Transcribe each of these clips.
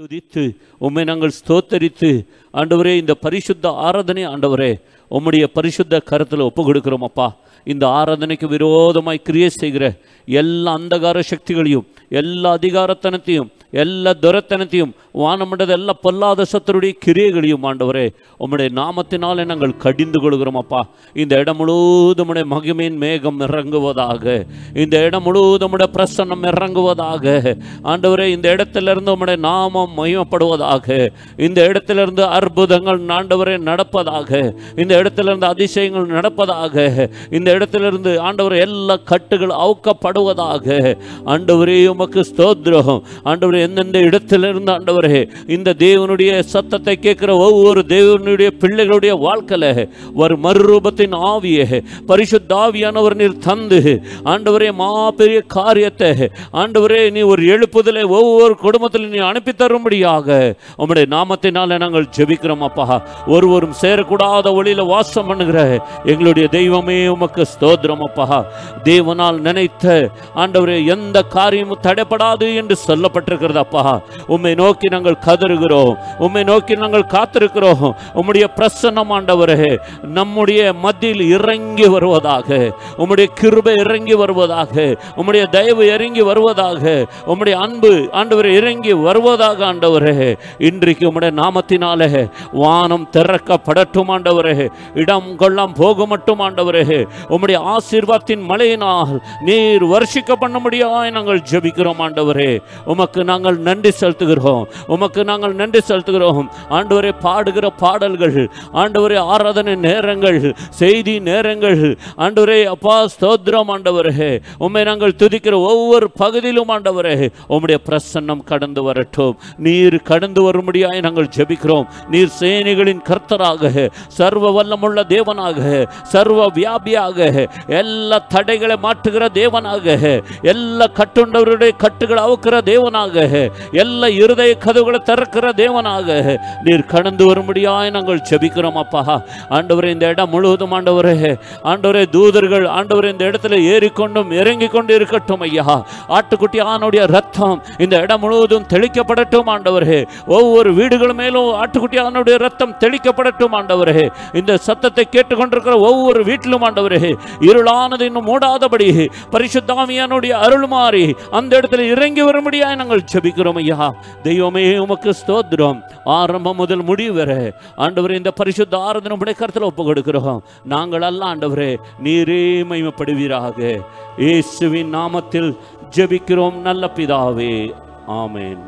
துதித்து உம்மை நாங்கள் ஸ்தோத்தரித்து ஆண்டவரே இந்த பரிசுத்த ஆராதனை ஆண்டவரே உம்முடைய பரிசுத்த கருத்தில் ஒப்பு கொடுக்கிறோம் அப்பா இந்த ஆராதனைக்கு விரோதமாய் கிரியை செய்கிற எல்லா அந்தகார சக்திகளையும் எல்லா அதிகாரத்தனத்தையும் எல்லா துரத்தனத்தையும் வானமண்டத எல்லா பொல்லாத சத்தருடைய கிரியைகளையும் ஆண்டவரே உம்முடைய நாமத்தினாலே நாங்கள் கடிந்து கொள்கிறோம் அப்பா இந்த இடம் முழுவதும் உம்முடைய மகிமையின் மேகம் இறங்குவதாக இந்த இடம் முழுவதும் உம்முடைய பிரசன்னம் இறங்குவதாக ஆண்டவரே இந்த இடத்திலிருந்து உம்முடைய நாமம் மகிமைப்படுவதாக இந்த இடத்திலிருந்து அற்புதங்கள் ஆண்டவரே நடப்பதாக இந்த இடத்திலிருந்து அதிசயங்கள் நடப்பதாக இந்த இடத்திலிருந்து ஆண்டவரே எல்லா கட்டுகள் அவுக்கப்படுவதாக ஆண்டவரே உமக்கு ஸ்தோத்திரம் ஆண்டவரே எந்தெந்த இடத்திலிருந்து ஆண்டவரே இந்த தேவனுடைய சத்தத்தை கேட்கிற ஒவ்வொரு தேவனுடைய பிள்ளைகளுடைய வாழ்க்கையில ஒரு மறுரூபத்தின் ஆவியே பரிசுத்த ஆவியானவர் நீர் தந்து ஆண்டவரே மாபெரிய காரியத்தை ஆண்டவரே நீ ஒரு எழுப்புதலை ஒவ்வொரு குடும்பத்தில் நீ அனுப்பி தரும்படியாக உம்முடைய நாமத்தினால நாங்கள் ஜெபிக்கிறோம் அப்பா ஒருவரும் சேரக்கூடாத ஒளியில வாசம் பண்ணுகிற எங்களுடைய தெய்வமே உமக்கு ஸ்தோத்திரம் அப்பா தேவனால் நினைத்த ஆண்டவரே எந்த காரியமும் தடைப்படாது என்று சொல்லப்பட்டிருக்கிறது அப்பா உம்மை நோக்கி நாங்கள் கதறுகிறோம் உம்மை நோக்கி நாங்கள் காத்திருக்கிறோம் உம்முடைய பிரசன்னம் ஆண்டவரே நம்முடைய மத்தியில் இறங்கி வருவதாக உம்முடைய கிருபை இறங்கி வருவதாக உம்முடைய தயவு இறங்கி வருவதாக உம்முடைய அன்பு ஆண்டவரே இறங்கி வருவதாக ஆண்டவரே இன்றைக்கு உம்முடைய நாமத்தினாலே வானம் திறக்கப்படட்டும் ஆண்டவரே இடம் கொள்ளாம் போக மட்டும் ஆண்டவரே உம்முடைய ஆசீர்வாதத்தின் மழையினால் நீர் வருஷிக்க பண்ண முடியாய் நாங்கள் ஜெபிக்கிறோம் ஆண்டவரே உமக்கு நாங்கள் நன்றி செலுத்துகிறோம் உமக்கு நாங்கள் நன்றி செலுத்துகிறோம் ஆண்டவரே பாடுகிற பாடல்கள் ஆண்டவரே ஆராதனை நேரங்கள் செய்தி நேரங்கள் ஆண்டவரே அப்பா ஸ்தோத்திரம் ஆண்டவரே உம்மை நாங்கள் துதிக்கிற ஒவ்வொரு பகுதியிலும் ஆண்டவரே உம்முடைய பிரசன்னம் கடந்து வரட்டும் நீர் கடந்து வரும்படியாய் நாங்கள் ஜெபிக்கிறோம் நீர் சேனைகளின் கர்த்தராக சர்வ வல்லமுள்ள தேவனாக சர்வ வியாபியாக எல்லா தடைகளை மாற்றுகிற தேவனாக எல்லா கட்டுண்டவருடைய கட்டுகளை அவுக்கிற தேவனாக எல்லா இருதய கதவுகளை திறக்கிற தேவனாக நீர் கடந்து வரும்படியாய் நாங்கள் ஜெபிக்கிறோம் அப்பா ஆண்டவரே இந்த இடம் முழுவதும் ஆண்டவரே ஆண்டவரே தூதர்கள் ஆண்டவரே இந்த இடத்துல ஏறிக்கொண்டும் இறங்கி கொண்டு இருக்கட்டும் ஐயா ஆட்டுக்குட்டி ஆணுடைய ரத்தம் இந்த இடம் முழுவதும் தெளிக்கப்படட்டும் ஆண்டவரே ஒவ்வொரு வீடுகள் மேலும் ஆட்டுக்குட்டி ஆணுடைய ரத்தம் தெளிக்கப்படட்டும் ஆண்டவரே இந்த சத்தத்தை கேட்டுக்கொண்டிருக்கிற ஒவ்வொரு வீட்டிலும் ஆண்டவரே இருளானது இன்னும் மூடாதபடி பரிசுத்தாமியானுடைய அருள் மாறி அந்த இடத்துல இறங்கி வரும்படியாய் நாங்கள் ஜெபிக்கிறோம் ஐயா தெய்வமே உமக்கு ஸ்தோத்திரம் ஆரம்பம் முதல் முடிவு வரை ஆண்டவரே இந்த பரிசுத்த ஆராதனை உடைய கருத்தில் ஒப்பு கொடுக்கிறோம் நாங்கள் அல்ல ஆண்டவரே நீரே மகிமைப்படுவீராக இயேசுவின் நாமத்தில் ஜெபிக்கிறோம் நல்ல பிதாவே ஆமென்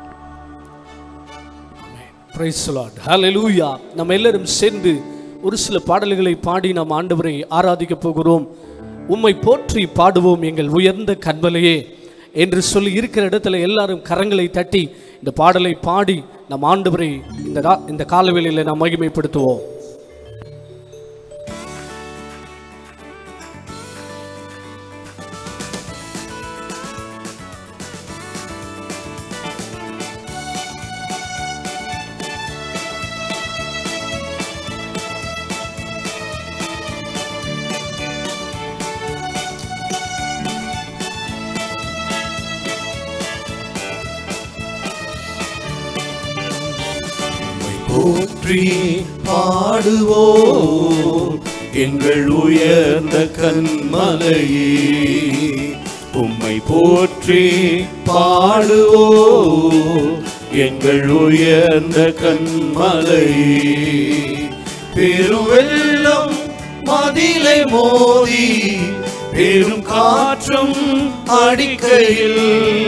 பிரைஸ் லார்ட் ஹalleluya நம்ம எல்லாரும் சேர்ந்து ஒரு சில பாடல்களை பாடி நாம் ஆண்டவரை ஆராதிக்க போகிறோம் உம்மை போற்றி பாடுவோம் எங்கள் உயர்ந்த கண்மலையே என்று சொல்லி இருக்கிற இடத்துல எல்லாரும் கரங்களை தட்டி இந்த பாடலை பாடி நம் ஆண்டவரை இந்த ரா- இந்த காலவேளையில் நாம் மகிமைப்படுத்துவோம் உம்மை போற்றி பாடுவோம் எங்கள் உயர்ந்த கண்மலையே உம்மை போற்றி பாடுவோம் எங்கள் உயர்ந்த கண்மலையே பெருவெள்ளம் மதிலை மோதி பெரும் காற்றும் அடிக்கையில்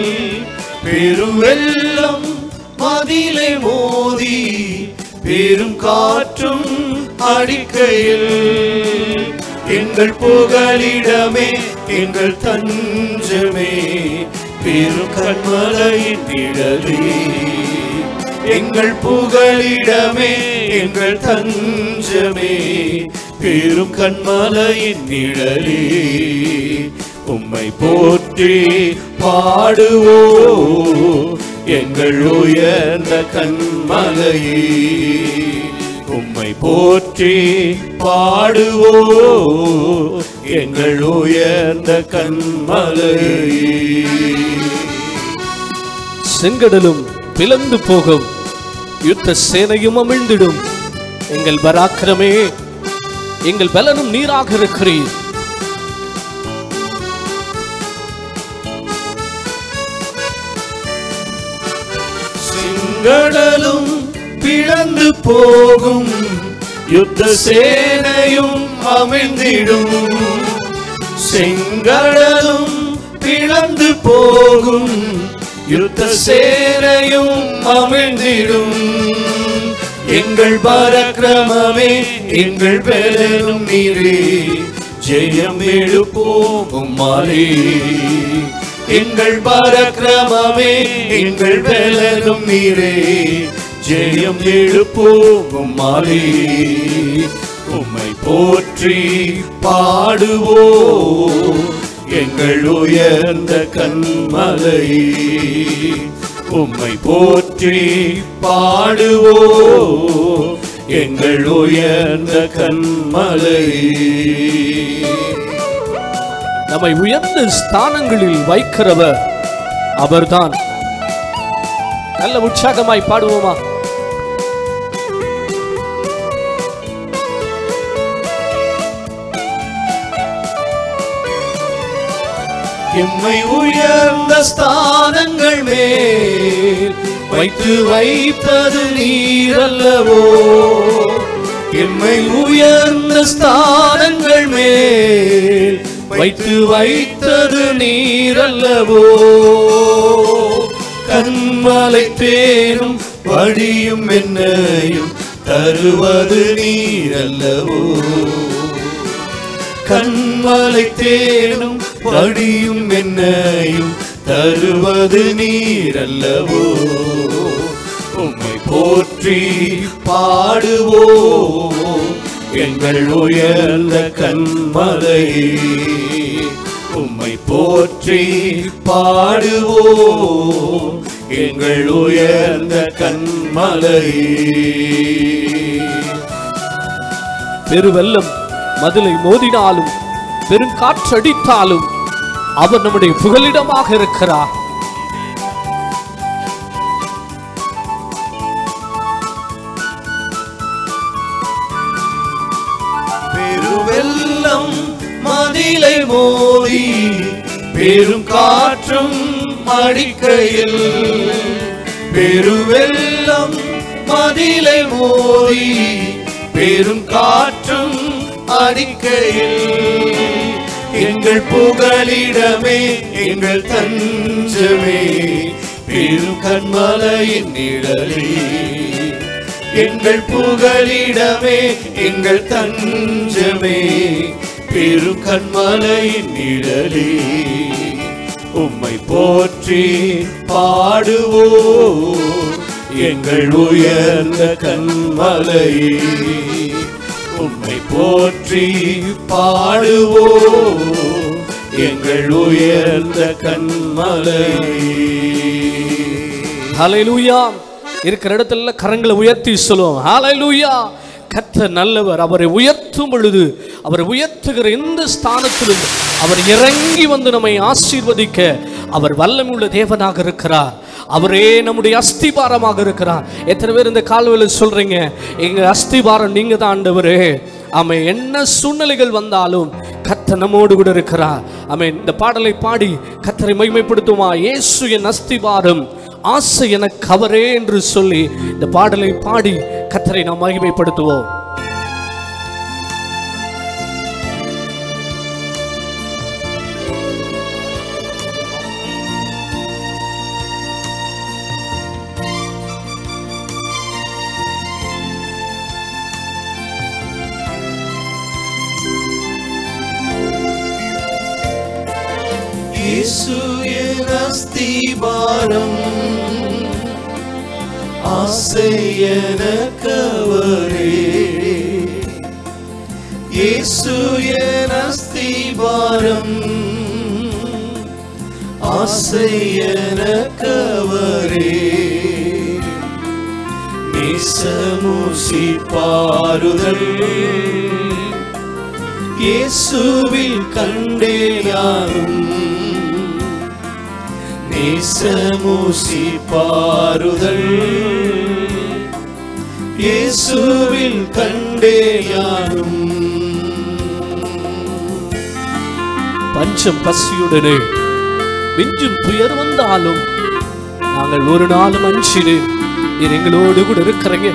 பெருவெள்ளம் மதிலை மோதி பெரும் காற்றும் அடிக்கையில் எங்கள் புகலிடமே எங்கள் தஞ்சமே பெரும் கண்மலையின் நிழலே எங்கள் புகலிடமே எங்கள் தஞ்சமே பெரும் கண்மலையின் நிழலே உம்மை போற்றி பாடுவோ எங்கள் உயர்ந்த கண்மலையே உம்மை போற்றி பாடுவோ எங்கள் உயர்ந்த கண்மலையே செங்கடலும் பிளந்து போகும் யுத்த சேனையும் அமிழ்ந்திடும் எங்கள் பராக்கிரமே எங்கள் பலனும் நீராக இருக்கிறீர் செங்கடலும் பிளந்து போகும் யுத்த சேனையும் அமிழ்ந்திடும் செங்கடலும் பிளந்து போகும் யுத்த சேனையும் அமிழ்ந்திடும் எங்கள் பரக்கிரமமே எங்கள் பெலனும் நீரே ஜெயம் எழுப்போம் மாலே எங்கள் பரக்கிரமமே எங்கள் பெலனும் நீரே ஜெயம் எழுப்போம் மாலே உம்மை போற்றி பாடுவோ எங்கள் உயர்ந்த கண்மலை உம்மை போற்றி பாடுவோ எங்கள் உயர்ந்த கண்மலை நம்மை உயர்ந்த ஸ்தானங்களில் வைக்கிறவர் அவர்தான் நல்ல உற்சாகமாய் பாடுவோமா எம்மை உயர்ந்த ஸ்தானங்கள் மேல் வைத்து வைப்பது நீரல்லவோ எம்மை உயர்ந்த ஸ்தானங்கள் மேல் வைத்து வைத்தது நீரல்லவோ கண்மலை தேனும் வழியும் என்னையும் தருவது நீரல்லவோ கண்மலை தேனும் படியும் என்னையும் தருவது நீரல்லவோ உம்மை போற்றி பாடுவோ எங்கள் உயர்ந்த கண்மலை உம்மை போற்றி பாடுவோ எங்கள் உயர்ந்த கண்மலை பெருவெல்லம் மதிலை மோதினாலும் பெருங்காற்றடித்தாலும் அவர் நம்முடைய புகலிடமாக இருக்கிறார் பெருவெல்லம் மதிலை மோதி பெரும் காற்றும் அடிக்கையில் பெருவெல்லம் மதிலை மோதி பெரும் காற்றும் அடிக்கையில் எங்கள் புகலிடமே எங்கள் தஞ்சமே பெரும் கண்மலையின் நிழலே எங்கள் புகலிடமே எங்கள் தஞ்சமே பெரு கண்மலையின் நிழலே உம்மை போற்றி பாடுவோ எங்கள் உயர்ந்த கண்மலை உம்மை போற்றி பாடுவோ எங்கள் உயர்ந்த கண்மலை ஹalleluya இருக்கிற இடத்துல கரங்களை உயர்த்தி சொல்லுவோம் ஹalleluya கர்த்தர் நல்லவர் அவரை உயர்த்தும் பொழுது அவரை உயர்த்துகிற எந்த ஸ்தானத்திலும் அவர் இறங்கி வந்து நம்மை ஆசீர்வதிக்க அவர் வல்லமுள்ள தேவனாக இருக்கிறார் அவரே நம்முடைய அஸ்திபாரமாக இருக்கிறார் எத்தனை பேர் இந்த கால்வெளியில் சொல்றீங்க எங்க அஸ்திபாரம் நீங்க தான் ஆண்டவரே ஆமை என்ன சூழ்நிலைகள் வந்தாலும் கர்த்தர் நம்மோடு கூட இருக்கிறார் ஆமை இந்த பாடலை பாடி கர்த்தரை மகிமைப்படுத்துமா இயேசு என் அஸ்திபாரம் ஆசை எனக்கு அவரே என்று சொல்லி இந்த பாடலை பாடி கர்த்தரை நாம் மகிமைப்படுத்துவோம் இயேசு என் அஸ்திபாரம் ஆசை எனக்கவரே இயேசு என் அஸ்திபாரம் ஆசை எனக்கவரே நேசமூசி பாருதல் இயேசுவில் கண்டே யாரும் நேசமூசி பாருதல் இயேசுவில் கண்டே யாரும் பஞ்சம் பசியுடனே மிஞ்சும் துயர் வந்தாலும் நாங்கள் ஒரு நாளும் அஞ்சிடு நீர் எங்களோடு கூட இருக்கிறீங்க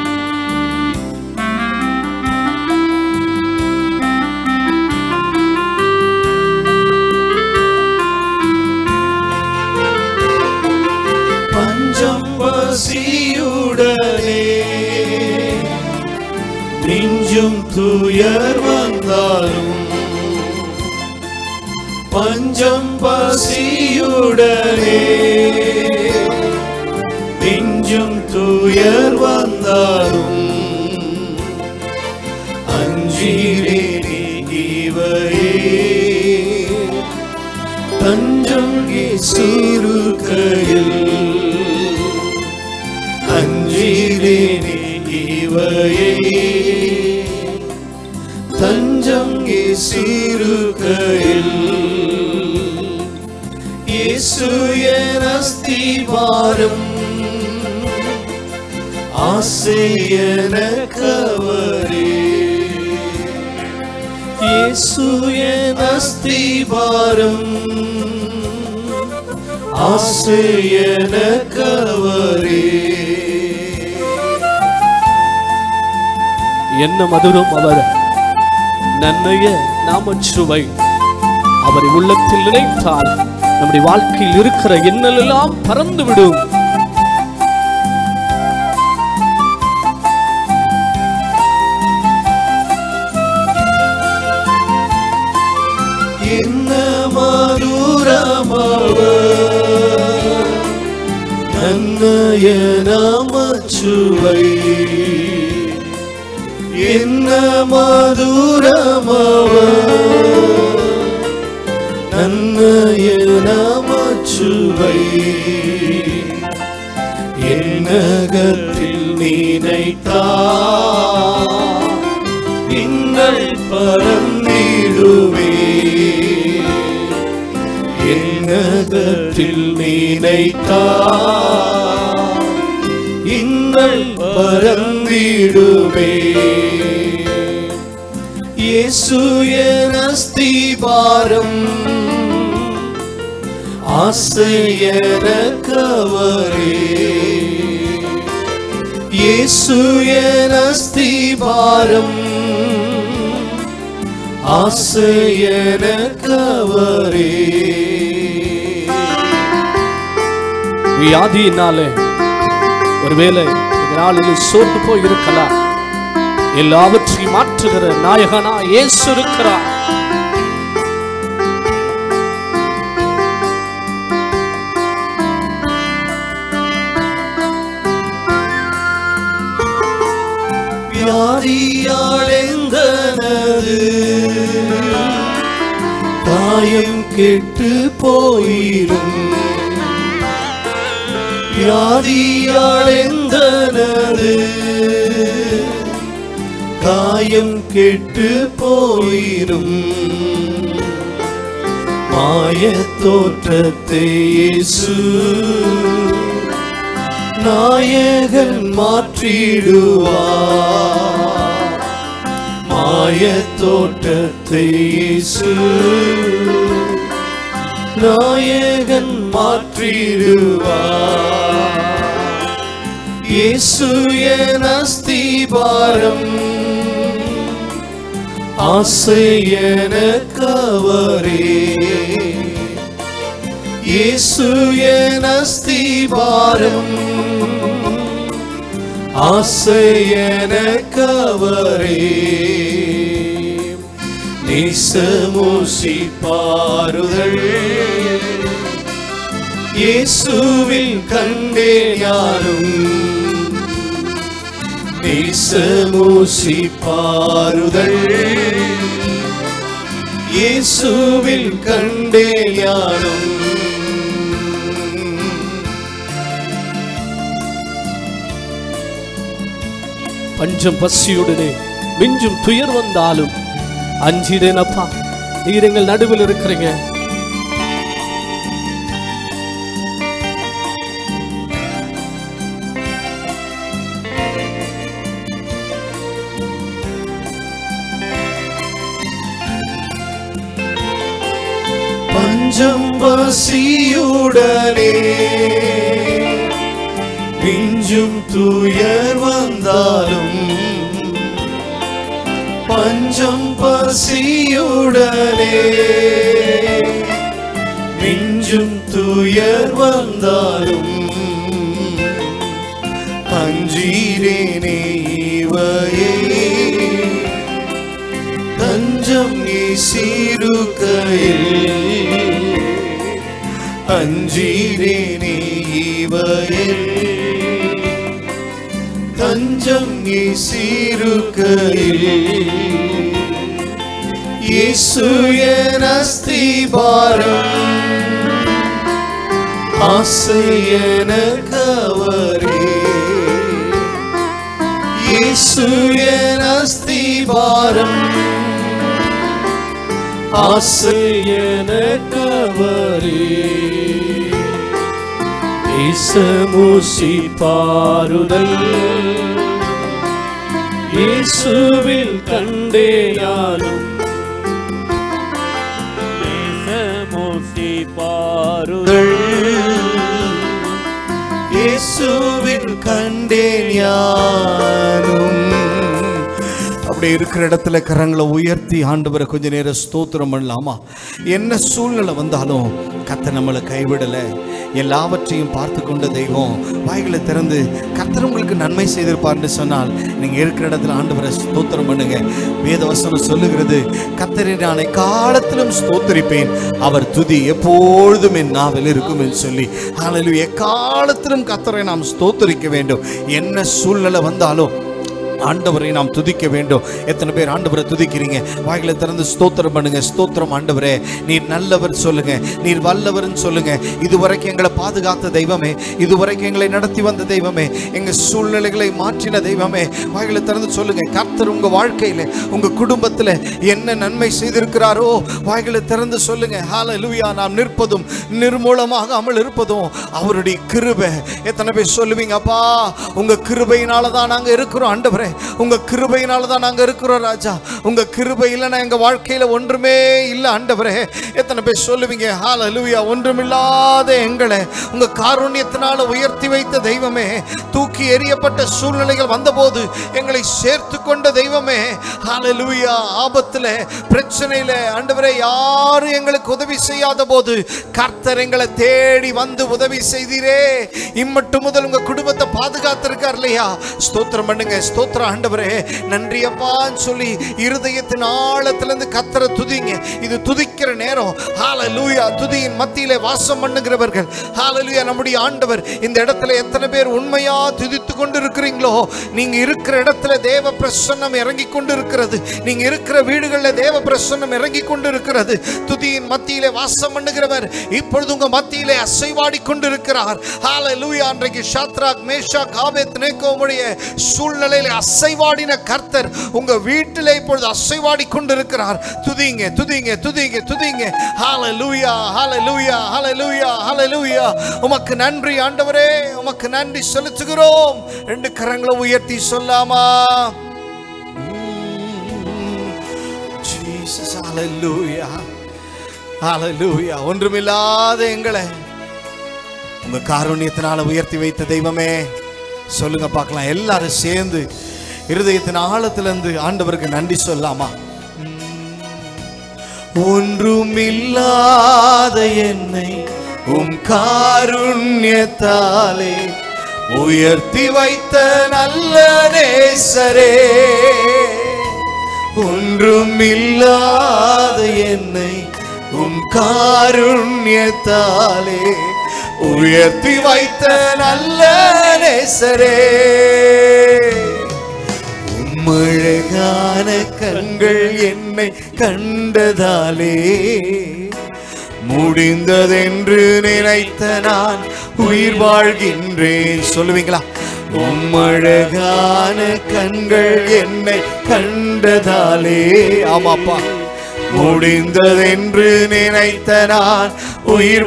பஞ்சம் பசியுடனே நெஞ்சும் துயர் வந்தாலும் பஞ்சம் பசியுடனே நெஞ்சும் துயர் வந்தாலும் அஞ்சிரே இவையே தஞ்சம் சீருக்கையில் அஞ்சிரேனே இவையே தஞ்சம் சீருக்கையில் இயேசு என் அஸ்திவாரம் ஆசையன கவரே இயேசு என் அஸ்திவாரம் ஆசையன கவரே என்ன மதுரம் அவர் நன்மைய நாமச்சுவை அவரை உள்ளத்தில் நினைத்தால் நம்முடைய வாழ்க்கையில் இருக்கிற எண்ணல் எல்லாம் பறந்து விடும் என்ன மதுரமவர் நன்னய நாமச்சுவை என்ன மதுரமவர் நன்னய நாமச்சுவை என்னகத்தில் நினைத்தா இன்னல் பறந்திடுவே என்னகத்தில் நினைத்தா இன்னல் பறந்திடுவே இயேசு என் அஸ்திபாரம் ஆசையன கவரே இயேசு என் அஸ்திபாரம் ஆசையன கவரே வியாதியினாலே ஒருவேளை இந்த நாளில் சோர்ந்து போய் இருக்கலாம் எல்லாவற்றையும் மாற்றுகிற நாயகனா இயேசு இருக்கிறார் வியாதியாளெந்தனது காயம் கெட்டு போயிரும் வியாதியாளெந்தனது காயம் கெட்டு போயிரும் மாயத் தோற்றத்தை இயேசு நாயகன் மாற்றிடுவார் மாயத் தோற்றத்தை இயேசு நாயகன் மாற்றிடுவார் இயேசு என் அஸ்திபாரம் ஆசை எனக்கவரே இயேசு என் அஸ்திபாரம் ஆசை எனக்கவரே நேசமூசி பாருதல் இயேசுவில் கண்டே யாரும் நேசமூசி பாருதல் இயேசுவில் கண்டே யாரும் பஞ்சம் பசியுடனே மிஞ்சும் துயர் வந்தாலும் அஞ்சிடேனப்பா நீர் எங்கள் நடுவில் இருக்கிறீங்க பஞ்சம் பசியுடனே பிஞ்சும் துயர் வந்தாலும் பஞ்சம் பசியுடனே மிஞ்சும் துயர் வந்தாலும் அஞ்சீரேனே இவையே தஞ்சம் நீ சீருக்கையில் அஞ்சீரேனே இவையில் தஞ்சம் நீ சீருக்கையில் இயேசு என் அஸ்திபாரம் ஆசை எனக்கவரே இயேசு என் அஸ்திபாரம் ஆசை எனக்கவரே இயேசுமூசி பாருதல் இயேசுவில் கண்டே யாரும் மூசி பாருதல் இயேசுவில் கண்டேன் யாரும் அப்படி இருக்கிற இடத்துல கரங்களை உயர்த்தி ஆண்டவரை கொஞ்ச நேரம் ஸ்தோத்திரம் பண்ணலாமா என்ன சூழ்நிலை வந்தாலும் கத்த நம்மளை கைவிடலை எல்லாவற்றையும் பார்த்து கொண்ட தெய்வம் வாய்களை திறந்து கர்த்தர் உங்களுக்கு நன்மை செய்திருப்பார்னு சொன்னால் நீங்க இருக்கிற இடத்துல ஆண்டவரை ஸ்தோத்திரம் பண்ணுங்க வேதவசனம் சொல்லுகிறது கத்தரை நான் காலத்திலும் ஸ்தோத்தரிப்பேன் அவர் துதி எப்பொழுதும் என் நாவில் இருக்கும் என்று சொல்லி ஹalleluya எக்காலத்திலும் கத்தரை நாம் ஸ்தோத்தரிக்க வேண்டும் என்ன சூழ்நிலை வந்தாலும் ஆண்டவரை நாம் துதிக்க வேண்டும் எத்தனை பேர் ஆண்டவரை துதிக்கிறீங்க வாய்களை திறந்து ஸ்தோத்திரம் பண்ணுங்க ஸ்தோத்திரம் ஆண்டவரே நீர் நல்லவர் சொல்லுங்க நீர் வல்லவர்னு சொல்லுங்க இதுவரைக்கும் எங்களை பாதுகாத்த தெய்வமே இதுவரைக்கும் எங்களை நடத்தி வந்த தெய்வமே எங்க சூழ்நிலைகளை மாற்றின தெய்வமே வாய்களை திறந்து சொல்லுங்க கர்த்தர் உங்க வாழ்க்கையில உங்க குடும்பத்துல என்ன நன்மை செய்திருக்கிறாரோ வாய்களை திறந்து சொல்லுங்க ஹalleluya நாம் நிற்பதும் நிர்மூலமாகாமல் இருப்பதும் அவருடைய கிருபை எத்தனை பேர் சொல்லுவீங்க அப்பா உங்க கிருபையினால தான் நாங்க இருக்கிறோம் ஆண்டவரே உங்க கிருபையினால தான் நாங்க இருக்கிறோம் ராஜா உங்க கிருபை இல்லைன்னா எங்க வாழ்க்கையில ஒன்றுமே இல்லை ஆண்டவரே எத்தனை பேர் சொல்லுவீங்க ஹalleluya ஒன்றுமில்லாத எங்களை உங்க காருண்யத்தினால உயர்த்தி வைத்த தெய்வமே தூக்கி எறியப்பட்ட சூழ்நிலைகள் வந்தபோது எங்களை சேர்த்து கொண்ட தெய்வமே ஹalleluya ஆபத்துல பிரச்சனையில ஆண்டவரே யாரும் எங்களுக்கு உதவி செய்யாத போது கர்த்தர் எங்களை தேடி வந்து உதவி செய்தீரே இம்மட்டு முதல் உங்க குடும்பத்தை பாதுகாத்திருக்கார் இல்லையா ஸ்தோத்திரம் பண்ணுங்க ஸ்தோத்திரம் ஆண்டவரே நன்றி அப்பான்னு சொல்லி இருதயத்தின் ஆழத்திலிருந்து கத்தரை துதிங்க இது துதிக்கிற நேரம் ஹalleluya துதியின் மத்தியிலே வாசம் பண்ணுகிறவர்கள் ஹalleluya நம்முடைய ஆண்டவர் இந்த இடத்துல எத்தனை பேர் உண்மையா துதித்து கொண்டு இருக்கிறீங்களோ நீங்க இருக்கிற இடத்துல தேவ பிரசன்னம் இறங்கி கொண்டு இருக்கிறது நீங்க இருக்கிற வீடுகளில் தேவ பிரசன்னம் இறங்கி கொண்டு இருக்கிறது துதியின் மத்தியிலே வாசம் பண்ணுகிறவர் இப்பொழுது உங்க மத்தியிலே அசைவாடி கொண்டு இருக்கிறார் ஹalleluya அன்றைக்கு ஷாத்ராக் மேஷாக் ஆபேத் நேக்கோமுடைய சூழ்நிலையில அசைவாடின கர்த்தர் உங்க வீட்டிலே இப்பொழுது அசைவாடி கொண்டு இருக்கிறார் துதிங்க துதிங்க துதிங்க துதிங்க ஹalleluya ஹalleluya ஹalleluya ஹalleluya உமக்கு நன்றி ஆண்டவரே உமக்கு நன்றி செலுத்துகிறோம் ரெண்டு கரங்களை உயர்த்தி சொல்லாமா ஜீசஸ் ஹalleluya ஹalleluya ஒன்றுமில்லாத எங்களை உங்க காருண்யத்தினால உயர்த்தி வைத்த தெய்வமே சொல்லுங்க பார்க்கலாம் எல்லாரும் சேர்ந்து இருதயத்தின் ஆழத்திலிருந்து ஆண்டவருக்கு நன்றி சொல்லாமா ஒன்றுமில்லாத என்னை உம் காருண்யத்தாலே உயர்த்தி வைத்த நல்ல நேசரே ஒன்றுமில்லாத என்னை உம் காருண்யத்தாலே உயர்த்தி வைத்த நல்ல நேசரே உம்மழகான கண்கள் என்னை கண்டதாலே முடிந்ததென்று நினைத்த நான் உயிர் வாழ்கின்றேன் சொல்லுவீங்களா உம்மழகான கண்கள் என்னை கண்டதாலே ஆமாப்பா முடிந்ததென்று நினைத்த நான் உயிர்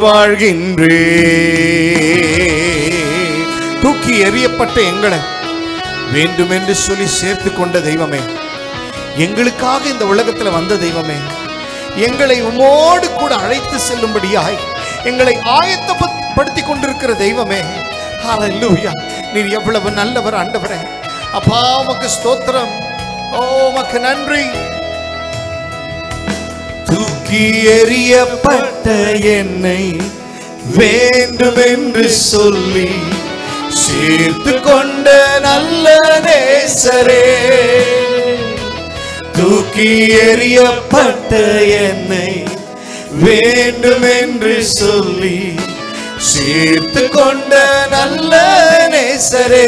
வாழ்கின்றேன் தூக்கி எறியப்பட்ட எங்களை வேண்டுமென்று சொல்லி சேர்த்து கொண்ட தெய்வமே எங்களுக்காக இந்த உலகத்துல வந்த தெய்வமே எங்களை உமோடு கூட அழைத்து செல்லும்படியாய் எங்களை ஆயத்தப்படுத்தி கொண்டிருக்கிற தெய்வமே ஹalleluya நீர் எவ்வளவு நல்லவர் ஆண்டவரே அப்பா உமக்கு ஸ்தோத்திரம் ஓ உமக்கு நன்றி தூக்கி எறியப்பட்ட என்னை வேண்டுமென்று சொல்லி சேர்த்து கொண்ட நல்ல நேசரே தூக்கி எறியப்பட்ட என்னை வேண்டுமென்று சொல்லி சேர்த்து கொண்ட நல்ல நேசரே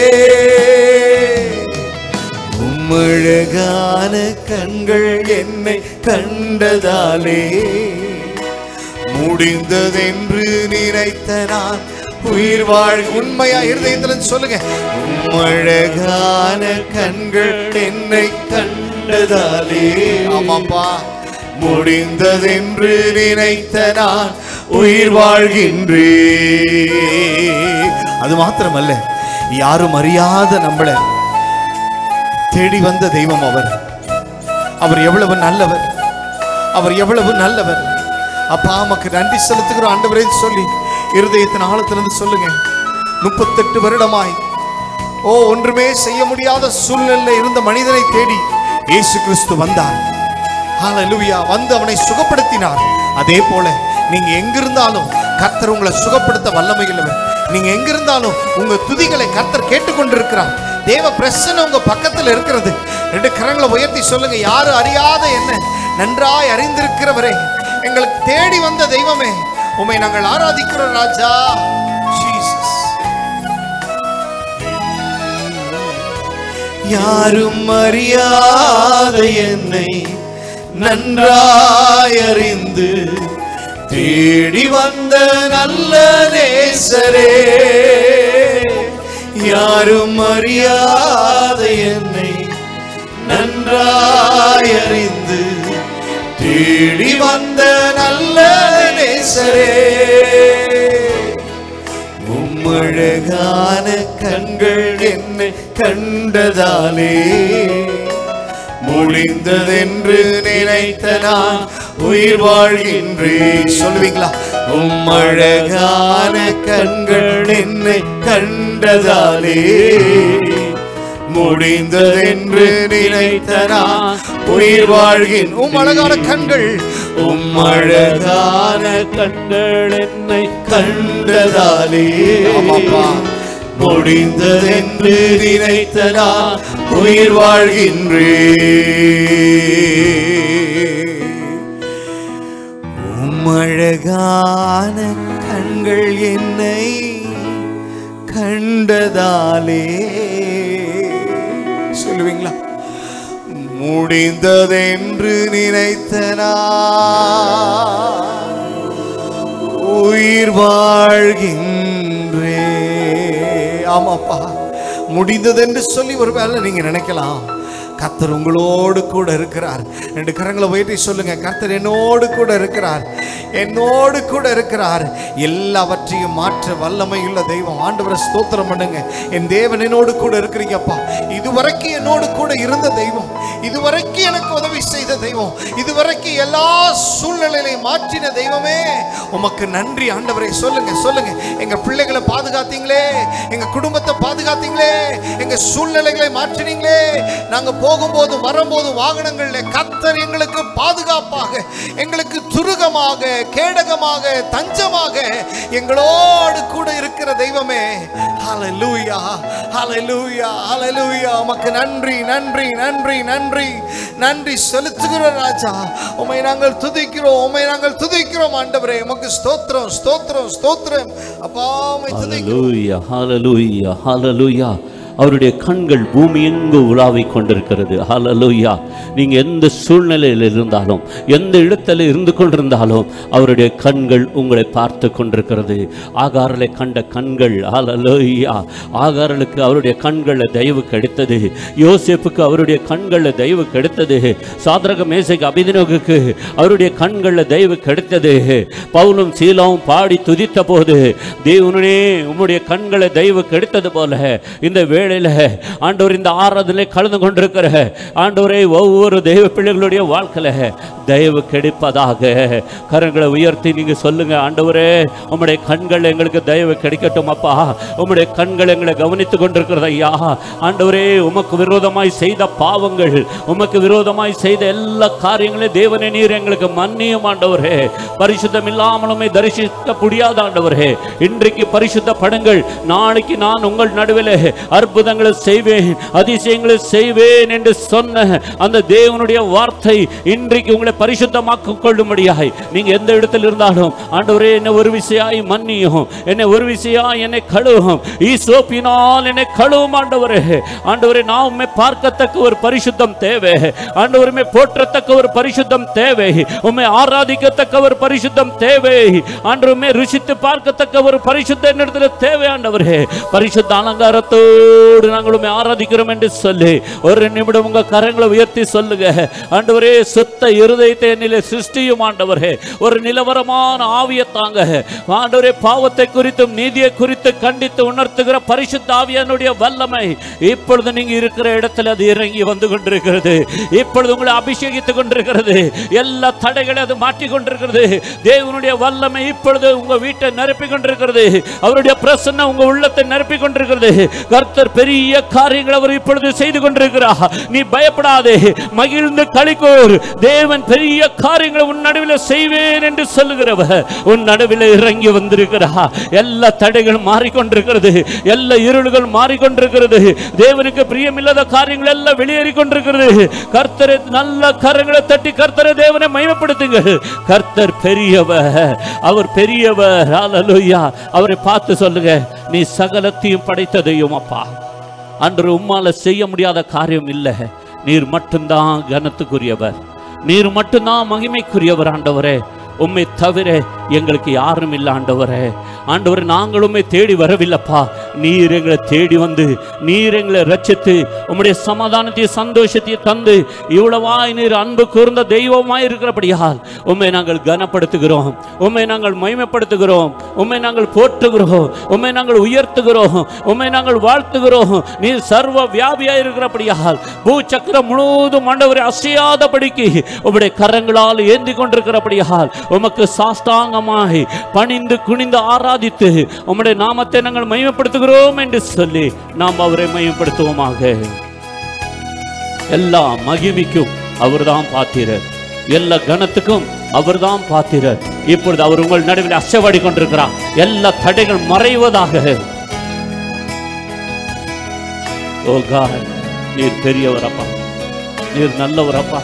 உம்மழகான கண்கள் என்னை கண்டதாலே முடிந்ததென்று நினைத்த நான் உயிர் வாழ் உண்மையா இருதயத்துல சொல்லுங்க உம்மழகான கண்கள் என்னை கண்டதாலே ஆமாப்பா முடிந்ததென்று நினைத்த நான் உயிர் வாழ்கின்றே அது மாத்திரமல்ல யாரும் அறியாத நம்மளை தேடி வந்த தெய்வம் அவர் அவர் எவ்வளவு நல்லவர் அவர் எவ்வளவு நல்லவர் அப்பா நமக்கு நன்றி செலுத்துகிற ஆண்டவரே சொல்லி இருதயத்தின் ஆழத்திலிருந்து சொல்லுங்க முப்பத்தெட்டு வருடமாய் ஓ ஒன்றுமே செய்ய முடியாத சூழ்நிலையில் இருந்த மனிதனை தேடி இயேசு கிறிஸ்து வந்தார் ஹalleluya வந்து அவனை சுகப்படுத்தினார் அதே போல நீங்க எங்கிருந்தாலும் கர்த்தர் உங்களை சுகப்படுத்த வல்லமையுள்ளவர் நீங்க எங்கிருந்தாலும் உங்க துதிகளை கர்த்தர் கேட்டுக்கொண்டிருக்கிறார் தேவ பிரசன்னம் உங்க பக்கத்துல இருக்கிறது ரெண்டு கரங்களை உயர்த்தி சொல்லுங்க யாரும் அறியாத என்ன நன்றாய் அறிந்திருக்கிறவரே எங்களுக்கு தேடி வந்த தெய்வமே உம்மை நாங்கள் ஆராதிக்கிறோம் ராஜா ஜீசஸ் யாரும் அறியாத என்னை நன்றாய் அறிந்து தேடி வந்த நல்ல நேசரே யாரும் அறியாத என்னை நன்றாய் அறிந்து தேடி வந்த நல்ல நேசரே உம்மழகான கண்கள் என்னை கண்டதாலே முடிந்ததென்று நினைத்த நான் உயிர் வாழ்கின்றேன் சொல்லுவீங்களா உம்மழகான கண்கள் என்னை கண்டதாலே முடிந்ததென்று நினைத்த நான் உயிர் வாழ்கின் உம் அழகான கண்கள் உம் அழகான கண்கள் என்னை கண்டதாலே ஆமாப்பா முடிந்ததென்று நினைத்த நான் உயிர் வாழ்கின்றே உம்மழகான கண்கள் என்னை கண்டதாலே சொல்லுவீங்களா முடிந்ததென்று நினைத்த நான் உயிர் வாழ்கின்றே ஆமாப்பா முடிந்ததென்று சொல்லி ஒரு வேலை நீங்க நினைக்கலாம் கர்த்தர் உங்களோடு கூட இருக்கிறார் ரெண்டு கரங்களை உயர்த்தி சொல்லுங்க கர்த்தர் என்னோடு கூட இருக்கிறார் என்னோடு கூட இருக்கிறார் எல்லாவற்றையும் மாற்ற வல்லமையுள்ள தெய்வம் ஆண்டவரை ஸ்தோத்திரம் பண்ணுங்க என் தேவன் என்னோடு கூட இருக்கிறீங்கப்பா இதுவரைக்கும் என்னோடு கூட இருந்த தெய்வம் இதுவரைக்கும் எனக்கு உதவி செய்த தெய்வம் இதுவரைக்கும் எல்லா சூழ்நிலையிலையும் மாற்றின தெய்வமே உமக்கு நன்றி ஆண்டவரை சொல்லுங்க சொல்லுங்க எங்க பிள்ளைகளை பாதுகாத்தீங்களே எங்க குடும்பத்தை பாதுகாத்தீங்களே எங்க சூழ்நிலைகளை மாற்றினீங்களே நாங்க போகும்போது வரும்போது வாகனங்கள்ல கத்தர் எங்களுக்கு பாதுகாப்பாக எங்களுக்கு துருகமாக கேடகமாக தஞ்சமாக எங்களோடு கூட இருக்கிற தெய்வமே ஹalleluya ஹalleluya ஹalleluya உமக்கு நன்றி நன்றி நன்றி நன்றி நன்றி செலுத்துகிறோம் ராஜா உம்மை நாங்கள் துதிக்கிறோம் உம்மை நாங்கள் துதிக்கிறோம் ஆண்டவரே உமக்கு ஸ்தோத்திரம் ஸ்தோத்திரம் ஸ்தோத்திரம் அப்பா உம்மை துதிக்கிறோம் ஹalleluya ஹalleluya ஹalleluya அவருடைய கண்கள் பூமி எங்கு உலாவிக் கொண்டிருக்கிறது ஹalleluya நீங்க எந்த சூழ்நிலையில் இருந்தாலும் எந்த இடத்துல இருந்து கொண்டிருந்தாலும் அவருடைய கண்கள் உங்களை பார்த்து கொண்டிருக்கிறது ஆகாரலை கண்ட கண்கள் ஹalleluya ஆகாரலுக்கு அவருடைய கண்களில் தயவு கிடைத்தது யோசேப்புக்கு அவருடைய கண்களில் தயவு கிடைத்தது சாதரக மேசைக்கு அபிதினோகுக்கு அவருடைய கண்களில் தயவு கிடைத்தது பவுலும் சீலாவும் பாடி துதித்த போது தேவனே உம்முடைய கண்களை தயவு கிடைத்தது போல இந்த வேளையில ஆண்டவர் இந்த ஆராதனை கலந்து கொண்டிருக்கிற ஆண்டவரே ஒவ்வொரு தெய்வ பிள்ளைகளுடைய வாழ்க்கையில தயவு கிடைப்பதாக கரங்களை உயர்த்தி நீங்க சொல்லுங்க ஆண்டவரே உம்முடைய கண்கள் எங்களுக்கு தயவு கிடைக்கட்டும் அப்பா உம்முடைய கண்கள் எங்களை கவனித்துக் கொண்டிருக்கிறது ஐயா ஆண்டவரே உமக்கு விரோதமாய் செய்த பாவங்கள் உமக்கு விரோதமாய் செய்த எல்லா காரியங்களையும் தேவனே நீர் எங்களுக்கு மன்னியும் ஆண்டவரே பரிசுத்தம் இல்லாமலுமே தரிசிக்க முடியாத ஆண்டவரே இன்றைக்கு பரிசுத்தப்படுங்கள் நாளைக்கு நான் உங்கள் நடுவில் அற்புதங்களை செய்வேன் அதிசயங்களை செய்வேன் என்று சொன்ன அந்த தேவனுடைய வார்த்தை இன்றைக்கு உங்களை பரிசுத்தமாக்கிக் கொள்ளும்படியாய் நீங்க எந்த இடத்தில் இருந்தாலும் ஆண்டவரே என்னை ஒரு விசையாய் மன்னியும் என்னை ஒரு விசையாய் என்னை கழுவும் ஈசோப்பினால் என்னை கழுவும் ஆண்டவரே ஆண்டவரே நான் உண்மை பார்க்கத்தக்க ஒரு பரிசுத்தம் தேவை ஆண்டவருமே போற்றத்தக்க ஒரு பரிசுத்தம் தேவை உண்மை ஆராதிக்கத்தக்க ஒரு பரிசுத்தம் தேவை ஆண்டவருமே ருசித்து பார்க்கத்தக்க ஒரு பரிசுத்த என்னிடத்துல தேவை ஆண்டவரே பரிசுத்த அலங்காரத்தோடு நாங்கள் உண்மை ஆராதிக்கிறோம் என்று சொல்லி ஒரு நிமிடம் உங்க கரங்களை உயர்த்தி சொல்லுங்க ஆண்டவரே சுத்த இருதயத்தை என்னிலே சிருஷ்டியும் ஆண்டவரே ஒரு நிலவரமான ஆவியை தாங்க ஆண்டவரே பாவத்தை குறித்தும் நீதியை குறித்து கண்டித்து உணர்த்துகிற பரிசுத்த ஆவியானுடைய வல்லமை இப்பொழுது நீங்க இருக்கிற இடத்துல அது இறங்கி வந்து கொண்டிருக்கிறது இப்பொழுது உங்களை அபிஷேகித்துக் கொண்டிருக்கிறது எல்லா தடைகளை அது மாற்றி கொண்டிருக்கிறது தேவனுடைய வல்லமை இப்பொழுது உங்க வீட்டை நிரப்பி கொண்டிருக்கிறது அவருடைய பிரசன்னம் உங்க உள்ளத்தை நிரப்பி கொண்டிருக்கிறது கர்த்தர் பெரிய காரியங்களை அவர் இப்பொழுது செய்து கொண்டிருக்கிறார் நீ பயப்படாதே மகிழ்ந்து களிக்கூர் தேவன் பெரிய காரியங்களை உன் நடுவில் செய்வேன் என்று சொல்லுகிறவர் உன் நடுவில் இறங்கி வந்திருக்கிறார் எல்லா தடைகளும் மாறிக்கொண்டிருக்கிறது எல்லா இருள்கள் மாறிக்கொண்டிருக்கிறது தேவனுக்கு பிரியமில்லாத காரியங்கள் எல்லாம் வெளியேறி கொண்டிருக்கிறது கர்த்தரை நல்ல கரங்களை தட்டி கர்த்தரை தேவனை மயமப்படுத்துங்க கர்த்தர் பெரியவர் அவர் பெரியவர் ஹalleluya அவரை பார்த்து சொல்லுங்க நீ சகலத்தையும் படைத்த தெய்வம் அப்பா அன்று உம்மால செய்ய முடியாத காரியம் இல்லை நீர் மட்டும்தான் கனத்துக்குரியவர் நீர் மட்டும்தான் மகிமைக்குரியவர் ஆண்டவரே உம்மை தவிர எங்களுக்கு யாரும் இல்லை ஆண்டவரே ஆண்டவரே நாங்கள் உம்மை தேடி வரவில்லைப்பா நீர் எங்களை தேடி வந்து நீர் எங்களை ரட்சித்து உம்முடைய சமாதானத்தையும் சந்தோஷத்தையும் தந்து இவ்வளவாய் நீர் அன்பு கூர்ந்த தெய்வமாய் இருக்கிறபடியால் உம்மை நாங்கள் கனப்படுத்துகிறோம் உம்மை நாங்கள் மகிமைப்படுத்துகிறோம் உம்மை நாங்கள் போற்றுகிறோம் உம்மை நாங்கள் உயர்த்துகிறோம் உம்மை நாங்கள் வாழ்த்துகிறோம் நீர் சர்வ வியாபியாய் இருக்கிறபடியால் பூச்சக்கரம் முழுவதும் ஆண்டவரை அசையாதபடிக்கு உம்முடைய கரங்களால் ஏந்தி கொண்டிருக்கிறபடியால் உமக்கு சாஸ்தாங்கமாய் பணிந்து குனிந்து ஆராதித்து உம்முடைய நாமத்தை நாங்கள் மகிமைப்படுத்துகிறோம் என்று சொல்லி நாம் அவரை மகிமைப்படுத்துவோமாக எல்லா மகிமைக்கும் அவர்தான் பாத்திரர் எல்லா கணத்துக்கும் அவர்தான் பாத்திரர் இப்பொழுது அவர் உங்கள் நடுவில் அசைவாடி கொண்டிருக்கிறார் எல்லா தடைகள் மறைவதாக ஓ God, நீர் பெரியவர் அப்பா நீர் நல்லவர் அப்பா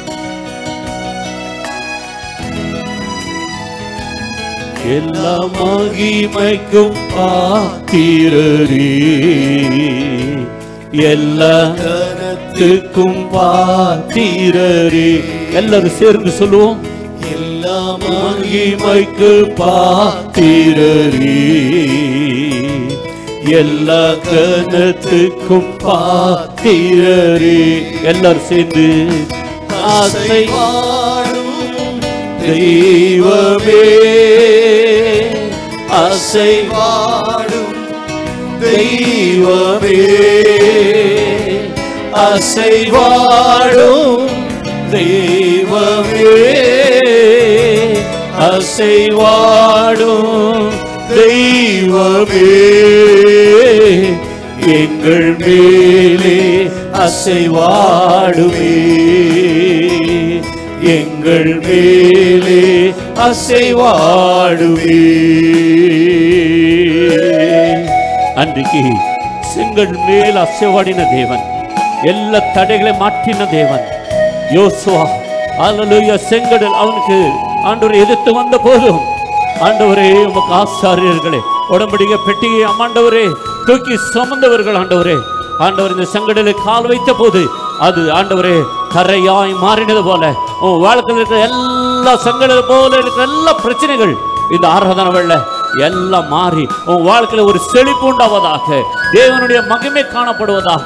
எல்லா மகிமைக்கும் பாத்திரரே எல்லா கனத்துக்கும் பாத்திரரே எல்லாரும் சேர்ந்து சொல்லுவோம் எல்லா மகிமைக்கு பாத்திரரே எல்லா கனத்துக்கும் பாத்திரரே எல்லாரும் சேர்ந்து ஆசை தெய்வமே அசைவாடும் தெய்வமே அசைவாடும் தெய்வமே அசைவாடும் தெய்வமே எங்கள் மேலே அசைவாடுமே எங்கள் மேலே அசைவாடுவே அன்றைக்கு செங்கல் மேல் அசைவாடின தேவன் எல்லா தடைகளை மாற்றின தேவன் யோசுவா அல்லலுயா செங்கடல் அவனுக்கு ஆண்டவரை எதிர்த்து வந்த போதும் ஆண்டவரே உமக்கு ஆசாரியர்களே உடம்படிக பெட்டியை ஆண்டவரே தூக்கி சுமந்தவர்கள் ஆண்டவரே ஆண்டவர் இந்த செங்கடலில் கால் வைத்த போது அது ஆண்டவரே கரையாய் மாறினது போல உன் வாழ்க்கையில் இருக்கிற எல்லா செங்கடல் போல இருக்கிற எல்லா பிரச்சனைகள் இந்த ஆராதனை வெள்ள எல்லாம் மாறி உன் வாழ்க்கையில ஒரு செழிப்பு உண்டாவதாக தேவனுடைய மகிமை காணப்படுவதாக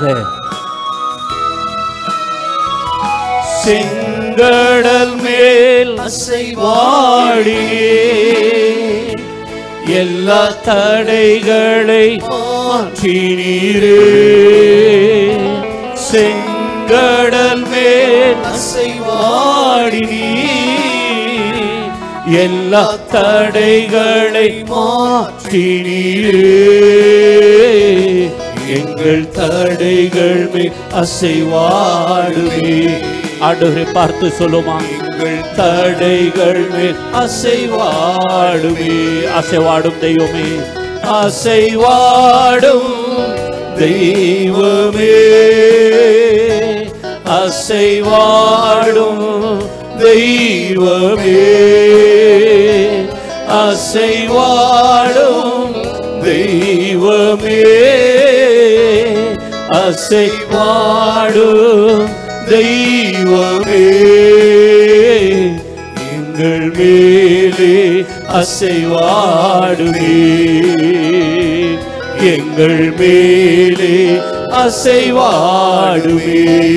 செங்கடல் மேல் அசைவாடியே எல்லா தடைகளை மாற்றினீரே செங்கடல் மேல் அசைவாடியே பாடினி எல்லா தடைகளை மாற்றினீரே எங்கள் தடைகள் மேல் அசைவாடுவே ஆண்டவரை பார்த்து சொல்லுமா எங்கள் தடைகள் மேல் அசைவாடுவே அசைவாடும் தெய்வமே அசைவாடும் தெய்வமே அசைவாடும் தெய்வமே அசைவாடும் தெய்வமே அசைவாடும் தெய்வமே எங்கள் மேலே அசைவாடுவே எங்கள் மேலே அசைவாடுவே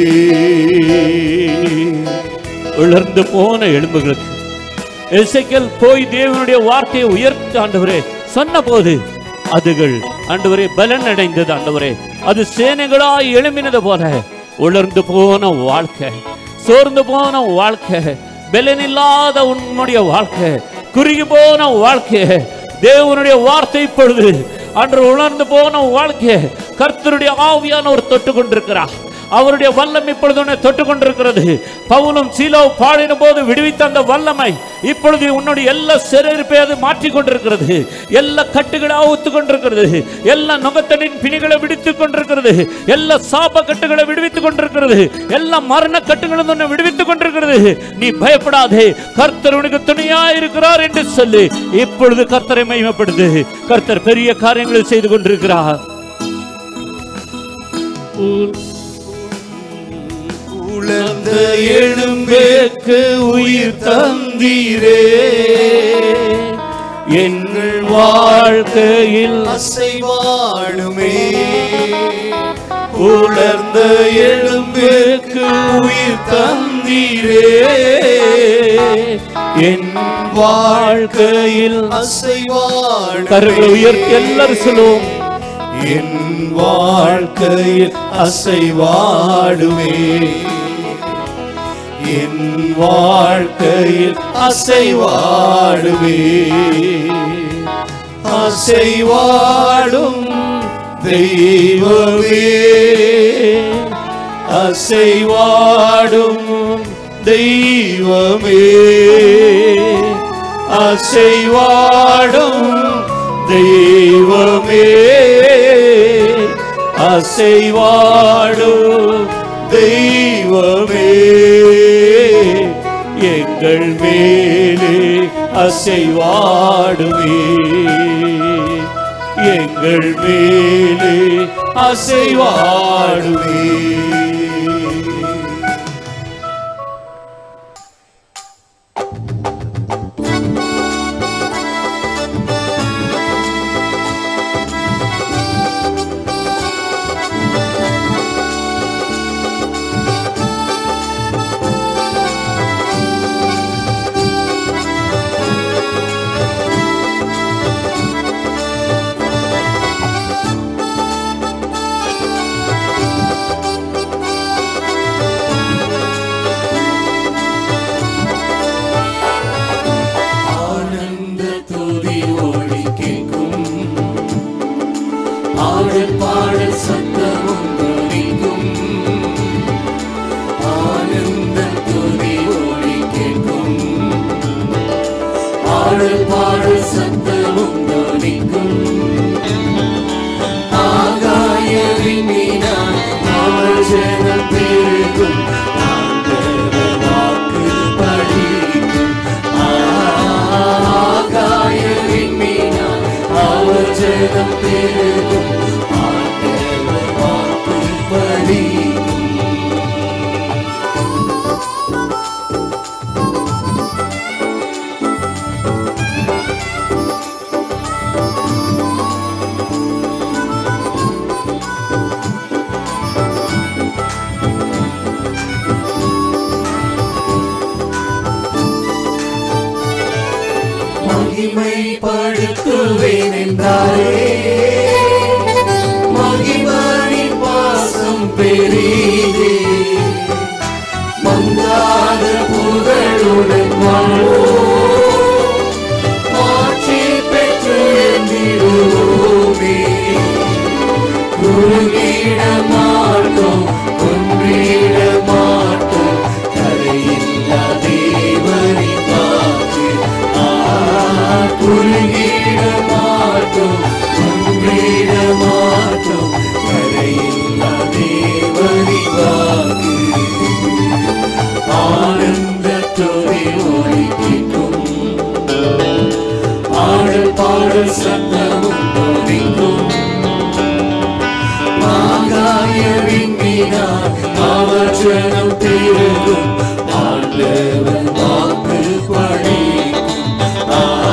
உலர்ந்து போன எலும்புகளுக்கு எசைக்கல் போய் தேவனுடைய வார்த்தையை உயர்த்த ஆண்டவரே சொன்னபோது அதுகள் ஆண்டவரே பலன் அடைந்தது ஆண்டவரே அது சேனைகளாய் எழும்பினது போல உலர்ந்து போன வாழ்க்கை சோர்ந்து போன வாழ்க்கை பலனில்லாத உன்னுடைய வாழ்க்கை குறுகி போன வாழ்க்கை தேவனுடைய வார்த்தை இப்பொழுது அன்று உணர்ந்து போன வாழ்க்கை கர்த்தருடைய ஆவியானவர் தொட்டு கொண்டிருக்கிறார் அவருடைய வல்லம் இப்பொழுது உன்னை தொட்டு கொண்டிருக்கிறது பவுலும் சீலோ பாடின போது விடுவித்த அந்த வல்லமை இப்பொழுது உன்னுடைய எல்லா சிறையிருப்பை அது மாற்றி கொண்டிருக்கிறது எல்லா கட்டுகளை அவுத்து கொண்டிருக்கிறது எல்லா நுகத்தனின் பிணிகளை விடுத்துக் கொண்டிருக்கிறது எல்லா சாப கட்டுகளை விடுவித்துக் கொண்டிருக்கிறது எல்லா மரண கட்டுகளும் உன்னை விடுவித்துக் கொண்டிருக்கிறது நீ பயப்படாதே கர்த்தர் உனக்கு துணையா இருக்கிறார் என்று சொல்லி இப்பொழுது கர்த்தரை மகிமைப்படுது கர்த்தர் பெரிய காரியங்களை செய்து கொண்டிருக்கிறார் உலர்ந்த எழும்பேக்கு உயிர் தந்தீரே எங்கள் வாழ்க்கையில் அசைவாடுமே உலர்ந்த எழும்பேக்கு உயிர் தந்தீரே என் வாழ்க்கையில் அசைவாடு கருகளை உயர்த்தி எல்லாரும் சொல்லுவோம் என் வாழ்க்கையில் அசைவாடுமே என் வாழ்க்கையில் அசைவாடுவே அசைவாடும் தெய்வமே அசைவாடும் தெய்வமே அசைவாடும் தெய்வமே அசைவாடும் தெய்வமே எங்கள் மேலே அசைவாடுவே எங்கள் மேலே அசைவாடுவே ஆனந்த துதி ஒளி கேட்கும் ஆடல் பாடல் சத்தமும் துணிக்கும் ஆனந்த துதி ஒளி கேட்கும் ஆடல் பாடல் சத்தமும் துணிக்கும் ஆகாய விண்மீனான் அவள் ஜெகம் பெருகும் ஆண்டவர் வாக்கு பலிக்கும் ஆகாய விண்மீனான் அவர் ஜெகம் பெருகும் ஆண்டவர் வாக்கு பலிக்கும் மகிமைப்படுத்துவேன் என்றாரே மகிமனின் பாசம் பெரிதே மங்காத புகழ் உம்முடன் வாழ்வோம் மாற்றி பெற்று எண்ணிடுவோமே குறுகிட மாட்டோம் ஒன்றிட மாட்டோம் கரையில்லா தேவனை பார்த்து ஆ குறுகிட மாட்டோம் ஒன்றிட மாட்டோம் கரையில்லா தேவனை பார்த்து ஆனந்த துதி ஒலிக்கும் ஆடல் பாடல் சத்தமும் ஒலிக்கும் ஆகாய விண்ணினார் அவச்சனம் பெருகும் ஆண்டவர் வாக்கு பழிக்கும்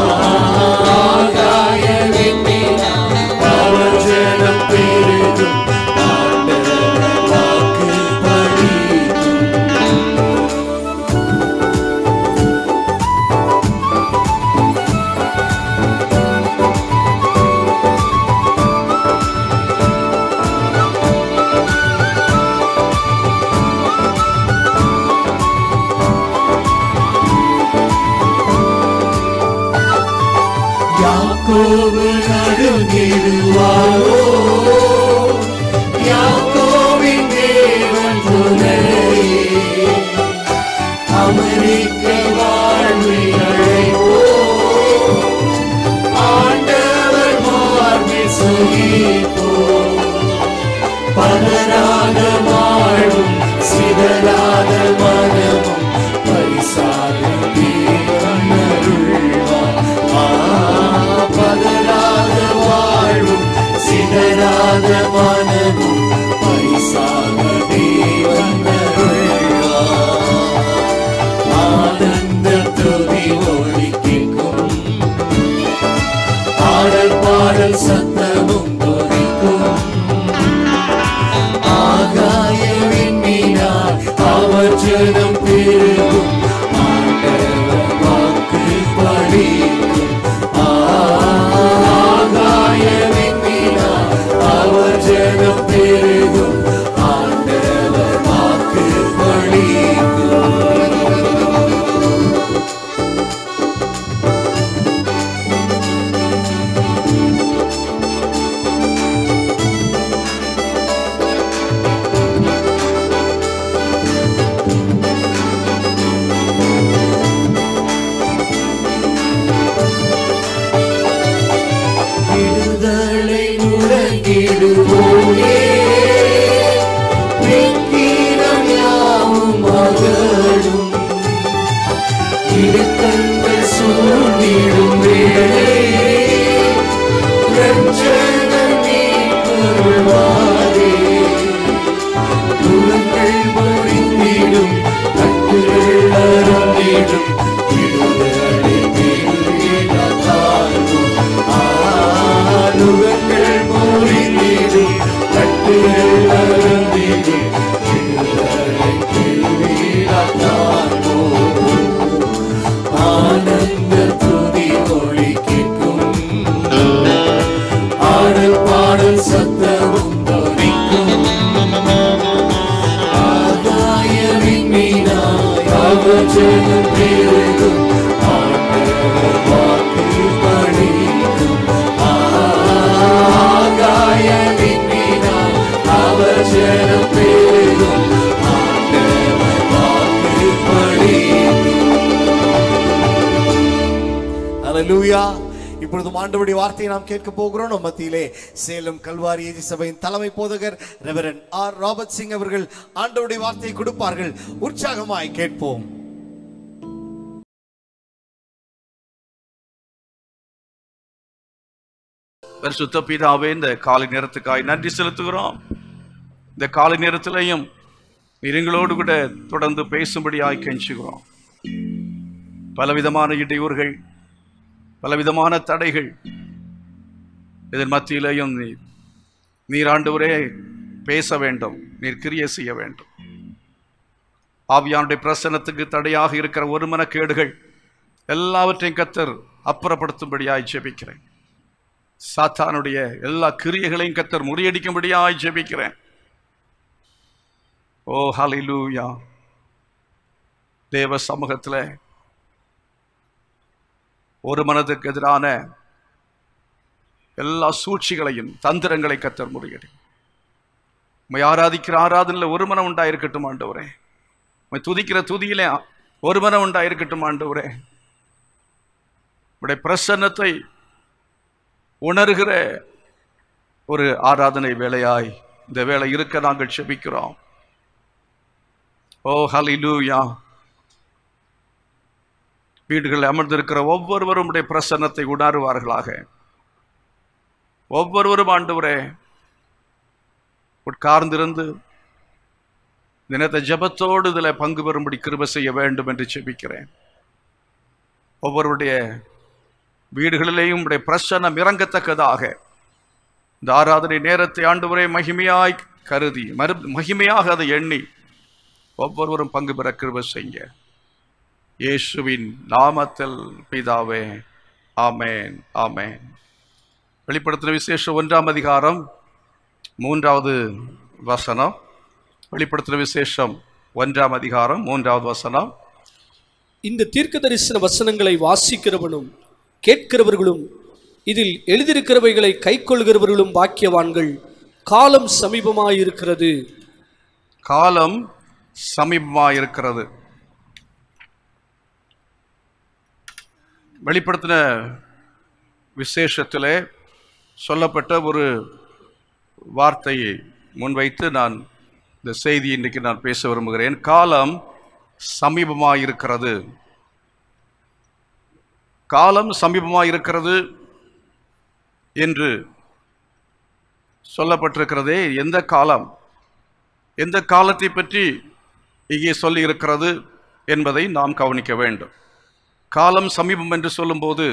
ஆகாய விண்ணினார் அவச்சனம் பெருகும் ஆண்டவர் வாக்கு பழிக்கும் யாக்கோபு நடுங்கிடுவாரோ யாக்கோவின் தேவன் துணையே அமெரிக்க வாழ்வில் அழைப்போ ஆண்டவர் மார்பில் சுகிப்போ பலராத வாழ்வும் சிதறாத மனமும் பரிசாக தேவன் அருள்வார். ஆ, பதறாத வாழ்வும் சிதறாத மனமும் பரிசாக தேவன் அருள்வார். ஆனந்த துதி ஒளி கேட்கும் ஆடல் பாடல் சத்தமும் துதிக்கும் ஆகாய விண்மீனார் அவர் ஜனம் பெருகும் ஆண்டவர் வாக்கு பழிக்கும் ஆகாய விண்மீனார் அவர் ஜனம் பெருகும் ஆண்டவர் வாக்கு பழிக்கும் விடுதலை முழங்கிடுவோமே வெங்கீரம் யாவும் அகலும் இடுக்கங்கள் சூழ்ந்திடும் வேளை ரட்சகர் மீட்பருள்வாரே துலங்கள் முறிந்திடும் கட்டுகள் அருந்திடும் விடுதலை தாழ்வும் ஆளுகங்கள் முறிந்திடும் கட்டுகள் அருந்திடும் விடுதலை தாழ்வும் ஆனந்த துதி ஒளி கேட்கும் ஆடல் பாடல் சத்தமும் துதிக்கும் ஆகாய விண்மீனாய் அவச்சனம் பெருகும் ஆண்டவர் வாக்கு பழிக்கும் ஆகாய விண்மீனாய் அவச்சனம் பெருகும் ஆண்டவர் வாக்கு பழிக்கும் அல்லேலூயா இப்பொழுது ஆண்டவருடைய வார்த்தையை நாம் கேட்க போகிறோம் நம் மத்தியிலே சேலம் கல்வாரி ஏஜி சபையின் தலைமை போதகர் ரெவரன் ஆர் ராபர்ட் சிங் அவர்கள் ஆண்டவருடைய வார்த்தையை கொடுப்பார்கள் உற்சாகமாய் கேட்போம் பரிசுத்த பிதாவே இந்த காலை நேரத்துக்காய் நன்றி செலுத்துகிறோம் இந்த காலை நேரத்திலையும் நீர் எங்களோடு கூட தொடர்ந்து பேசும்படியாய் கெஞ்சுகிறோம் பலவிதமான இடையூறுகள் பலவிதமான தடைகள் இதன் மத்தியிலையும் நீர் நீர் ஆண்டவரே பேச வேண்டும் நீர் கிரியை செய்ய வேண்டும் ஆவியானுடைய பிரசனத்துக்கு தடையாக இருக்கிற ஒரு மனக்கேடுகள் எல்லாவற்றையும் கத்தர் அப்புறப்படுத்தும்படியாய் ஜெபிக்கிறேன் சாத்தானுடைய எல்லா கிரியைகளையும் கத்தர் முறியடிக்கும்படியாய் ஜெபிக்கிறேன் ஓ ஹalleluya தேவ சமூகத்தில் ஒரு மனதுக்கு எதிரான எல்லா சூழ்ச்சிகளையும் தந்திரங்களை கத்தர் முறியடி உம்மை ஆராதிக்கிற ஆராதனையில் ஒரு மனம் உண்டாயிருக்கட்டும் ஆண்டவரே உம்மை துதிக்கிற துதியிலே ஒரு மனம் உண்டாயிருக்கட்டும் ஆண்டவரே உடைய பிரசன்னத்தை உணர்கிற ஒரு ஆராதனை வேலையாய் இந்த வேலை இருக்க நாங்கள் செபிக்கிறோம் ஓ ஹலிலூயா வீடுகளில் அமர்ந்திருக்கிற ஒவ்வொருவரும் உடைய பிரசன்னத்தை உணருவார்களாக ஒவ்வொருவரும் ஆண்டவரே உட்கார்ந்திருந்து தினத்தை ஜபத்தோடு இதில் பங்கு பெறும்படி கிருப செய்ய வேண்டும் என்று செபிக்கிறேன் ஒவ்வொருடைய வீடுகளிலேயும் உடைய பிரசன்னம் இறங்கத்தக்கதாக இந்த ஆராதனை நேரத்தை ஆண்டவரே மகிமையாய் கருதி மறு மகிமையாக அதை எண்ணி ஒவ்வொருவரும் பங்கு பெற கிருப செய்ய இயேசுவின் நாமத்தில் பிதாவே ஆமேன் ஆமேன் வெளிப்படுத்தின விசேஷம் ஒன்றாம் அதிகாரம் மூன்றாவது வசனம் வெளிப்படுத்தின விசேஷம் ஒன்றாம் அதிகாரம் மூன்றாவது வசனம் இந்த தீர்க்க தரிசன வசனங்களை வாசிக்கிறவனும் கேட்கிறவர்களும் இதில் எழுதியிருக்கிறவைகளை கைக்கொள்கிறவர்களும் பாக்கியவான்கள் காலம் சமீபமாயிருக்கிறது காலம் சமீபமாயிருக்கிறது வெளிப்படுத்தின விசேஷத்திலே சொல்லப்பட்ட ஒரு வார்த்தையை முன்வைத்து நான் இந்த செய்தி இன்றைக்கு நான் பேச விரும்புகிறேன் காலம் சமீபமாயிருக்கிறது காலம் சமீபமாயிருக்கிறது என்று சொல்லப்பட்டிருக்கிறதே எந்த காலம் எந்த காலத்தை பற்றி இங்கே சொல்லி இருக்கிறது என்பதை நாம் கவனிக்க வேண்டும் காலம் சமீபம் என்று சொல்லும்போது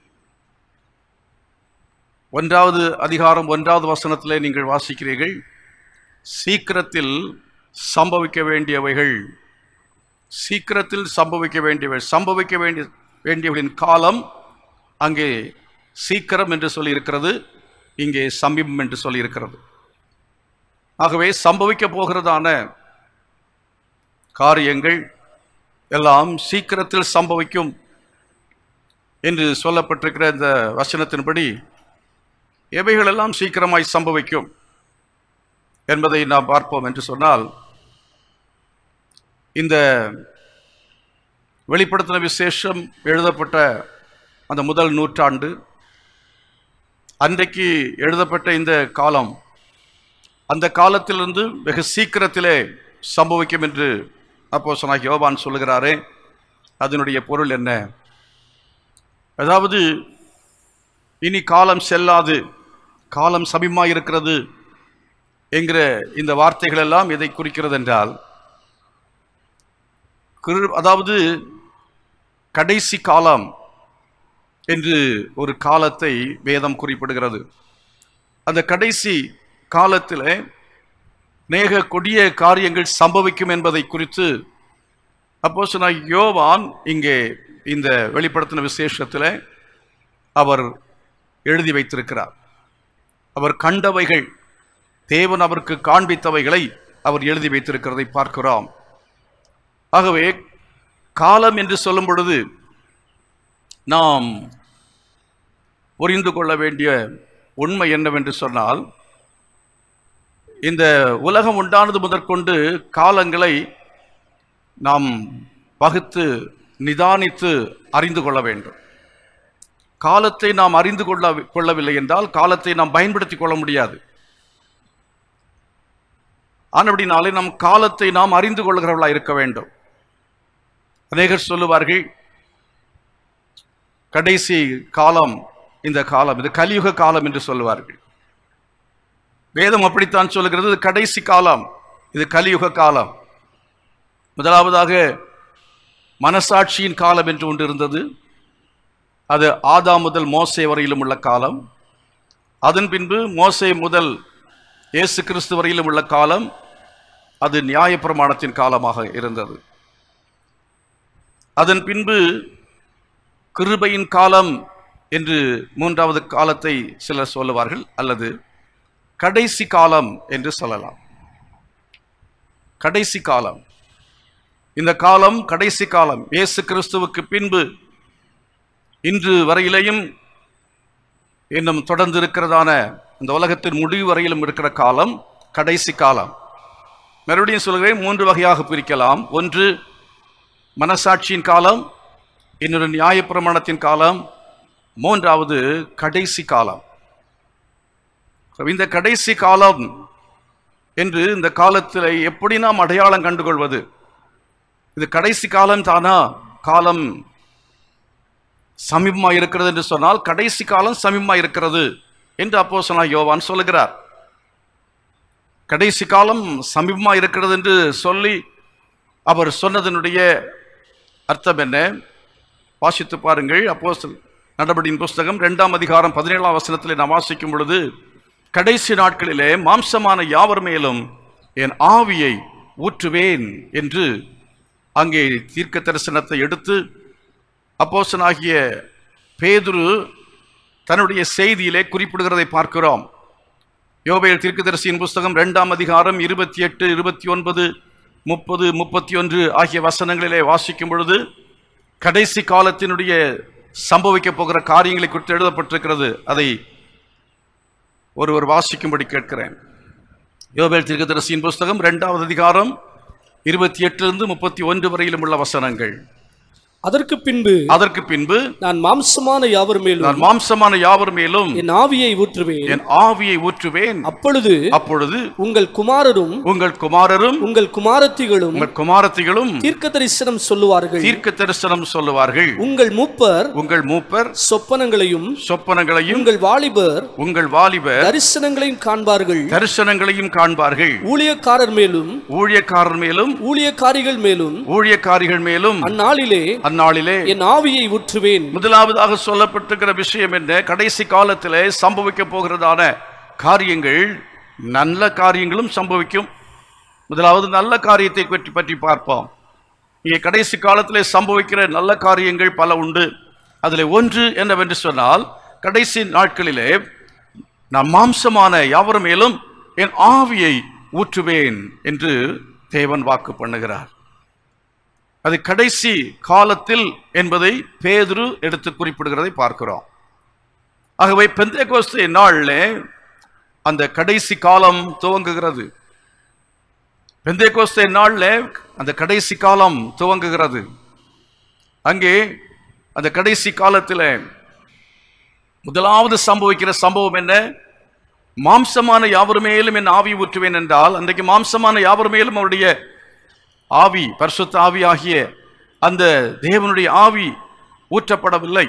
ஒன்றாவது அதிகாரம் ஒன்றாவது வசனத்திலே நீங்கள் வாசிக்கிறீர்கள் சீக்கிரத்தில் சம்பவிக்க வேண்டியவைகள் சீக்கிரத்தில் சம்பவிக்க வேண்டியவை சம்பவிக்க வேண்டிய வேண்டியவர்களின் காலம் அங்கே சீக்கிரம் என்று சொல்லி இருக்கிறது இங்கே சமீபம் என்று சொல்லி இருக்கிறது ஆகவே சம்பவிக்க போகிறதான காரியங்கள் எல்லாம் சீக்கிரத்தில் சம்பவிக்கும் என்று சொல்லப்பட்டிருக்கிற இந்த வசனத்தின்படி எவைகளெல்லாம் சீக்கிரமாய் சம்பவிக்கும் என்பதை நாம் பார்ப்போம் என்று சொன்னால் இந்த வெளிப்படுத்தின விசேஷம் எழுதப்பட்ட அந்த முதல் நூற்றாண்டு அன்றைக்கு எழுதப்பட்ட இந்த காலம் அந்த காலத்திலிருந்து வெகு சீக்கிரத்திலே சம்பவிக்கும் என்று அப்போ சொன்னாக யோவான் சொல்லுகிறாரே அதனுடைய பொருள் என்ன அதாவது இனி காலம் செல்லாது காலம் சமீபமாக இருக்கிறது என்கிற இந்த வார்த்தைகள் எல்லாம் எதை குறிக்கிறது என்றால் கிரு- அதாவது கடைசி காலம் என்று ஒரு காலத்தை வேதம் குறிப்பிடுகிறது அந்த கடைசி காலத்தில் நேக கொடிய காரியங்கள் சம்பவிக்கும் என்பதை குறித்து அப்போ யோவான் இங்கே இந்த வெளிப்படுத்தின விசேஷத்தில் அவர் எழுதி வைத்திருக்கிறார் அவர் கண்டவைகள் தேவன் அவருக்கு காண்பித்தவைகளை அவர் எழுதி வைத்திருக்கிறதை பார்க்கிறோம் ஆகவே காலம் என்று சொல்லும் பொழுது நாம் புரிந்து கொள்ள வேண்டிய உண்மை என்னவென்று சொன்னால் இந்த உலகம் உண்டானது முதற்கொண்டு காலங்களை நாம் வகுத்து நிதானித்து அறிந்து கொள்ள வேண்டும் காலத்தை நாம் அறிந்து கொள்ள கொள்ளவில்லை என்றால் காலத்தை நாம் பயன்படுத்தி கொள்ள முடியாது ஆனபடினாலே நம் காலத்தை நாம் அறிந்து கொள்கிறவர்களாக இருக்க வேண்டும் அநேகர் சொல்லுவார்கள் கடைசி காலம் இந்த காலம் இது கலியுக காலம் என்று சொல்லுவார்கள் வேதம் அப்படித்தான் சொல்லுகிறது இது கடைசி காலம் இது கலியுக காலம் முதலாவதாக மனசாட்சியின் காலம் என்று ஒன்று இருந்தது அது ஆதாம் முதல் மோசே வரையிலும் உள்ள காலம் அதன் பின்பு மோசே முதல் இயேசு கிறிஸ்து வரையிலும் உள்ள காலம் அது நியாயப்பிரமாணத்தின் காலமாக இருந்தது அதன் பின்பு கிருபையின் காலம் என்று மூன்றாவது காலத்தை சிலர் சொல்லுவார்கள் அல்லது கடைசி காலம் என்று சொல்லலாம் கடைசி காலம் இந்த காலம் கடைசி காலம் இயேசு கிறிஸ்துவுக்கு பின்பு இன்று வரையிலேயும் இன்னும் தொடர்ந்து இருக்கிறதான இந்த உலகத்தின் முடிவு வரையிலும் இருக்கிற காலம் கடைசி காலம் மறுபடியும் சொல்கிறேன் மூன்று வகையாக பிரிக்கலாம் ஒன்று மனசாட்சியின் காலம் இன்னொரு நியாயப்பிரமாணத்தின் காலம் மூன்றாவது கடைசி காலம் இந்த கடைசி காலம் என்று இந்த காலத்தில் எப்படி நாம் அடையாளம் கண்டுகொள்வது இது கடைசி காலம் தானா காலம் சமீபமாக இருக்கிறது என்று சொன்னால் கடைசி காலம் சமீபமாக இருக்கிறது என்று அப்போ யோவான் சொல்லுகிறார் கடைசி காலம் சமீபமாக இருக்கிறது என்று சொல்லி அவர் சொன்னதனுடைய அர்த்தம் என்ன வாசித்து பாருங்கள் அப்போ நடபடியின் புஸ்தகம் இரண்டாம் அதிகாரம் பதினேழாம் வசனத்தில் நாம் வாசிக்கும் பொழுது கடைசி நாட்களிலே மாம்சமான யாவர் மேலும் என் ஆவியை ஊற்றுவேன் என்று அங்கே தீர்க்க தரிசனத்தை எடுத்து அப்போசனாகிய பேதுரு தன்னுடைய செய்தியிலே குறிப்பிடுகிறதை பார்க்கிறோம் யோபேல் தீர்க்கதரிசியின் புஸ்தகம் இரண்டாம் அதிகாரம் இருபத்தி எட்டு இருபத்தி ஒன்பது முப்பது முப்பத்தி ஒன்று ஆகிய வசனங்களிலே வாசிக்கும் பொழுது கடைசி காலத்தினுடைய சம்பவிக்கப் போகிற காரியங்களை குறித்து எழுதப்பட்டிருக்கிறது அதை ஒருவர் வாசிக்கும்படி கேட்கிறேன் யோபேல் தீர்க்கதரிசியின் புஸ்தகம் இரண்டாவது அதிகாரம் இருபத்தி எட்டிலிருந்து முப்பத்தி ஒன்று வரையிலும் உள்ள வசனங்கள் அதற்கு பின்பு அதற்கு பின்பு நான் மாம்சமான யாவர் மேலும் நான் மாம்சமான யாவர் மேலும் என் ஆவியை ஊற்றுவேன் என் ஆவியை ஊற்றுவேன் அப்பொழுது அப்பொழுது உங்கள் குமாரரும் உங்கள் குமாரரும் உங்கள் குமாரத்திகளும் உங்கள் குமாரத்திகளும் தீர்க்க தரிசனம் சொல்லுவார்கள் தீர்க்க தரிசனம் சொல்லுவார்கள் உங்கள் மூப்பர் உங்கள் மூப்பர் சொப்பனங்களையும் சொப்பனங்களையும் உங்கள் வாலிபர் உங்கள் வாலிபர் தரிசனங்களையும் காண்பார்கள் தரிசனங்களையும் காண்பார்கள் ஊழியக்காரர் மேலும் ஊழியக்காரர் மேலும் ஊழியக்காரிகள் மேலும் ஊழியக்காரிகள் மேலும் அந்நாளிலே அந்நாளிலே என் ஆவியை ஊற்றுவேன் முதலாவதாக சொல்லப்பட்டிருக்கிற விஷயம் என்ன கடைசி காலத்திலே சம்பவிக்க போகிறதான காரியங்கள் நல்ல காரியங்களும் சம்பவிக்கும் முதலாவது நல்ல காரியத்தை பற்றி பற்றி பார்ப்போம் இங்கே கடைசி காலத்திலே சம்பவிக்கிற நல்ல காரியங்கள் பல உண்டு அதில் ஒன்று என்னவென்று சொன்னால் கடைசி நாட்களிலே நான் மாம்சமான யாவர் மேலும் என் ஆவியை ஊற்றுவேன் என்று தேவன் வாக்கு பண்ணுகிறார் அது கடைசி காலத்தில் என்பதை பேதுரு எடுத்து குறிப்பிடுகிறதை பார்க்கிறோம் ஆகவே பெந்தேகோஸ்தே நாளில் அந்த கடைசி காலம் துவங்குகிறது பெந்தேகோஸ்தே நாளில் அந்த கடைசி காலம் துவங்குகிறது அங்கே அந்த கடைசி காலத்தில் முதலாவது சம்பவிக்கிற சம்பவம் என்ன மாம்சமான யாவர் மேலும் என் ஆவி ஊற்றுவேன் என்றால் அன்றைக்கு மாம்சமான யாவர் மேலும் அவருடைய ஆவி பரிசுத்த ஆவி ஆகிய அந்த தேவனுடைய ஆவி ஊற்றப்படவில்லை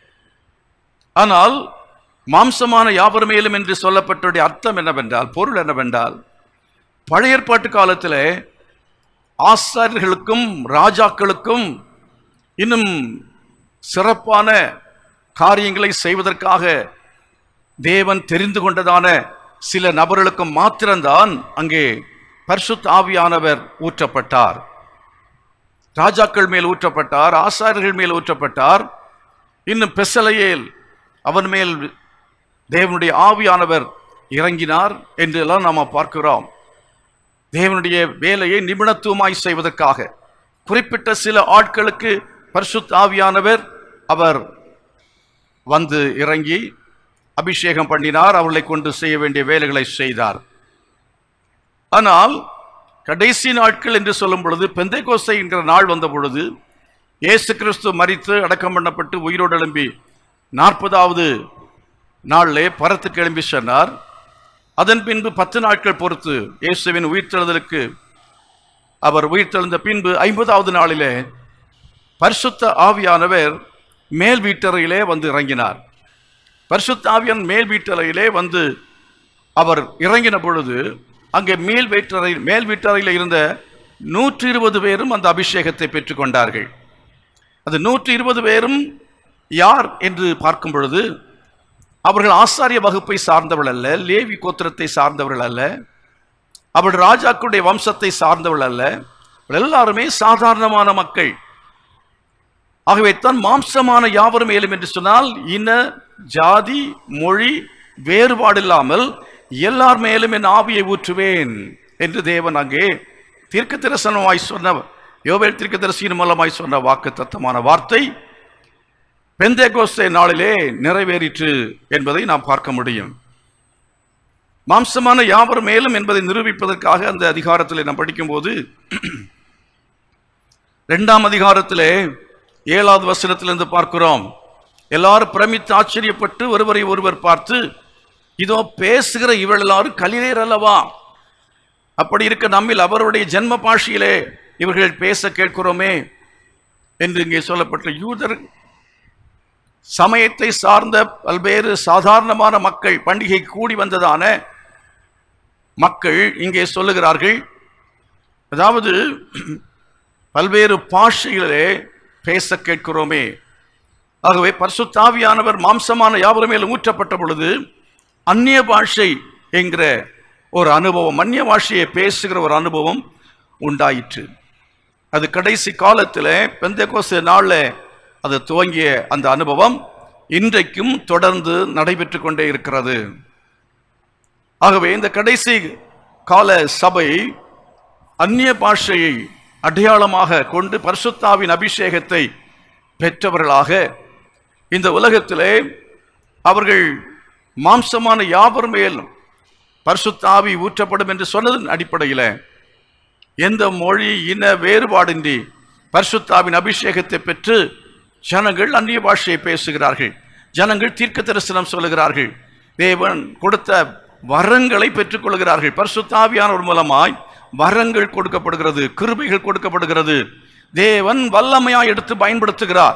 ஆனால் மாம்சமான யாவர் மேலும் என்று சொல்லப்பட்டுடைய அர்த்தம் என்னவென்றால் பொருள் என்னவென்றால் பழைய ஏற்பாட்டு காலத்தில் ஆசாரியர்களுக்கும் ராஜாக்களுக்கும் இன்னும் சிறப்பான காரியங்களை செய்வதற்காக தேவன் தெரிந்து கொண்டதான சில நபர்களுக்கு மாத்திரம்தான் அங்கே பரிசுத்த ஆவியானவர் ஊற்றப்பட்டார் ராஜாக்கள் மேல் ஊற்றப்பட்டார் ஆசாரியர்கள் மேல் ஊற்றப்பட்டார் இன்னும் பெசலையேல் அவன் மேல் தேவனுடைய ஆவியானவர் இறங்கினார் என்றெல்லாம் நாம் பார்க்கிறோம் தேவனுடைய வேலையை நிபுணத்துவமாய் செய்வதற்காக குறிப்பிட்ட சில ஆட்களுக்கு பரிசுத்த ஆவியானவர் அவர் வந்து இறங்கி அபிஷேகம் பண்ணினார் அவர்களை கொண்டு செய்ய வேண்டிய வேலைகளை செய்தார் ஆனால் கடைசி நாட்கள் என்று சொல்லும் பொழுது பெந்தைகோசை என்கிற நாள் வந்த பொழுது இயேசு கிறிஸ்து மரித்து அடக்கம் பண்ணப்பட்டு உயிரோடு எழும்பி நாற்பதாவது நாளிலே பரத்துக்கு எழும்பி சொன்னார் அதன் பின்பு பத்து நாட்கள் பொறுத்து இயேசுவின் உயிர்த்தெழுதலுக்கு அவர் உயிர்த்தெழுந்த பின்பு ஐம்பதாவது நாளிலே பரிசுத்த ஆவியானவர் மேல் வீட்டறையிலே வந்து இறங்கினார் பரிசுத்த ஆவியான் மேல் வீட்டறையிலே வந்து அவர் இறங்கின பொழுது அங்கே மேல் வீட்டறை மேல் வீட்டறையில் இருந்த நூற்றி இருபது பேரும் அந்த அபிஷேகத்தை பெற்றுக்கொண்டார்கள் அது நூற்றி இருபது பேரும் யார் என்று பார்க்கும் பொழுது அவர்கள் ஆசாரிய வகுப்பை சார்ந்தவர்கள் அல்ல லேவி கோத்திரத்தை சார்ந்தவர்கள் அல்ல அவர்கள் ராஜாக்களுடைய வம்சத்தை சார்ந்தவர்கள் அல்ல அவர்கள் எல்லாருமே சாதாரணமான மக்கள் ஆகவே தான் மாம்சமான யாவரும் மேலும் என்று சொன்னால் இன ஜாதி மொழி வேறுபாடு இல்லாமல் எல்லார் மேலும் என் ஆவியை ஊற்றுவேன் என்று தேவன் அங்கே தீர்க்க தரிசனமாய் சொன்ன யோவேல் தீர்க்க தரிசனம் மூலமாய் சொன்ன வாக்கு தத்தமான வார்த்தை பெந்தேகோஸ்தே நாளிலே நிறைவேறிற்று என்பதை நாம் பார்க்க முடியும் மாம்சமான யாவர் மேலும் என்பதை நிரூபிப்பதற்காக அந்த அதிகாரத்தில் நாம் படிக்கும்போது இரண்டாம் அதிகாரத்திலே ஏழாவது வசனத்திலிருந்து பார்க்கிறோம் எல்லாரும் பிரமித்து ஆச்சரியப்பட்டு ஒருவரை ஒருவர் பார்த்து இதோ பேசுகிற இவள் எல்லாரும் கலிலேயர் அல்லவா அப்படி இருக்க நம்மில் அவருடைய ஜென்ம பாஷையிலே இவர்கள் பேச கேட்கிறோமே என்று இங்கே சொல்லப்பட்ட யூதர் சமயத்தை சார்ந்த பல்வேறு சாதாரணமான மக்கள் பண்டிகை கூடி வந்ததான மக்கள் இங்கே சொல்லுகிறார்கள் அதாவது பல்வேறு பாஷைகளிலே பேச கேட்கிறோமே ஆகவே பரிசுத்தாவியானவர் மாம்சமான யாவரும் மேலும் ஊற்றப்பட்ட பொழுது அந்நிய பாஷை என்கிற ஒரு அனுபவம் அந்நிய பாஷையை பேசுகிற ஒரு அனுபவம் உண்டாயிற்று அது கடைசி காலத்தில் பெந்தகோச நாளில் அது துவங்கிய அந்த அனுபவம் இன்றைக்கும் தொடர்ந்து நடைபெற்று கொண்டே இருக்கிறது ஆகவே இந்த கடைசி கால சபை அந்நிய பாஷையை அடையாளமாக கொண்டு பரிசுத்தாவின் அபிஷேகத்தை பெற்றவர்களாக இந்த உலகத்திலே அவர்கள் மாம்சமான யாவர் மேலும் பரிசுத்தாவி ஊற்றப்படும் என்று சொன்னதன் அடிப்படையில் எந்த மொழி இன வேறுபாடின்றி பரிசுத்தாவின் அபிஷேகத்தை பெற்று ஜனங்கள் அந்நிய பாஷையை பேசுகிறார்கள் ஜனங்கள் தீர்க்க தரிசனம் சொல்லுகிறார்கள் தேவன் கொடுத்த வரங்களை பெற்றுக்கொள்கிறார்கள் பரிசுத்தாவியானவர் மூலமாய் வரங்கள் கொடுக்கப்படுகிறது கிருபைகள் கொடுக்கப்படுகிறது தேவன் வல்லமையாய் எடுத்து பயன்படுத்துகிறார்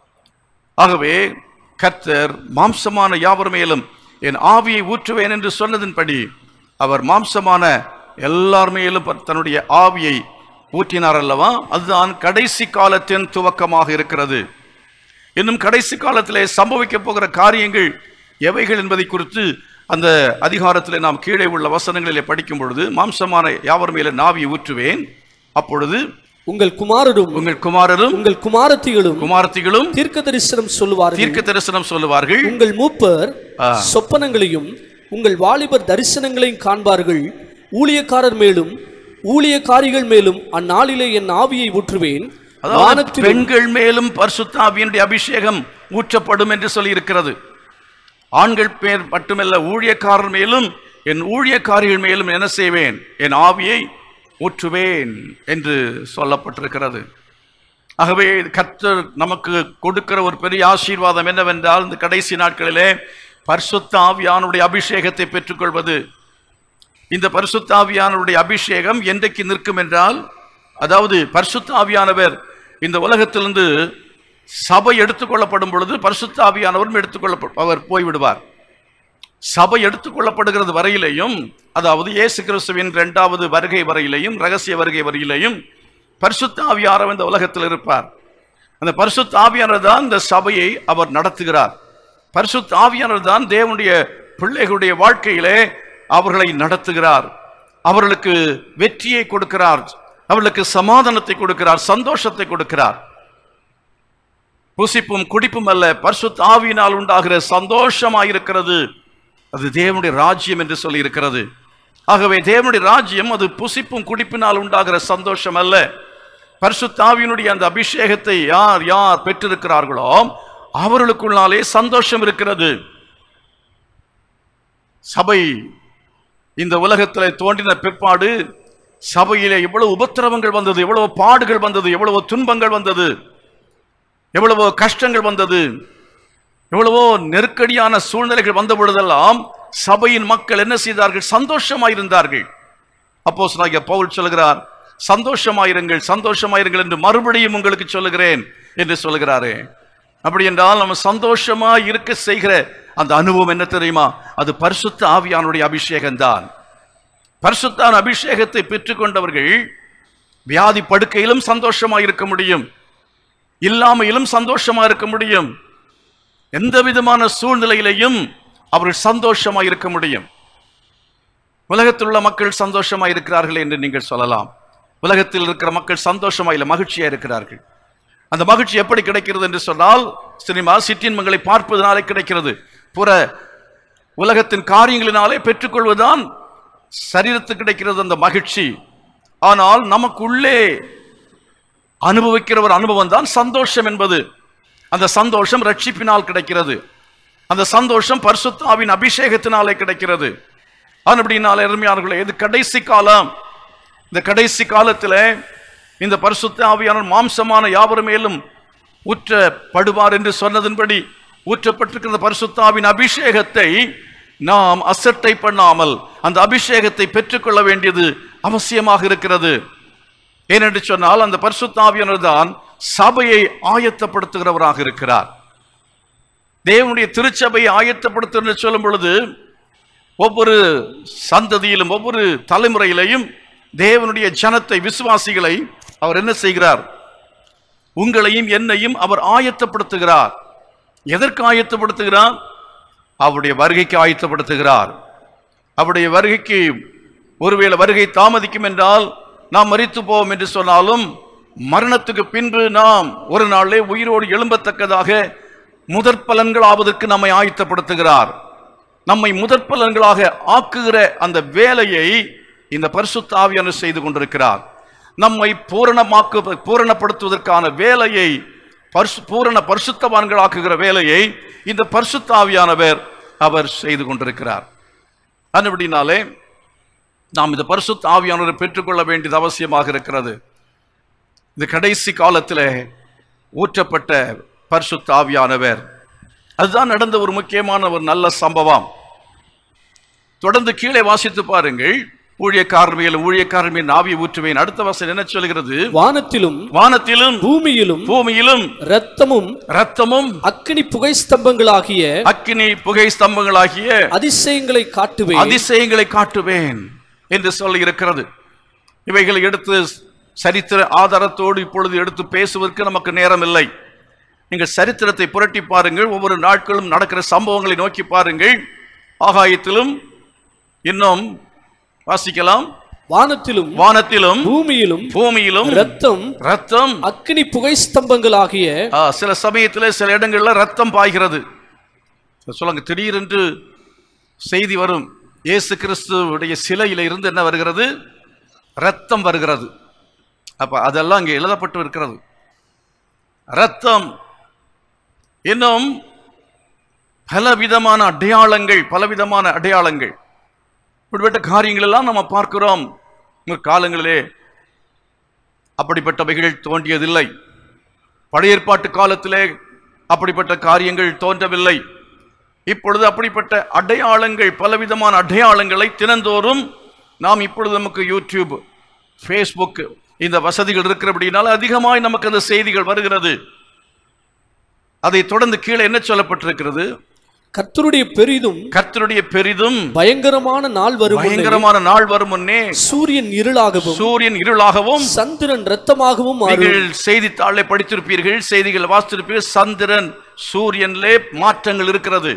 ஆகவே கர்த்தர் மாம்சமான யாவர் மேலும் என் ஆவியை ஊற்றுவேன் என்று சொன்னதின்படி அவர் மாம்சமான எல்லார் மேலும் ப- தன்னுடைய ஆவியை ஊற்றினார் அல்லவா அதுதான் கடைசி காலத்தின் துவக்கமாக இருக்கிறது இன்னும் கடைசி காலத்திலே சம்பவிக்க போகிற காரியங்கள் எவைகள் என்பதை குறித்து அந்த அதிகாரத்திலே நாம் கீழே உள்ள வசனங்களிலே படிக்கும் பொழுது மாம்சமான யாவர் மேல நாவியை ஊற்றுவேன் அப்பொழுது உங்கள் குமாரரும் உங்கள் குமாரரும் உங்கள் குமாரத்திகளும் குமாரத்திகளும் தீர்க்க தரிசனம் சொல்லுவார்கள் தீர்க்க தரிசனம் சொல்லுவார்கள் உங்கள் மூப்பர் ஆ. சொப்பனங்களையும் உங்கள் வாலிபர் தரிசனங்களையும் காண்பார்கள் ஊழியக்காரர் மேலும் ஊழியக்காரிகள் மேலும் அந்நாளிலே என் ஆவியை ஊற்றுவேன் அதாவது வானத்திலும் பெண்கள் மேலும் பரிசுத்தாவியனுடைய அபிஷேகம் ஊற்றப்படும் என்று சொல்லி இருக்கிறது ஆண்கள் பேர் மட்டுமல்ல ஊழியக்காரர் மேலும் என் ஊழியக்காரிகள் மேலும் என்ன செய்வேன் என் ஆவியை ஊற்றுவேன் என்று சொல்லப்பட்டிருக்கிறது ஆகவே கர்த்தர் நமக்கு கொடுக்கிற ஒரு பெரிய ஆசீர்வாதம் என்னவென்றால் இந்த கடைசி நாட்களிலே பரிசுத்த ஆவியானுடைய அபிஷேகத்தை பெற்றுக்கொள்வது இந்த பரிசுத்த ஆவியானவருடைய அபிஷேகம் என்றைக்கு நிற்கும் என்றால் அதாவது பரிசுத்த ஆவியானவர் இந்த உலகத்திலிருந்து சபை எடுத்துக்கொள்ளப்படும் பொழுது பரிசுத்த ஆவியானவரும் எடுத்துக்கொள்ள அவர் போய்விடுவார் சபை எடுத்துக்கொள்ளப்படுகிறது வரையிலேயும் அதாவது இயேசு கிறிஸ்துவின் இரண்டாவது வருகை வரையிலேயும் ரகசிய வருகை வரையிலேயும் பரிசுத்த ஆவியானவர் இந்த உலகத்தில் இருப்பார் அந்த பரிசுத்த ஆவியானவர் தான் இந்த சபையை அவர் நடத்துகிறார் பரிசுத்த ஆவியானவர் தான் தேவனுடைய பிள்ளைகளுடைய வாழ்க்கையிலே அவர்களை நடத்துகிறார் அவர்களுக்கு வெற்றியை கொடுக்கிறார் அவர்களுக்கு சமாதானத்தை கொடுக்கிறார் சந்தோஷத்தை கொடுக்கிறார் புசிப்பும் குடிப்பும் அல்ல பரிசுத்த ஆவியினால் உண்டாகிற சந்தோஷமாயிருக்கிறது அது தேவனுடைய ராஜ்யம் என்று சொல்லி இருக்கிறது ஆகவே தேவனுடைய ராஜ்யம் அது புசிப்பும் குடிப்பினால் உண்டாகிற சந்தோஷம் அல்ல பரிசுத்த ஆவியினுடைய அந்த அபிஷேகத்தை யார் யார் பெற்றிருக்கிறார்களோ அவர்களுக்குள்ளாலே சந்தோஷம் இருக்கிறது சபை இந்த உலகத்தில் தோன்றின பிற்பாடு சபையிலே எவ்வளவு உபத்திரவங்கள் வந்தது எவ்வளவு பாடுகள் வந்தது எவ்வளவு துன்பங்கள் வந்தது எவ்வளவோ கஷ்டங்கள் வந்தது எவ்வளவோ நெருக்கடியான சூழ்நிலைகள் வந்த பொழுதெல்லாம் சபையின் மக்கள் என்ன செய்தார்கள் சந்தோஷமாயிருந்தார்கள் அப்போ பவுல் சொல்கிறார் சந்தோஷமாயிருங்கள் சந்தோஷமாயிருங்கள் என்று மறுபடியும் உங்களுக்கு சொல்லுகிறேன் என்று சொல்லுகிறாரே அப்படி என்றால் நம்ம சந்தோஷமா இருக்க செய்கிற அந்த அனுபவம் என்ன தெரியுமா அது பரிசுத்த ஆவியானுடைய அபிஷேகம்தான் பரிசுத்தான அபிஷேகத்தை பெற்றுக்கொண்டவர்கள் வியாதி படுக்கையிலும் சந்தோஷமா இருக்க முடியும் இல்லாமையிலும் சந்தோஷமா இருக்க முடியும் எந்த விதமான சூழ்நிலையிலையும் அவர்கள் சந்தோஷமா இருக்க முடியும் உலகத்தில் உள்ள மக்கள் சந்தோஷமா இருக்கிறார்கள் என்று நீங்கள் சொல்லலாம் உலகத்தில் இருக்கிற மக்கள் சந்தோஷமா இல்லை மகிழ்ச்சியா இருக்கிறார்கள் அந்த மகிழ்ச்சி எப்படி கிடைக்கிறது என்று சொன்னால் சினிமா சிற்றின்மங்களை பார்ப்பதனாலே கிடைக்கிறது புற உலகத்தின் காரியங்களினாலே பெற்றுக்கொள்வதுதான் சரீரத்துக்கு கிடைக்கிறது அந்த மகிழ்ச்சி ஆனால் நமக்குள்ளே அனுபவிக்கிற ஒரு அனுபவம் தான் சந்தோஷம் என்பது அந்த சந்தோஷம் ரட்சிப்பினால் கிடைக்கிறது அந்த சந்தோஷம் பரிசுத்தாவின் அபிஷேகத்தினாலே கிடைக்கிறது அப்படினால எருமையானவர்களே இது கடைசி காலம் இந்த கடைசி காலத்தில் இந்த பரிசுத்த ஆவியானவர் மாம்சமான யாவர் மேலும் ஊற்றப்படுவார் என்று சொன்னதன்படி ஊற்றப்பட்டிருக்கிற பரிசுத்தாவின் அபிஷேகத்தை நாம் அசட்டை பண்ணாமல் அந்த அபிஷேகத்தை பெற்றுக்கொள்ள வேண்டியது அவசியமாக இருக்கிறது ஏனென்று சொன்னால் அந்த பரிசுத்தாவியானவர் தான் சபையை ஆயத்தப்படுத்துகிறவராக இருக்கிறார் தேவனுடைய திருச்சபையை ஆயத்தப்படுத்து என்று சொல்லும் பொழுது ஒவ்வொரு சந்ததியிலும் ஒவ்வொரு தலைமுறையிலையும் தேவனுடைய ஜனத்தை விசுவாசிகளை அவர் என்ன செய்கிறார் உங்களையும் என்னையும் அவர் ஆயத்தப்படுத்துகிறார் எதற்கு ஆயத்தப்படுத்துகிறார் அவருடைய வருகைக்கு ஆயத்தப்படுத்துகிறார் அவருடைய வருகைக்கு ஒருவேளை வருகை தாமதிக்கும் என்றால் நாம் மரித்து போவோம் என்று சொன்னாலும் மரணத்துக்கு பின்பு நாம் ஒரு நாளே உயிரோடு எழும்பத்தக்கதாக முதற் பலன்களாவதற்கு நம்மை ஆயத்தப்படுத்துகிறார் நம்மை முதற் பலன்களாக ஆக்குகிற அந்த வேலையை இந்த பரிசுத்த ஆவியானவர் செய்து கொண்டிருக்கிறார் நம்மை பூரணமாக்கு பூரணப்படுத்துவதற்கான வேலையை பரிசு பூரண பரிசுத்தவான்களாக்குகிற வேலையை இந்த பரிசுத்த ஆவியானவர் அவர் செய்து கொண்டிருக்கிறார் அதுபடினாலே நாம் இந்த பரிசுத்த ஆவியானவரை பெற்றுக்கொள்ள வேண்டியது அவசியமாக இருக்கிறது இது கடைசி காலத்தில் ஊற்றப்பட்ட பரிசுத்த ஆவியானவர் அதுதான் நடந்த ஒரு முக்கியமான ஒரு நல்ல சம்பவம் தொடர்ந்து கீழே வாசித்து பாருங்கள் ஊழியக்காரர் மேல் ஊழியக்காரர் மேல் ஆவியை ஊற்றுவேன் அடுத்த வசனம் என்ன சொல்கிறது வானத்திலும் வானத்திலும் பூமியிலும் பூமியிலும் இரத்தமும் ரத்தமும் அக்கினி புகை ஸ்தம்பங்களாகிய அக்கினி புகை ஸ்தம்பங்களாகிய அதிசயங்களை காட்டுவேன் அதிசயங்களை காட்டுவேன் என்று சொல்லி இருக்கிறது இவைகளை எடுத்து சரித்திர ஆதாரத்தோடு இப்பொழுது எடுத்து பேசுவதற்கு நமக்கு நேரம் இல்லை நீங்கள் சரித்திரத்தை புரட்டி பாருங்கள் ஒவ்வொரு நாட்களும் நடக்கிற சம்பவங்களை நோக்கி பாருங்கள் ஆகாயத்திலும் இன்னும் வாசிக்கலாம் வானத்திலும் வானத்திலும் பூமியிலும் பூமியிலும் இரத்தம் ரத்தம் அக்கினி புகை ஸ்தம்பங்களாகிய ஆ, சில சமயத்தில் சில இடங்கள்ல ரத்தம் பாய்கிறது சொல்லுங்க திடீரென்று செய்தி வரும் இயேசு கிறிஸ்துவுடைய சிலையில இருந்து என்ன வருகிறது ரத்தம் வருகிறது அப்ப அதெல்லாம் அங்கே எழுதப்பட்டு இருக்கிறது ரத்தம் இன்னும் பலவிதமான அடையாளங்கள் பலவிதமான அடையாளங்கள் இப்படிப்பட்ட காரியங்கள் எல்லாம் நம்ம பார்க்கிறோம் காலங்களிலே அப்படிப்பட்டவைகள் தோன்றியதில்லை பழைய ஏற்பாட்டு காலத்திலே அப்படிப்பட்ட காரியங்கள் தோன்றவில்லை இப்பொழுது அப்படிப்பட்ட அடையாளங்கள் பலவிதமான அடையாளங்களை தினந்தோறும் நாம் இப்பொழுது நமக்கு யூடியூப் ஃபேஸ்புக் இந்த வசதிகள் இருக்கிறபடினால அதிகமாய் நமக்கு அந்த செய்திகள் வருகிறது அதை தொடர்ந்து கீழே என்ன சொல்லப்பட்டிருக்கிறது கர்த்தருடைய பெரிதும் கர்த்தருடைய பெரிதும் பயங்கரமான நாள் வரும் முன்னே பயங்கரமான நாள் வரும் முன்னே சூரியன் இருளாகவும் சூரியன் இருளாகவும் சந்திரன் இரத்தமாகவும் மாறும் நீங்கள் செய்தித்தாளை படித்திருப்பீர்கள் செய்திகள் வாசித்திருப்பீர்கள் சந்திரன் சூரியனிலே மாற்றங்கள் இருக்கிறது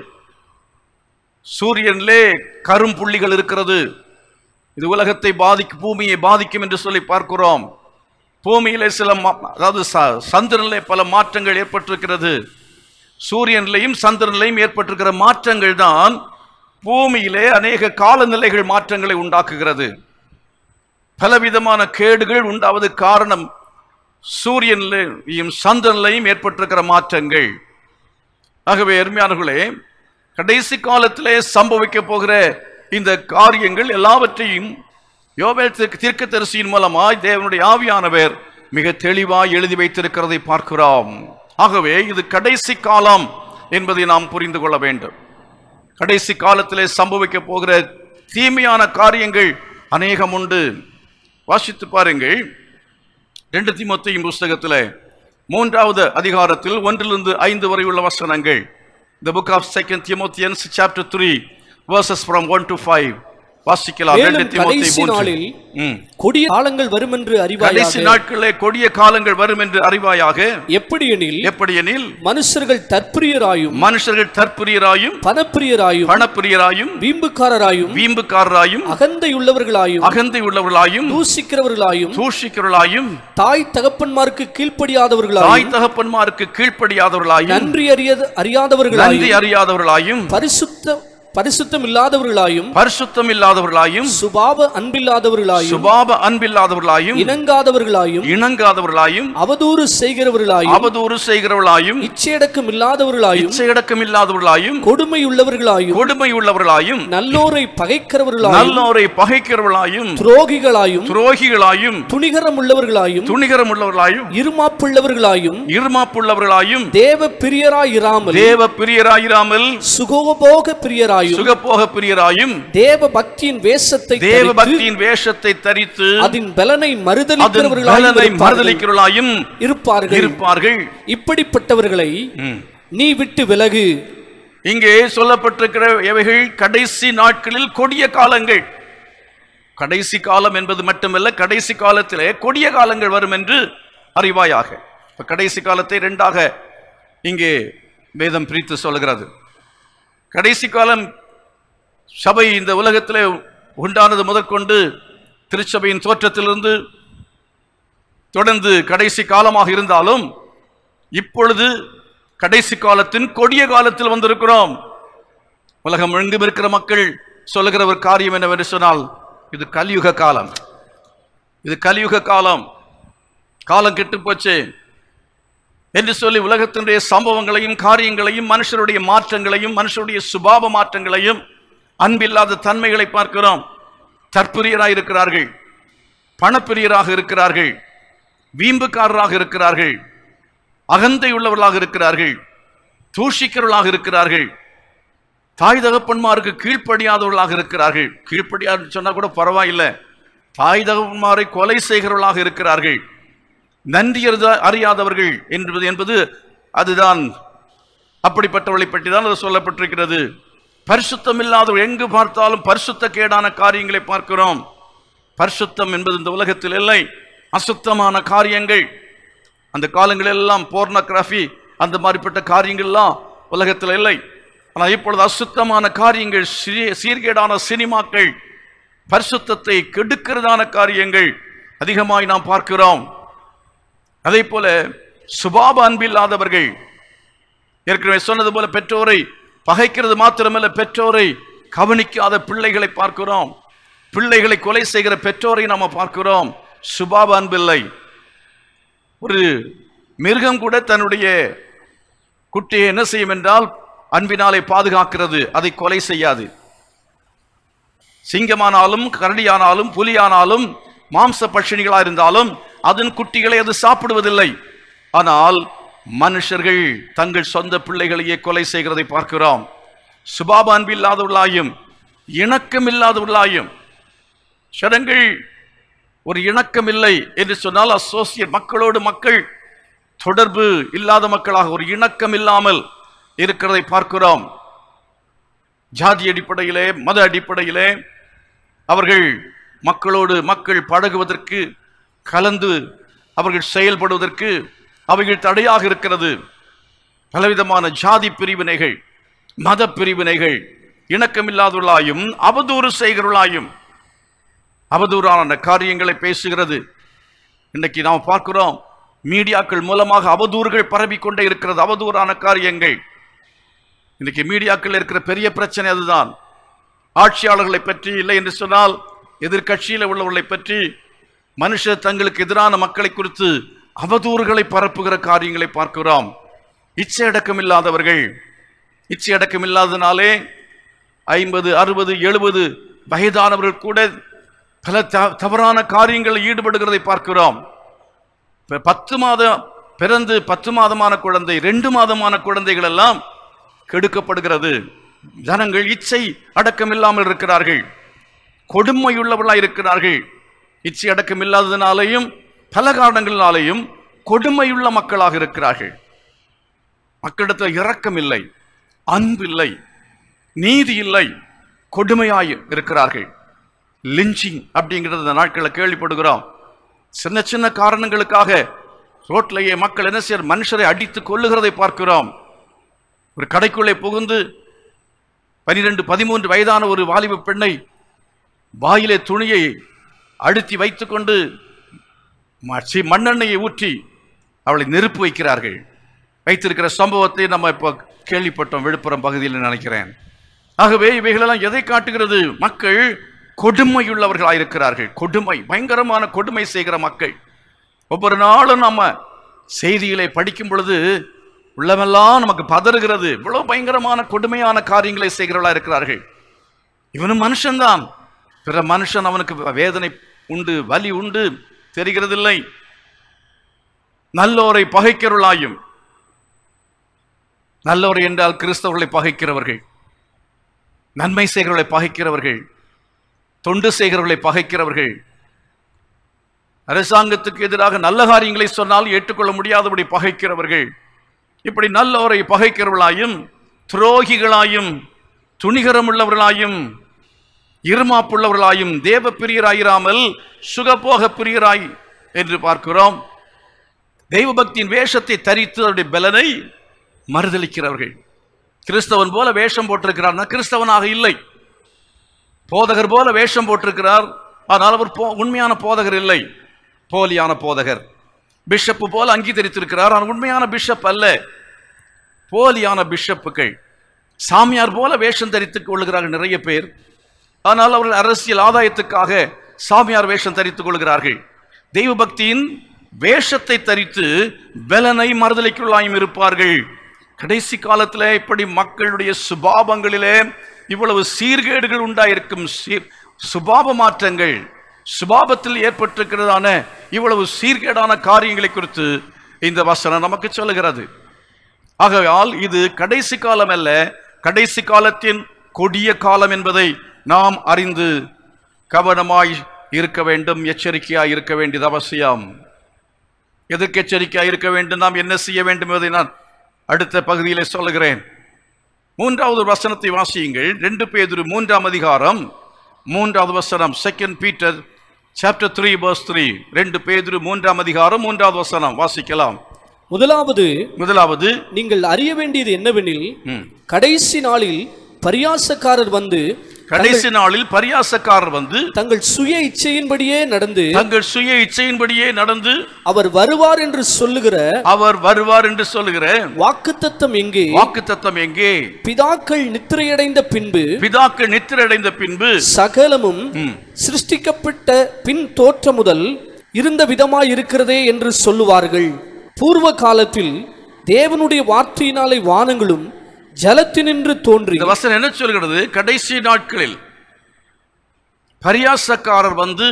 சூரியனிலே கரும்புள்ளிகள் இருக்கிறது இது உலகத்தை பாதிக்கும் பூமியை பாதிக்கும் என்று சொல்லி பார்க்கிறோம் பூமியிலே சில மா- அதாவது ச- சந்திரனிலே பல மாற்றங்கள் ஏற்பட்டிருக்கிறது சூரியனிலையும் சந்திரனிலையும் ஏற்பட்டிருக்கிற மாற்றங்கள் தான் பூமியிலே அநேக காலநிலைகள் மாற்றங்களை உண்டாக்குகிறது பலவிதமான கேடுகள் உண்டாவது காரணம் சூரியனிலையும் சந்திரனிலையும் ஏற்பட்டிருக்கிற மாற்றங்கள் ஆகவே அருமையானவர்களே கடைசி காலத்திலே சம்பவிக்க போகிற இந்த காரியங்கள் எல்லாவற்றையும் யோவேல் தீர்க்க- தீர்க்கதரிசியின் மூலமாய் தேவனுடைய ஆவியானவர் மிக தெளிவாய் எழுதி வைத்திருக்கிறதை பார்க்கிறோம் ஆகவே இது கடைசி காலம் என்பதை நாம் புரிந்து கொள்ள வேண்டும் கடைசி காலத்திலே சம்பவிக்க போகிற தீமையான காரியங்கள் அநேகம் உண்டு வாசித்து பாருங்கள் ரெண்டு தீமோத்தேயும் புஸ்தகத்தில் மூன்றாவது அதிகாரத்தில் ஒன்றிலிருந்து ஐந்து வரை உள்ள வசனங்கள் the book of second Timothians chapter 3 verses from 1 to 5 வாசிக்கலாம் ரெண்டு மேலும் தீமோத்தேயு கடைசி மூன்று. நாளில் ம். கொடிய காலங்கள் வரும் என்று கடைசி அறிவாயாக நாட்களிலே கொடிய காலங்கள் வரும் என்று அறிவாயாக எப்படி எனில் எப்படி எனில் மனுஷர்கள் தற்பிரியராயும் மனுஷர்கள் தற்பிரியராயும் பணப்பிரியராயும் பணப்பிரியராயும் வீம்புக்காரராயும் வீம்புக்காரராயும் அகந்தையுள்ளவர்களாயும் அகந்தை உள்ளவர்களாயும் தூசிக்கிறவர்களாயும் தூஷிக்கிறவர்களாயும் தாய் தகப்பன்மாருக்கு கீழ்ப்படியாதவர்களாயும் தாய் தகப்பன்மாருக்கு கீழ்ப்படியாதவர்களாயும் நன்றி அறிய நன்றி அறியாதவர்களாயும் அறியாதவர்களாயும் பரிசுத்த பரிசுத்தம் இல்லாதவர்களாயும் பரிசுத்தம் இல்லாதவர்களாயும் சுபாவ அன்பில்லாதவர்களாயும் சுபாவ அன்பில்லாதவர்களாயும் இணங்காதவர்களாயும் இணங்காதவர்களாயும் அவதூறு செய்கிறவர்களாயும் அவதூறு செய்கிறவர்களாயும் இச்சையடக்கம் இல்லாதவர்களாயும் இச்சையடக்கம் இல்லாதவர்களாயும் கொடுமை உள்ளவர்களாயும் கொடுமை உள்ளவர்களாயும் நல்லோரை பகைக்கிறவர்களாயும் நல்லோரை பகைக்கிறவர்களாயும் துரோகிகளாயும் துரோகிகளாயும் துணிகரம் உள்ளவர்களாயும் துணிகரம் உள்ளவர்களாயும் இருமாப்புள்ளவர்களாயும் இருமாப்புள்ளவர்களாயும் தேவ பிரியராயிராமல் தேவ பிரியராயிராமல் சுகோபோக பிரியராயும் சுகப்போக பிரியராயும் தேவ பக்தியின் வேஷத்தை தேவ தரித்து, பக்தியின் வேஷத்தை தரித்து அதன் பலனை அதன் மறுதலிக்கிறவர்களாயும் பலனை இருப்பார்கள். மறுதலிக்கிறவர்களாயும் இருப்பார்கள் இருப்பார்கள் இப்படிப்பட்டவர்களை ம். நீ விட்டு விலகு இங்கே சொல்லப்பட்டிருக்கிற எவைகள் கடைசி நாட்களில் கொடிய காலங்கள் கடைசி காலம் என்பது மட்டுமல்ல கடைசி காலத்திலே கொடிய காலங்கள் வரும் என்று அறிவாயாக இப்ப கடைசி காலத்தை இரண்டாக இங்கே வேதம் பிரித்து சொல்கிறது கடைசி காலம் சபை இந்த உலகத்திலே உண்டானது முதற்கொண்டு திருச்சபையின் தோற்றத்திலிருந்து தொடர்ந்து கடைசி காலமாக இருந்தாலும் இப்பொழுது கடைசி காலத்தின் கொடிய காலத்தில் வந்திருக்கிறோம் உலகம் எங்கும் இருக்கிற மக்கள் சொல்லுகிற ஒரு காரியம் என்னவென்று சொன்னால் இது கலியுக காலம் இது கலியுக காலம் காலம் கெட்டு போச்சு என்று சொல்லி உலகத்தினுடைய சம்பவங்களையும் காரியங்களையும் மனுஷருடைய மாற்றங்களையும் மனுஷருடைய சுபாவ மாற்றங்களையும் அன்பில்லாத தன்மைகளை பார்க்கிறோம் தற்பிரியராக இருக்கிறார்கள் பணப்பிரியராக இருக்கிறார்கள் வீம்புக்காரராக இருக்கிறார்கள் அகந்தை உள்ளவர்களாக இருக்கிறார்கள் தூஷிக்கிறவர்களாக இருக்கிறார்கள் தாய் தகப்பன்மாருக்கு கீழ்ப்படியாதவர்களாக இருக்கிறார்கள் கீழ்ப்படியாது சொன்னா கூட பரவாயில்லை தாய் தகப்பன்மாரை கொலை செய்கிறவர்களாக இருக்கிறார்கள் நன்றி அறித- அறியாதவர்கள் என்பது என்பது அதுதான் அப்படிப்பட்டவர்களை பற்றி தான் அது சொல்லப்பட்டிருக்கிறது பரிசுத்தம் இல்லாதவர் எங்கு பார்த்தாலும் பரிசுத்த கேடான காரியங்களை பார்க்கிறோம் பரிசுத்தம் என்பது இந்த உலகத்தில் இல்லை அசுத்தமான காரியங்கள் அந்த காலங்கள் எல்லாம் போர்னோகிராஃபி அந்த மாதிரிப்பட்ட காரியங்கள்லாம் உலகத்தில் இல்லை ஆனால் இப்பொழுது அசுத்தமான காரியங்கள் சீ- சீர்கேடான சினிமாக்கள் பரிசுத்தத்தை கெடுக்கிறதான காரியங்கள் அதிகமாய் நாம் பார்க்கிறோம் அதே போல சுபாப அன்பில்லாதவர்கள் ஏற்கனவே சொன்னது போல பெற்றோரை பகைக்கிறது மாத்திரமல்ல பெற்றோரை கவனிக்காத பிள்ளைகளை பார்க்கிறோம் பிள்ளைகளை கொலை செய்கிற பெற்றோரை நாம பார்க்கிறோம் சுபாப அன்பில்லை ஒரு மிருகம் கூட தன்னுடைய குட்டியை என்ன செய்யும் என்றால் அன்பினாலே பாதுகாக்கிறது அதை கொலை செய்யாது சிங்கமானாலும் கரடியானாலும் புலியானாலும் மாம்ச பட்சிணிகளா இருந்தாலும் அதன் குட்டிகளை அது சாப்பிடுவதில்லை ஆனால் மனுஷர்கள் தங்கள் சொந்த பிள்ளைகளையே கொலை செய்கிறதை பார்க்கிறோம் சுபாப அன்பில்லாதவர்களாயும் இணக்கமில்லாதவர்களாயும் சடங்கள் ஒரு இணக்கம் இல்லை என்று சொன்னால் அசோசியேட் மக்களோடு மக்கள் தொடர்பு இல்லாத மக்களாக ஒரு இணக்கம் இல்லாமல் இருக்கிறதை பார்க்கிறோம் ஜாதி அடிப்படையிலே மத அடிப்படையிலே அவர்கள் மக்களோடு மக்கள் பழகுவதற்கு கலந்து அவர்கள் செயல்படுவதற்கு அவைகள் தடையாக இருக்கிறது பலவிதமான ஜாதி பிரிவினைகள் மத பிரிவினைகள் இணக்கமில்லாதவர்களாயும் அவதூறு செய்கிறவர்களாயும் அவதூறான காரியங்களை பேசுகிறது இன்னைக்கு நாம் பார்க்கிறோம் மீடியாக்கள் மூலமாக அவதூறுகள் பரவிக்கொண்டே இருக்கிறது அவதூறான காரியங்கள் இன்னைக்கு மீடியாக்கள் இருக்கிற பெரிய பிரச்சனை அதுதான் ஆட்சியாளர்களை பற்றி இல்லை என்று சொன்னால் எதிர்க்கட்சியில் உள்ளவர்களை பற்றி மனுஷர் தங்களுக்கு எதிரான மக்களை குறித்து அவதூறுகளை பரப்புகிற காரியங்களை பார்க்கிறோம் இச்சை அடக்கம் இல்லாதவர்கள் இச்சை அடக்கம் இல்லாதனாலே ஐம்பது அறுபது எழுபது வயதானவர்கள் கூட பல த- தவறான காரியங்களில் ஈடுபடுகிறதை பார்க்கிறோம் இப்ப பத்து மாதம் பிறந்து பத்து மாதமான குழந்தை ரெண்டு மாதமான குழந்தைகள் எல்லாம் கெடுக்கப்படுகிறது ஜனங்கள் இச்சை அடக்கம் இல்லாமல் இருக்கிறார்கள் கொடுமையுள்ளவர்களாய் இருக்கிறார்கள் இச்சை அடக்கம் இல்லாததினாலேயும் பல காரணங்களினாலேயும் கொடுமையுள்ள மக்களாக இருக்கிறார்கள் மக்களிடத்தில் இரக்கம் இல்லை அன்பு இல்லை நீதி இல்லை கொடுமையாய் இருக்கிறார்கள் லிஞ்சிங் அப்படிங்கிறது இந்த நாட்களில் கேள்விப்படுகிறோம் சின்ன சின்ன காரணங்களுக்காக ரோட்லேயே மக்கள் என்ன செய்ய மனுஷரை அடித்து கொல்லுகிறதை பார்க்கிறோம் ஒரு கடைக்குள்ளே புகுந்து பனிரெண்டு பதிமூன்று வயதான ஒரு வாலிப பெண்ணை வாயிலே துணியை அழுத்தி வைத்துக்கொண்டு ம- சி- மண்ணெண்ணெயை ஊற்றி அவளை நெருப்பு வைக்கிறார்கள் வைத்திருக்கிற சம்பவத்தை நம்ம இப்போ கேள்விப்பட்டோம் விழுப்புரம் பகுதியில் நினைக்கிறேன் ஆகவே இவைகளெல்லாம் எதை காட்டுகிறது மக்கள் கொடுமையுள்ளவர்களாயிருக்கிறார்கள் கொடுமை பயங்கரமான கொடுமை செய்கிற மக்கள் ஒவ்வொரு நாளும் நம்ம செய்திகளை படிக்கும் பொழுது உள்ளமெல்லாம் நமக்கு பதறுகிறது இவ்வளவு பயங்கரமான கொடுமையான காரியங்களை செய்கிறவர்களா இருக்கிறார்கள் இவனும் மனுஷன்தான் பிற மனுஷன் அவனுக்கு வேதனை உண்டு வலி உண்டு தெரிகிறதில்லை நல்லோரை பகைக்கிறவர்களாயும் நல்லோர் என்றால் கிறிஸ்தவர்களை பகைக்கிறவர்கள் நன்மை செய்கிறவர்களை பகைக்கிறவர்கள் தொண்டு செய்கிறவர்களை பகைக்கிறவர்கள் அரசாங்கத்துக்கு எதிராக நல்ல காரியங்களை சொன்னால் ஏற்றுக்கொள்ள முடியாதபடி பகைக்கிறவர்கள் இப்படி நல்லோரை பகைக்கிறவர்களாயும் துரோகிகளாயும் துணிகரமுள்ளவர்களாயும் இருமாப்புள்ளவர்களாயும் தேவ பிரியராயிராமல் சுகபோக பிரியராய் என்று பார்க்கிறோம் தெய்வ பக்தியின் வேஷத்தை தரித்து அவருடைய பலனை மறுதளிக்கிறவர்கள் கிறிஸ்தவன் போல வேஷம் போட்டிருக்கிறார் கிறிஸ்தவனாக இல்லை போதகர் போல வேஷம் போட்டிருக்கிறார் ஆனால் அவர் போ உண்மையான போதகர் இல்லை போலியான போதகர் பிஷப்பு போல அங்கீகரித்திருக்கிறார் ஆனால் உண்மையான பிஷப் அல்ல போலியான பிஷப்புகள் சாமியார் போல வேஷம் தரித்துக் கொள்கிறார்கள் நிறைய பேர் ஆனால் அவர்கள் அரசியல் ஆதாயத்துக்காக சாமியார் வேஷம் தரித்துக் கொள்கிறார்கள் தெய்வ பக்தியின் வேஷத்தை தரித்து பலனை மறுதலைக்குள்ளாயும் இருப்பார்கள் கடைசி காலத்தில் இப்படி மக்களுடைய சுபாவங்களிலே இவ்வளவு சீர்கேடுகள் உண்டாயிருக்கும் சீர் சுபாவ மாற்றங்கள் சுபாவத்தில் ஏற்பட்டிருக்கிறதான இவ்வளவு சீர்கேடான காரியங்களை குறித்து இந்த வசனம் நமக்கு சொல்லுகிறது ஆகையால் இது கடைசி காலம் அல்ல கடைசி காலத்தின் கொடிய காலம் என்பதை நாம் அறிந்து கவனமாய் இருக்க வேண்டும் எச்சரிக்கையாய் இருக்க வேண்டியது அவசியம் எதற்கு எச்சரிக்கையாய் இருக்க வேண்டும் நாம் என்ன செய்ய வேண்டும் என்பதை நான் அடுத்த பகுதியிலே சொல்லுகிறேன் மூன்றாவது வசனத்தை வாசியுங்கள் ரெண்டு பேதுரு மூன்றாம் அதிகாரம் மூன்றாவது வசனம் second Peter chapter three verse three ரெண்டு பேதுரு மூன்றாம் அதிகாரம் மூன்றாவது வசனம் வாசிக்கலாம் முதலாவது முதலாவது நீங்கள் அறிய வேண்டியது என்னவெனில் ம், கடைசி நாளில் பரியாசக்காரர் வந்து கடைசி நாளில் பரியாசக்காரர் வந்து தங்கள் சுய இச்சையின்படியே நடந்து தங்கள் சுய இச்சையின்படியே நடந்து அவர் வருவார் என்று சொல்லுகிற அவர் வருவார் என்று சொல்லுகிற வாக்குத்தத்தம் எங்கே வாக்குத்தத்தம் எங்கே பிதாக்கள் நித்திரையடைந்த பின்பு பிதாக்கள் நித்திரடைந்த பின்பு சகலமும் ம், சிருஷ்டிக்கப்பட்ட பின் தோற்ற முதல் இருந்த விதமாய் இருக்கிறதே என்று சொல்லுவார்கள் பூர்வ காலத்தில் தேவனுடைய வார்த்தையினாலே வானங்களும் ஜலத்தினின்று தோன்றி இந்த வசனம் என்ன சொல்கிறது கடைசி நாட்களில் பரியாசக்காரர் வந்து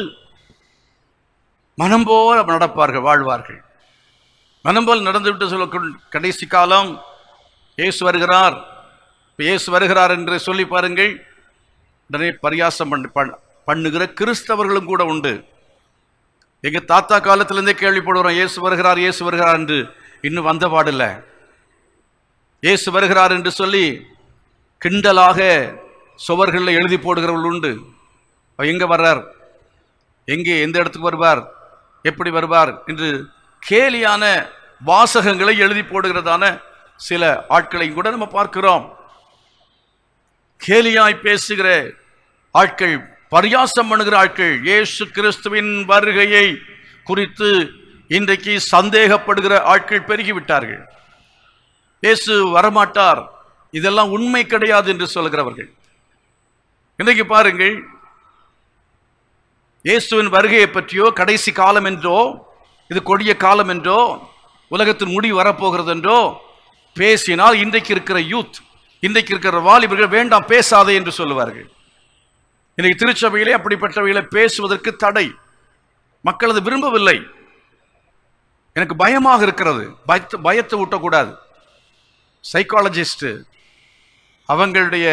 மனம் போல நடப்பார்கள் வாழ்வார்கள் மனம் போல் நடந்துவிட்டு சொல்ல கடைசி காலம் இயேசு வருகிறார் இப்ப இயேசு வருகிறார் என்று சொல்லி பாருங்கள் உடனே பரியாசம் பண்ணு பண்- பண்ணுகிற கிறிஸ்தவர்களும் கூட உண்டு எங்க தாத்தா காலத்திலிருந்தே கேள்விப்படுகிறோம் இயேசு வருகிறார் இயேசு வருகிறார் என்று இன்னும் வந்த பாடில்லை இயேசு வருகிறார் என்று சொல்லி கிண்டலாக சுவர்களில் எழுதி போடுகிறவர்கள் உண்டு அவர் எங்க வர்றார் எங்கே எந்த இடத்துக்கு வருவார் எப்படி வருவார் என்று கேலியான வாசகங்களை எழுதி போடுகிறதான சில ஆட்களையும் கூட நம்ம பார்க்கிறோம் கேலியாய் பேசுகிற ஆட்கள் பரியாசம் பண்ணுகிற ஆட்கள் இயேசு கிறிஸ்துவின் வருகையை குறித்து இன்றைக்கு சந்தேகப்படுகிற ஆட்கள் பெருகிவிட்டார்கள் இயேசு வரமாட்டார் இதெல்லாம் உண்மை கிடையாது என்று சொல்கிறவர்கள் இன்றைக்கு பாருங்கள் இயேசுவின் வருகையை பற்றியோ கடைசி காலம் என்றோ இது கொடிய காலம் என்றோ உலகத்தின் முடிவு வரப்போகிறது என்றோ பேசினால் இன்றைக்கு இருக்கிற யூத் இன்றைக்கு இருக்கிற வாலிபர்கள் வேண்டாம் பேசாதே என்று சொல்லுவார்கள் இன்றைக்கு திருச்சபையிலே அப்படிப்பட்டவைகளை பேசுவதற்கு தடை மக்கள் அது விரும்பவில்லை எனக்கு பயமாக இருக்கிறது பயத்தை பயத்தை ஊட்டக்கூடாது சைக்காலஜிஸ்ட் அவங்களுடைய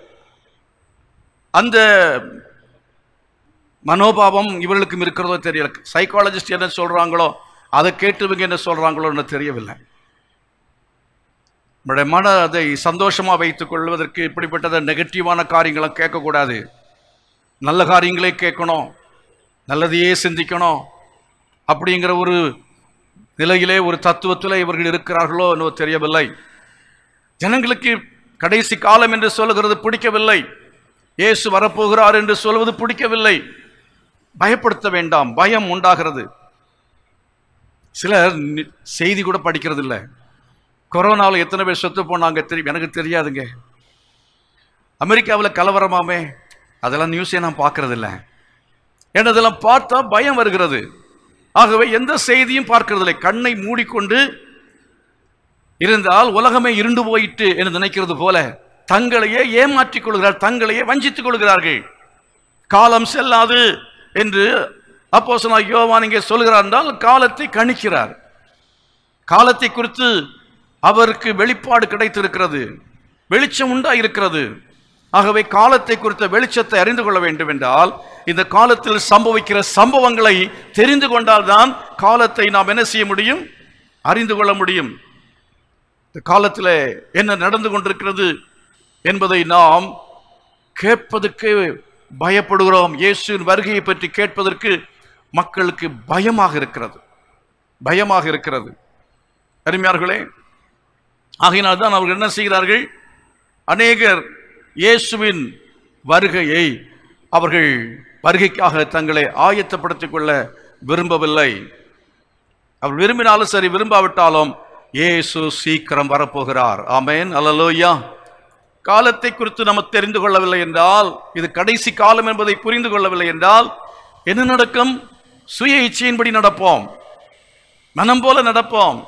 அந்த மனோபாவம் இவர்களுக்கும் இருக்கிறதோ தெரியல சைக்காலஜிஸ்ட் என்ன சொல்றாங்களோ அதை கேட்டு இவங்க என்ன சொல்றாங்களோன்னு தெரியவில்லை நம்முடைய மன அதை சந்தோஷமா வைத்துக் கொள்வதற்கு இப்படிப்பட்டத நெகட்டிவான காரியங்களை கேட்கக்கூடாது நல்ல காரியங்களே கேட்கணும் நல்லதையே சிந்திக்கணும் அப்படிங்கிற ஒரு நிலையிலே ஒரு தத்துவத்தில் இவர்கள் இருக்கிறார்களோ என்னவோ தெரியவில்லை ஜனங்களுக்கு கடைசி காலம் என்று சொல்லுகிறது பிடிக்கவில்லை இயேசு வரப்போகிறார் என்று சொல்வது பிடிக்கவில்லை பயப்படுத்த வேண்டாம் பயம் உண்டாகிறது சிலர் நி- செய்தி கூட படிக்கிறது இல்லை கொரோனாவில் எத்தனை பேர் செத்து போனாங்க தெரியும் எனக்கு தெரியாதுங்க அமெரிக்காவில் கலவரமாமே அதெல்லாம் நியூஸே நான் பார்க்கறதில்ல ஏன்னா அதெல்லாம் பார்த்தா பயம் வருகிறது ஆகவே எந்த செய்தியும் பார்க்கறதில்லை கண்ணை மூடிக்கொண்டு இருந்தால் உலகமே இருண்டு போயிட்டு என்று நினைக்கிறது போல தங்களையே ஏமாற்றிக் கொள்கிறார் தங்களையே வஞ்சித்துக் கொள்கிறார்கள் காலம் செல்லாது என்று அப்போ யோவான் இங்கே சொல்கிறார் என்றால் காலத்தை கணிக்கிறார் காலத்தை குறித்து அவருக்கு வெளிப்பாடு கிடைத்திருக்கிறது வெளிச்சம் உண்டா இருக்கிறது ஆகவே காலத்தை குறித்த வெளிச்சத்தை அறிந்து கொள்ள வேண்டும் என்றால் இந்த காலத்தில் சம்பவிக்கிற சம்பவங்களை தெரிந்து கொண்டால்தான் காலத்தை நாம் என்ன செய்ய முடியும் அறிந்து கொள்ள முடியும் இந்த காலத்தில் என்ன நடந்து கொண்டிருக்கிறது என்பதை நாம் கேட்பதற்கு பயப்படுகிறோம் இயேசுவின் வருகையை பற்றி கேட்பதற்கு மக்களுக்கு பயமாக இருக்கிறது பயமாக இருக்கிறது அருமையார்களே ஆகையினால் தான் அவர்கள் என்ன செய்கிறார்கள் அநேகர் இயேசுவின் வருகையை அவர்கள் வருகைக்காக தங்களை ஆயத்தப்படுத்திக் கொள்ள விரும்பவில்லை அவர் விரும்பினாலும் சரி விரும்பாவிட்டாலும் இயேசு சீக்கிரம் வரப்போகிறார் ஆமென் அல்லலோயா காலத்தை குறித்து நம்ம தெரிந்து கொள்ளவில்லை என்றால் இது கடைசி காலம் என்பதை புரிந்து கொள்ளவில்லை என்றால் என்ன நடக்கும் சுய இச்சையின்படி நடப்போம் மனம் போல நடப்போம்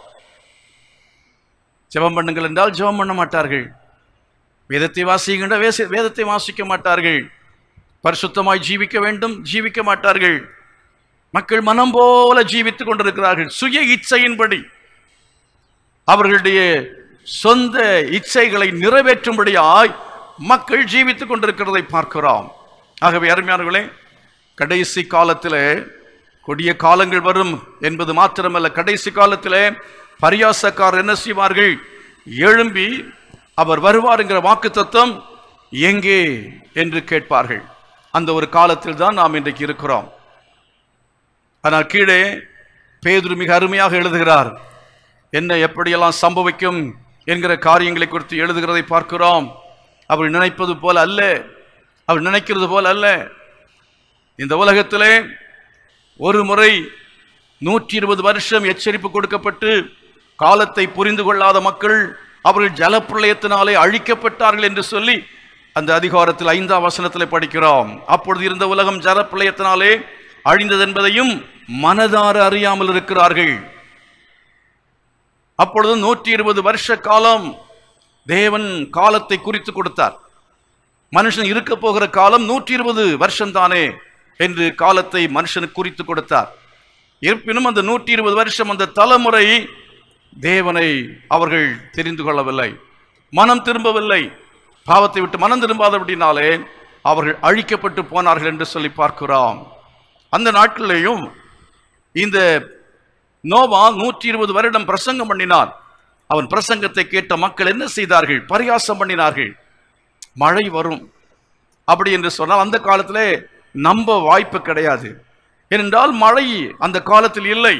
ஜெபம் பண்ணுங்கள் என்றால் ஜெபம் பண்ண மாட்டார்கள் வேதத்தை வாசிக்கின்ற வேச- வேதத்தை வாசிக்க மாட்டார்கள் பரிசுத்தமாய் ஜீவிக்க வேண்டும் ஜீவிக்க மாட்டார்கள் மக்கள் மனம் போல ஜீவித்துக் கொண்டிருக்கிறார்கள் சுய இச்சையின்படி அவர்களுடைய சொந்த இச்சைகளை நிறைவேற்றும்படியாய் மக்கள் ஜீவித்துக் கொண்டிருக்கிறதை பார்க்கிறோம் ஆகவே அருமையானவர்களே கடைசி காலத்திலே கொடிய காலங்கள் வரும் என்பது மாத்திரமல்ல கடைசி காலத்திலே பரியாசக்காரர் என்ன செய்வார்கள் எழும்பி அவர் வருவார் என்கிற வாக்கு தத்துவம் எங்கே என்று கேட்பார்கள் அந்த ஒரு காலத்தில் தான் நாம் இன்றைக்கு இருக்கிறோம் ஆனால் கீழே பேதுரு மிக அருமையாக எழுதுகிறார் என்ன எப்படியெல்லாம் சம்பவிக்கும் என்கிற காரியங்களை குறித்து எழுதுகிறதை பார்க்கிறோம் அவர் நினைப்பது போல அல்ல அவர் நினைக்கிறது போல அல்ல இந்த உலகத்திலே ஒரு முறை நூற்றி இருபது வருஷம் எச்சரிப்பு கொடுக்கப்பட்டு காலத்தை புரிந்து கொள்ளாத மக்கள் அவர்கள் ஜலப்பிரளயத்தினாலே அழிக்கப்பட்டார்கள் என்று சொல்லி அந்த அதிகாரத்தில் ஐந்தாம் வசனத்தில் படிக்கிறோம் அப்பொழுது இருந்த உலகம் ஜலப்பிரளயத்தினாலே அழிந்தது என்பதையும் மனதார அறியாமல் இருக்கிறார்கள் அப்பொழுது நூற்றி இருபது வருஷ காலம் தேவன் காலத்தை குறித்து கொடுத்தார் மனுஷன் இருக்க போகிற காலம் நூற்றி இருபது வருஷம் தானே என்று காலத்தை மனுஷனுக்கு குறித்து கொடுத்தார் இருப்பினும் அந்த நூற்றி இருபது வருஷம் அந்த தலைமுறை தேவனை அவர்கள் தெரிந்து கொள்ளவில்லை மனம் திரும்பவில்லை பாவத்தை விட்டு மனம் திரும்பாதபடினாலே அவர்கள் அழிக்கப்பட்டு போனார்கள் என்று சொல்லி பார்க்கிறோம் அந்த நாட்களிலேயும் இந்த நோவா நூற்றி இருபது வருடம் பிரசங்கம் பண்ணினான் அவன் பிரசங்கத்தை கேட்ட மக்கள் என்ன செய்தார்கள் பரியாசம் பண்ணினார்கள் மழை வரும் அப்படி என்று சொன்னால் அந்த காலத்திலே நம்ப வாய்ப்பு கிடையாது ஏனென்றால் மழை அந்த காலத்தில் இல்லை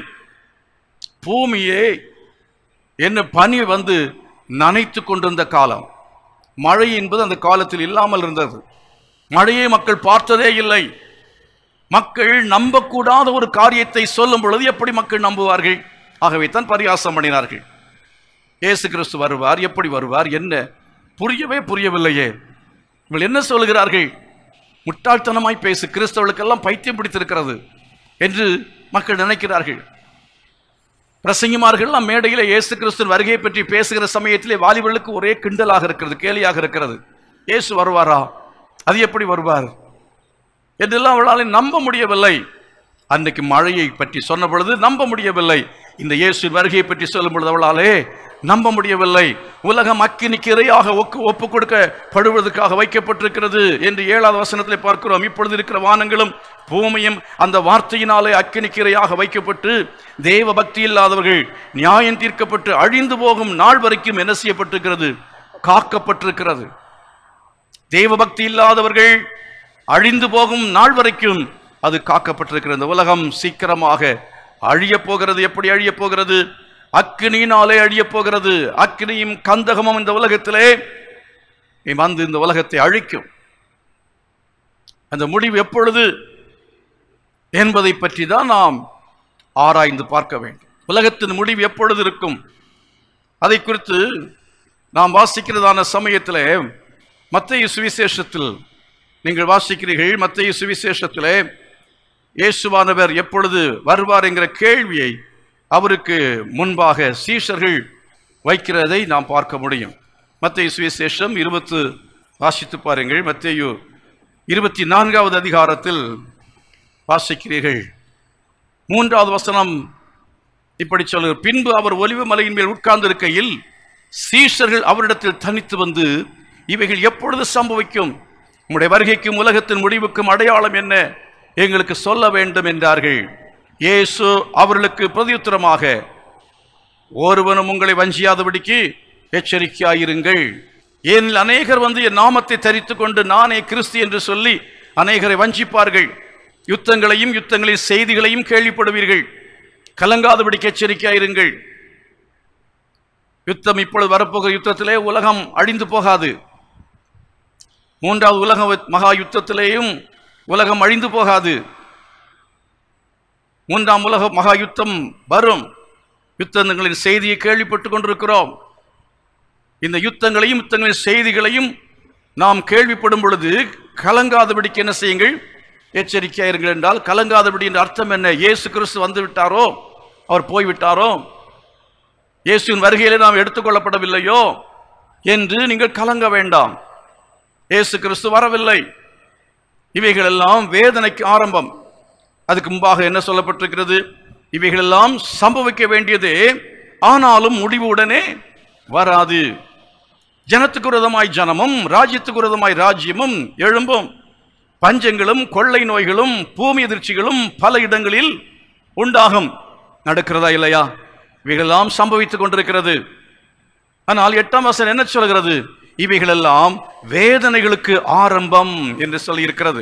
பூமியே என்ன பனி வந்து நனைத்து கொண்டிருந்த காலம் மழை என்பது அந்த காலத்தில் இல்லாமல் இருந்தது மழையை மக்கள் பார்த்ததே இல்லை மக்கள் நம்பக்கூடாத ஒரு காரியத்தை சொல்லும் பொழுது எப்படி மக்கள் நம்புவார்கள் ஆகவே தான் பரியாசம் பண்ணினார்கள் இயேசு கிறிஸ்து வருவார் எப்படி வருவார் என்ன புரியவே புரியவில்லையே இவர்கள் என்ன சொல்கிறார்கள் முட்டாள்தனமாய் பேசு கிறிஸ்தவர்களுக்கெல்லாம் பைத்தியம் பிடித்திருக்கிறது என்று மக்கள் நினைக்கிறார்கள் பிரசங்கிமார்கள் நம் மேடையில் இயேசு கிறிஸ்துவின் வருகையை பற்றி பேசுகிற சமயத்திலே வாலிபர்களுக்கு ஒரே கிண்டலாக இருக்கிறது கேலியாக இருக்கிறது இயேசு வருவாரா அது எப்படி வருவார் என்றெல்லாம் அவளால் நம்ப முடியவில்லை அன்னைக்கு மழையை பற்றி சொன்ன பொழுது நம்ப முடியவில்லை இந்த இயேசு வருகையை பற்றி சொல்லும் பொழுது அவளாலே நம்ப முடியவில்லை உலகம் அக்கினிக்கு இரையாக ஒப்பு ஒப்பு கொடுக்கப்படுவதற்காக வைக்கப்பட்டிருக்கிறது என்று ஏழாவது வசனத்தில் பார்க்கிறோம் இப்பொழுது இருக்கிற வானங்களும் பூமியும் அந்த வார்த்தையினாலே அக்கினிக்கு இரையாக வைக்கப்பட்டு தேவ பக்தி இல்லாதவர்கள் நியாயம் தீர்க்கப்பட்டு அழிந்து போகும் நாள் வரைக்கும் என்ன செய்யப்பட்டிருக்கிறது காக்கப்பட்டிருக்கிறது தேவ பக்தி இல்லாதவர்கள் அழிந்து போகும் நாள் வரைக்கும் அது காக்கப்பட்டிருக்கிறது இந்த உலகம் சீக்கிரமாக அழியப் போகிறது எப்படி அழியப் போகிறது அக்கினியினாலே அழியப் போகிறது அக்கினியும் கந்தகமும் இந்த உலகத்திலே வந்து இந்த உலகத்தை அழிக்கும் அந்த முடிவு எப்பொழுது என்பதை பற்றி தான் நாம் ஆராய்ந்து பார்க்க வேண்டும் உலகத்தின் முடிவு எப்பொழுது இருக்கும் அதை குறித்து நாம் வாசிக்கிறதான சமயத்தில் மத்திய சுவிசேஷத்தில் நீங்கள் வாசிக்கிறீர்கள் மத்திய சுவிசேஷத்திலே இயேசுவானவர் எப்பொழுது வருவார் என்கிற கேள்வியை அவருக்கு முன்பாக சீஷர்கள் வைக்கிறதை நாம் பார்க்க முடியும் மத்திய சுவிசேஷம் இருபத்து வாசித்து பாருங்கள் மத்தேயு இருபத்தி நான்காவது அதிகாரத்தில் வாசிக்கிறீர்கள் மூன்றாவது வசனம் இப்படி சொல்லு பின்பு அவர் ஒலிவு மலையின் மேல் உட்கார்ந்திருக்கையில் சீஷர்கள் அவரிடத்தில் தனித்து வந்து இவைகள் எப்பொழுது சம்பவிக்கும் உம்முடைய வருகைக்கும் உலகத்தின் முடிவுக்கும் அடையாளம் என்ன எங்களுக்கு சொல்ல வேண்டும் என்றார்கள் இயேசு அவர்களுக்கு பிரதியுத்தரமாக ஒருவனும் உங்களை வஞ்சியாதபடிக்கு எச்சரிக்கையாயிருங்கள் ஏனில் அநேகர் வந்து என் நாமத்தை தரித்துக் கொண்டு நானே கிறிஸ்து என்று சொல்லி அநேகரை வஞ்சிப்பார்கள் யுத்தங்களையும் யுத்தங்களின் செய்திகளையும் கேள்விப்படுவீர்கள் கலங்காதபடிக்கு எச்சரிக்கையாயிருங்கள் யுத்தம் இப்பொழுது வரப்போகிற யுத்தத்திலே உலகம் அழிந்து போகாது மூன்றாவது உலக மகா யுத்தத்திலேயும் உலகம் அழிந்து போகாது மூன்றாம் உலக மகா யுத்தம் வரும் யுத்தங்களின் செய்தியை கேள்விப்பட்டுக் கொண்டிருக்கிறோம் இந்த யுத்தங்களையும் யுத்தங்களின் செய்திகளையும் நாம் கேள்விப்படும் பொழுது கலங்காதபடிக்கு என்ன செய்யுங்கள் எச்சரிக்கையாயிருங்கள் என்றால் கலங்காதபடி என்ற அர்த்தம் என்ன இயேசு கிறிஸ்து வந்து விட்டாரோ அவர் போய்விட்டாரோ இயேசுவின் வருகையிலே நாம் எடுத்துக்கொள்ளப்படவில்லையோ என்று நீங்கள் கலங்க வேண்டாம் இயேசு கிறிஸ்து வரவில்லை இவைகளெல்லாம் வேதனைக்கு ஆரம்பம் அதுக்கு முன்பாக என்ன சொல்லப்பட்டிருக்கிறது இவைகளெல்லாம் சம்பவிக்க வேண்டியதே ஆனாலும் முடிவு உடனே வராது ஜனத்துக்கு விரோதமாய் ஜனமும் ராஜ்யத்துக்கு விரோதமாய் ராஜ்யமும் எழும்பும் பஞ்சங்களும் கொள்ளை நோய்களும் பூமி எதிர்ச்சிகளும் பல இடங்களில் உண்டாகும் நடக்கிறதா இல்லையா இவைகளெல்லாம் சம்பவித்துக் கொண்டிருக்கிறது ஆனால் எட்டாம் வசனம் என்ன சொல்கிறது இவைகளெல்லாம் வேதனைகளுக்கு ஆரம்பம் என்று சொல்லி இருக்கிறது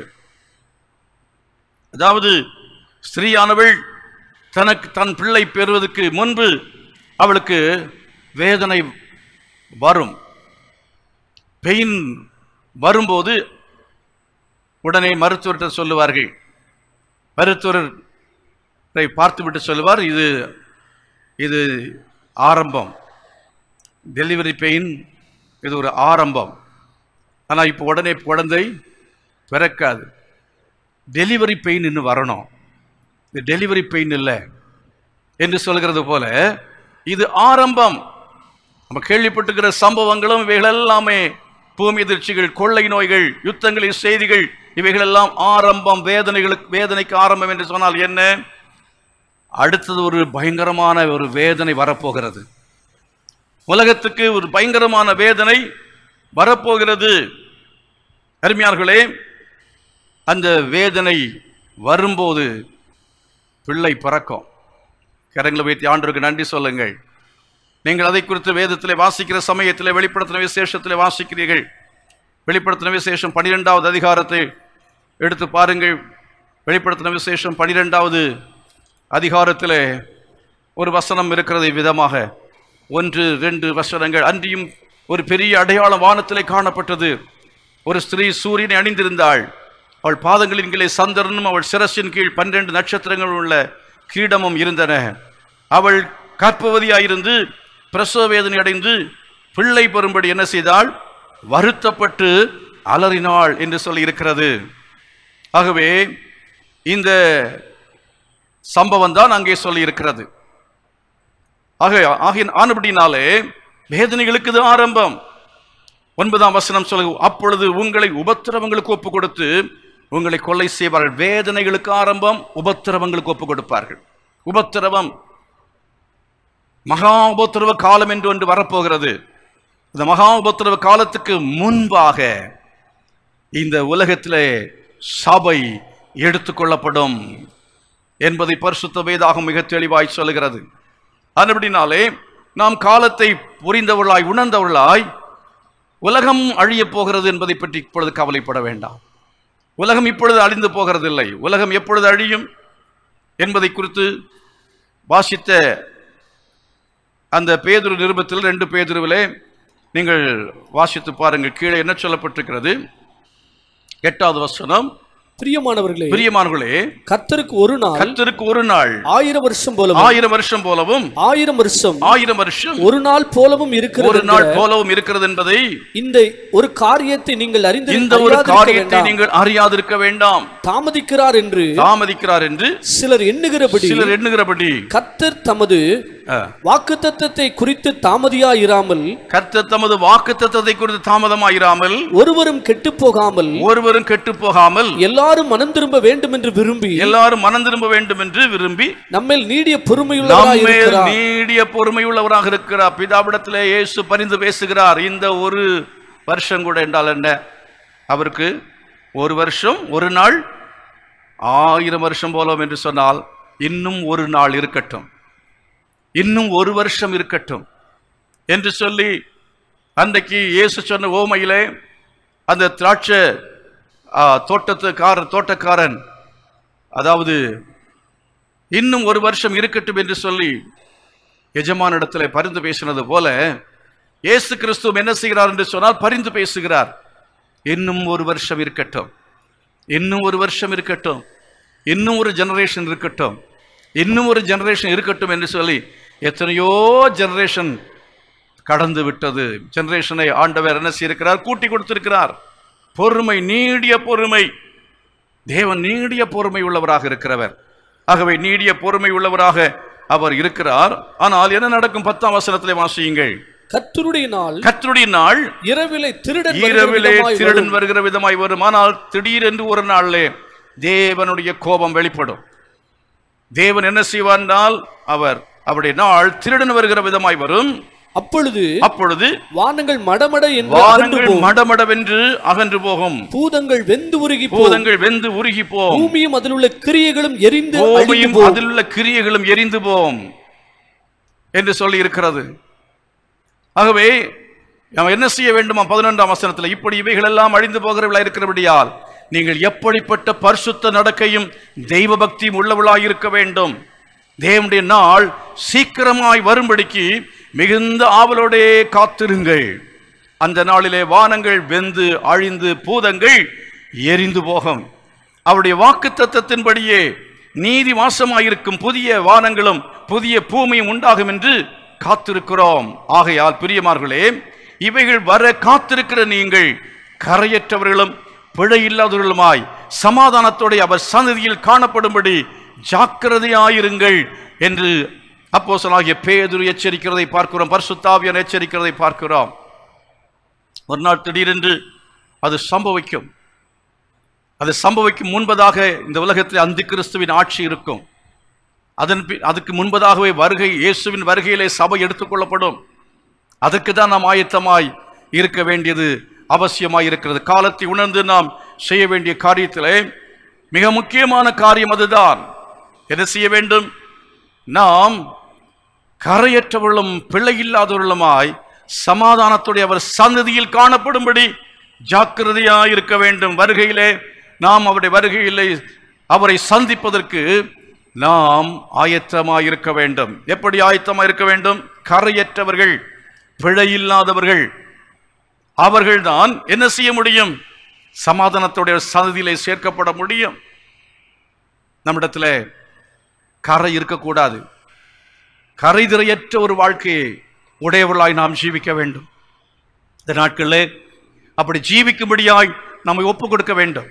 அதாவது ஸ்திரீயானவள் தனக்கு தன் பிள்ளை பெறுவதற்கு முன்பு அவளுக்கு வேதனை வரும் பெயின் வரும்போது உடனே மருத்துவர்கிட்ட சொல்லுவார்கள் மருத்துவரை பார்த்துவிட்டு சொல்லுவார் இது இது ஆரம்பம் டெலிவரி பெயின் இது ஒரு ஆரம்பம் ஆனால் இப்போ உடனே குழந்தை பிறக்காது டெலிவரி பெயின் இன்னும் வரணும் இது டெலிவரி பெயின் இல்லை என்று சொல்கிறது போல இது ஆரம்பம் நம்ம கேள்விப்பட்டிருக்கிற சம்பவங்களும் இவைகள் எல்லாமே பூமி எதிர்ச்சிகள் கொள்ளை நோய்கள் யுத்தங்களின் செய்திகள் இவைகளெல்லாம் ஆரம்பம் வேதனைகளுக்கு வேதனைக்கு ஆரம்பம் என்று சொன்னால் என்ன அடுத்தது ஒரு பயங்கரமான ஒரு வேதனை வரப்போகிறது உலகத்துக்கு ஒரு பயங்கரமான வேதனை வரப்போகிறது அருமையார்களே அந்த வேதனை வரும்போது பிள்ளை பிறக்கும் கரங்களை வைத்து ஆண்டவருக்கு நன்றி சொல்லுங்கள் நீங்கள் அதை குறித்து வேதத்திலே வாசிக்கிற சமயத்திலே வெளிப்படுத்தின விசேஷத்திலே வாசிக்கிறீர்கள் வெளிப்படுத்தின விசேஷம் பனிரெண்டாவது அதிகாரத்தை எடுத்து பாருங்கள் வெளிப்படுத்தின விசேஷம் பனிரெண்டாவது அதிகாரத்திலே ஒரு வசனம் இருக்கிறது விதமாக ஒன்று ரெண்டு வசனங்கள் அன்றியும் ஒரு பெரிய அடையாளம் வானத்திலே காணப்பட்டது ஒரு ஸ்திரீ சூரியனை அணிந்திருந்தாள் அவள் பாதங்களின் கீழே சந்திரனும் அவள் சிரசின் கீழ் பன்னிரண்டு நட்சத்திரங்கள் உள்ள கிரீடமும் இருந்தன அவள் கற்பவதியாயிருந்து பிரசவ வேதனை அடைந்து பிள்ளை பெறும்படி என்ன செய்தாள் வருத்தப்பட்டு அலறினாள் என்று சொல்லி இருக்கிறது ஆகவே இந்த சம்பவம் தான் அங்கே சொல்லி இருக்கிறது ஆக ஆகிய ஆனபடினாலே வேதனைகளுக்கு இது ஆரம்பம் ஒன்பதாம் வசனம் சொல்லு அப்பொழுது உங்களை உபத்திரவங்களுக்கு ஒப்பு கொடுத்து உங்களை கொலை செய்வார்கள் வேதனைகளுக்கு ஆரம்பம் உபத்திரவங்களுக்கு ஒப்பு கொடுப்பார்கள் உபத்திரவம் மகா உபத்திரவ காலம் என்று ஒன்று வரப்போகிறது இந்த மகா உபத்திரவ காலத்துக்கு முன்பாக இந்த உலகத்திலே சபை எடுத்துக்கொள்ளப்படும் என்பதை பரிசுத்த வேதாகம் மிக தெளிவாய் சொல்லுகிறது அதுபடினாலே நாம் காலத்தை புரிந்தவர்களாய் உணர்ந்தவர்களாய் உலகம் அழியப் போகிறது என்பதை பற்றி இப்பொழுது கவலைப்பட வேண்டாம் உலகம் இப்பொழுது அழிந்து போகிறதில்லை உலகம் எப்பொழுது அழியும் என்பதை குறித்து வாசித்த அந்த பேதுரு நிருபத்தில் ரெண்டு பேதுருவிலே நீங்கள் வாசித்து பாருங்கள் கீழே என்ன சொல்லப்பட்டிருக்கிறது எட்டாவது வசனம் பிரியமானவர்களே பிரியமானவர்களே கர்த்தருக்கு ஒரு நாள் கர்த்தருக்கு ஒரு நாள் ஆயிரம் வருஷம் போலவும் ஆயிரம் வருஷம் போலவும் ஆயிரம் வருஷம் ஆயிரம் வருஷம் ஒரு நாள் போலவும் இருக்கிறது ஒரு நாள் என்கிற போலவும் இருக்கிறது என்பதை இந்த ஒரு காரியத்தை நீங்கள் அறிந்து இந்த ஒரு அறியாதிருக்க காரியத்தை வேண்டாம். நீங்கள் அறியாதிருக்க வேண்டாம் தாமதிக்கிறார் என்று தாமதிக்கிறார் என்று சிலர் எண்ணுகிறபடி சிலர் எண்ணுகிறபடி கர்த்தர் தமது ஆ, வாக்குத்தத்தத்தை குறித்து தாமதியாயிராமல் கர்த்தர் தமது வாக்குத்தத்தத்தை குறித்து தாமதமாயிராமல் ஒருவரும் கெட்டுப் போகாமல் ஒருவரும் கெட்டு போகாமல் எல்லாரும் மனம் திரும்ப வேண்டும் என்று விரும்பி எல்லாரும் மனம் திரும்ப வேண்டும் என்று விரும்பி நம்மேல் நீடிய பொறுமையுள்ளவராய் நம்மேல் இருக்கிறார் நீடிய பொறுமை உள்ளவராக இருக்கிறார் பிதாவிடத்திலே இயேசு பரிந்து பேசுகிறார் இந்த ஒரு வருஷம் கூட என்றால் என்ன அவருக்கு ஒரு வருஷம் ஒரு நாள் ஆயிரம் வருஷம் போலும் என்று சொன்னால் இன்னும் ஒரு நாள் இருக்கட்டும் இன்னும் ஒரு வருஷம் இருக்கட்டும் என்று சொல்லி அன்றைக்கு இயேசு சொன்ன ஓமையிலே அந்த திராட்சை ஆ, தோட்டத்துக்காரர் தோட்டக்காரன் அதாவது இன்னும் ஒரு வருஷம் இருக்கட்டும் என்று சொல்லி எஜமானிடத்தில் பரிந்து பேசினது போல இயேசு கிறிஸ்துவும் என்ன செய்கிறார் என்று சொன்னால் பரிந்து பேசுகிறார் இன்னும் ஒரு வருஷம் இருக்கட்டும் இன்னும் ஒரு வருஷம் இருக்கட்டும் இன்னும் ஒரு ஜெனரேஷன் இருக்கட்டும் இன்னும் ஒரு ஜெனரேஷன் இருக்கட்டும் என்று சொல்லி எத்தனையோ ஜெனரேஷன் கடந்து விட்டது ஜெனரேஷனை ஆண்டவர் என்ன செய்திருக்கிறார் கூட்டி கொடுத்திருக்கிறார் பொறுமை நீடிய பொறுமை தேவன் நீடிய பொறுமை உள்ளவராக இருக்கிறவர் ஆகவே நீடிய பொறுமை உள்ளவராக அவர் இருக்கிறார் ஆனால் என்ன நடக்கும் பத்தாம் வசனத்திலே வாசியுங்கள் கர்த்தருடைய நாள் கர்த்தருடைய நாள் இரவிலே திருடன் வருகிற இரவிலே விதமாய் திருடன் வரும். வருகிற விதமாய் வரும் ஆனால் திடீரென்று ஒரு நாளிலே தேவனுடைய கோபம் வெளிப்படும் தேவன் என்ன செய்வார் என்றால் அவர் அவருடைய நாள் திருடன் வருகிற விதமாய் வரும் அப்பொழுது அப்பொழுது வானங்கள் மடமட என்று அகன்று வானங்கள் போகும். மடமடவென்று அகன்று போகும் பூதங்கள் வெந்து உருகி போகும் பூதங்கள் வெந்து உருகி போகும் பூமியும் அதில் உள்ள கிரியைகளும் எரிந்து அழிந்து பூமியும் போகும் அதில் உள்ள கிரியைகளும் எரிந்து போம் என்று சொல்லி இருக்கிறது ஆகவே நாம் என்ன செய்ய வேண்டுமா பதினொன்றாம் வசனத்தில் இப்படி இவைகள் எல்லாம் அழிந்து போகிறவர்களா இருக்கிறபடியால் நீங்கள் எப்படிப்பட்ட பரிசுத்த நடக்கையும் தெய்வ பக்தியும் உள்ளவர்களாய் இருக்க வேண்டும் தேவனுடைய நாள் சீக்கிரமாய் வரும்படிக்கு மிகுந்த ஆவலோடே காத்திருங்கள் அந்த நாளிலே வானங்கள் வெந்து அழிந்து பூதங்கள் எரிந்து போகும் அவருடைய வாக்கு தத்தத்தின்படியே நீதி வாசமாயிருக்கும் புதிய வானங்களும் புதிய பூமியும் உண்டாகும் என்று காத்திருக்கிறோம் ஆகையால் பிரியமார்களே இவைகள் வர காத்திருக்கிற நீங்கள் கரையற்றவர்களும் பிழை இல்லாதவர்களுமாய் சமாதானத்தோടെ அவர் சன்னதியில் காணப்படும்படி ஜாக்கிரதையாயிருங்கள் என்று அப்போஸ்தலனாகிய பேதுரு எச்சரிக்கிறதை பார்க்கிறோம் பரிசுத்தாவியன் எச்சரிக்கிறதை பார்க்கிறோம் ஒரு நாள் திடீரென்று அது சம்பவிக்கும் அது சம்பவிக்கும் முன்பதாக இந்த உலகத்தில் அந்தி கிறிஸ்துவின் ஆட்சி இருக்கும் அதன் பி- அதுக்கு முன்பதாகவே வருகை இயேசுவின் வருகையிலே சபை எடுத்துக்கொள்ளப்படும் அதற்கு தான் நாம் ஆயத்தமாய் இருக்க வேண்டியது அவசியமாய் இருக்கிறது காலத்தை உணர்ந்து நாம் செய்ய வேண்டிய காரியத்திலே மிக முக்கியமான காரியம் அதுதான் என்ன செய்ய வேண்டும் நாம் கரையற்றவர்களும் பிள்ளை இல்லாதவர்களுமாய் சமாதானத்துடைய அவர் சந்ததியில் காணப்படும்படி ஜாக்கிரதையாய் இருக்க வேண்டும் வருகையிலே நாம் அவருடைய வருகையிலே அவரை சந்திப்பதற்கு நாம் ஆயத்தமாய் இருக்க வேண்டும் எப்படி ஆயத்தமாய் இருக்க வேண்டும் கரையற்றவர்கள் பிழை இல்லாதவர்கள் அவர்கள்தான் என்ன செய்ய முடியும் சமாதானத்துடைய சந்ததியிலே சேர்க்கப்பட முடியும் நம்மிடத்தில் கரை இருக்கக்கூடாது கரைதிரையற்ற ஒரு வாழ்க்கையை உடையவர்களாய் நாம் ஜீவிக்க வேண்டும் இந்த நாட்களிலே அப்படி ஜீவிக்கும்படியாய் நம்மை ஒப்பு கொடுக்க வேண்டும்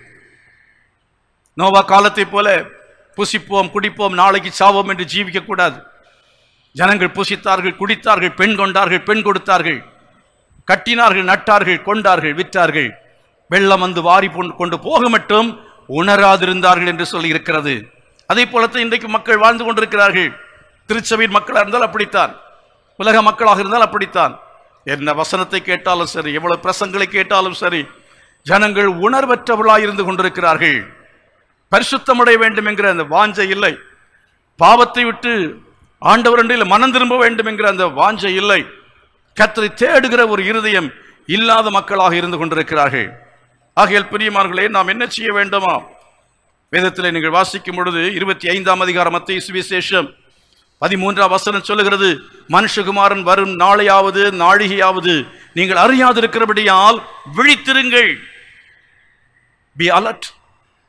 நோவா காலத்தைப் போல புசிப்போம் குடிப்போம் நாளைக்கு சாவோம் என்று ஜீவிக்க கூடாது ஜனங்கள் புசித்தார்கள் குடித்தார்கள் பெண் கொண்டார்கள் பெண் கொடுத்தார்கள் கட்டினார்கள் நட்டார்கள் கொண்டார்கள் விற்றார்கள் வெள்ளம் வந்து வாரி கொண்டு- கொண்டு போக மட்டும் உணராதிருந்தார்கள் என்று சொல்லி இருக்கிறது அதே போலத்தான் இன்றைக்கு மக்கள் வாழ்ந்து கொண்டிருக்கிறார்கள் திருச்சபையின் மக்களாக இருந்தால் அப்படித்தான் உலக மக்களாக இருந்தால் அப்படித்தான் என்ன வசனத்தை கேட்டாலும் சரி எவ்வளவு பிரசங்களை கேட்டாலும் சரி ஜனங்கள் உணர்வற்றவர்களாய் இருந்து கொண்டிருக்கிறார்கள் பரிசுத்தமடைய வேண்டும் என்கிற அந்த வாஞ்சை இல்லை பாவத்தை விட்டு ஆண்டவரண்டில் மனம் திரும்ப வேண்டும் என்கிற அந்த வாஞ்சை இல்லை கர்த்தரை தேடுகிற ஒரு இருதயம் இல்லாத மக்களாக இருந்து கொண்டிருக்கிறார்கள் ஆகையால் பிரியமார்களே நாம் என்ன செய்ய வேண்டுமா வேதத்தில் நீங்கள் வாசிக்கும் பொழுது இருபத்தி ஐந்தாம் அதிகாரம் மத்திய சுவிசேஷம் பதிமூன்றாம் வசனம் சொல்லுகிறது மனுஷகுமாரன் வரும் நாளையாவது நாழிகையாவது நீங்கள் அறியாதிருக்கிறபடியால் விழித்திருங்கள் பி அலர்ட்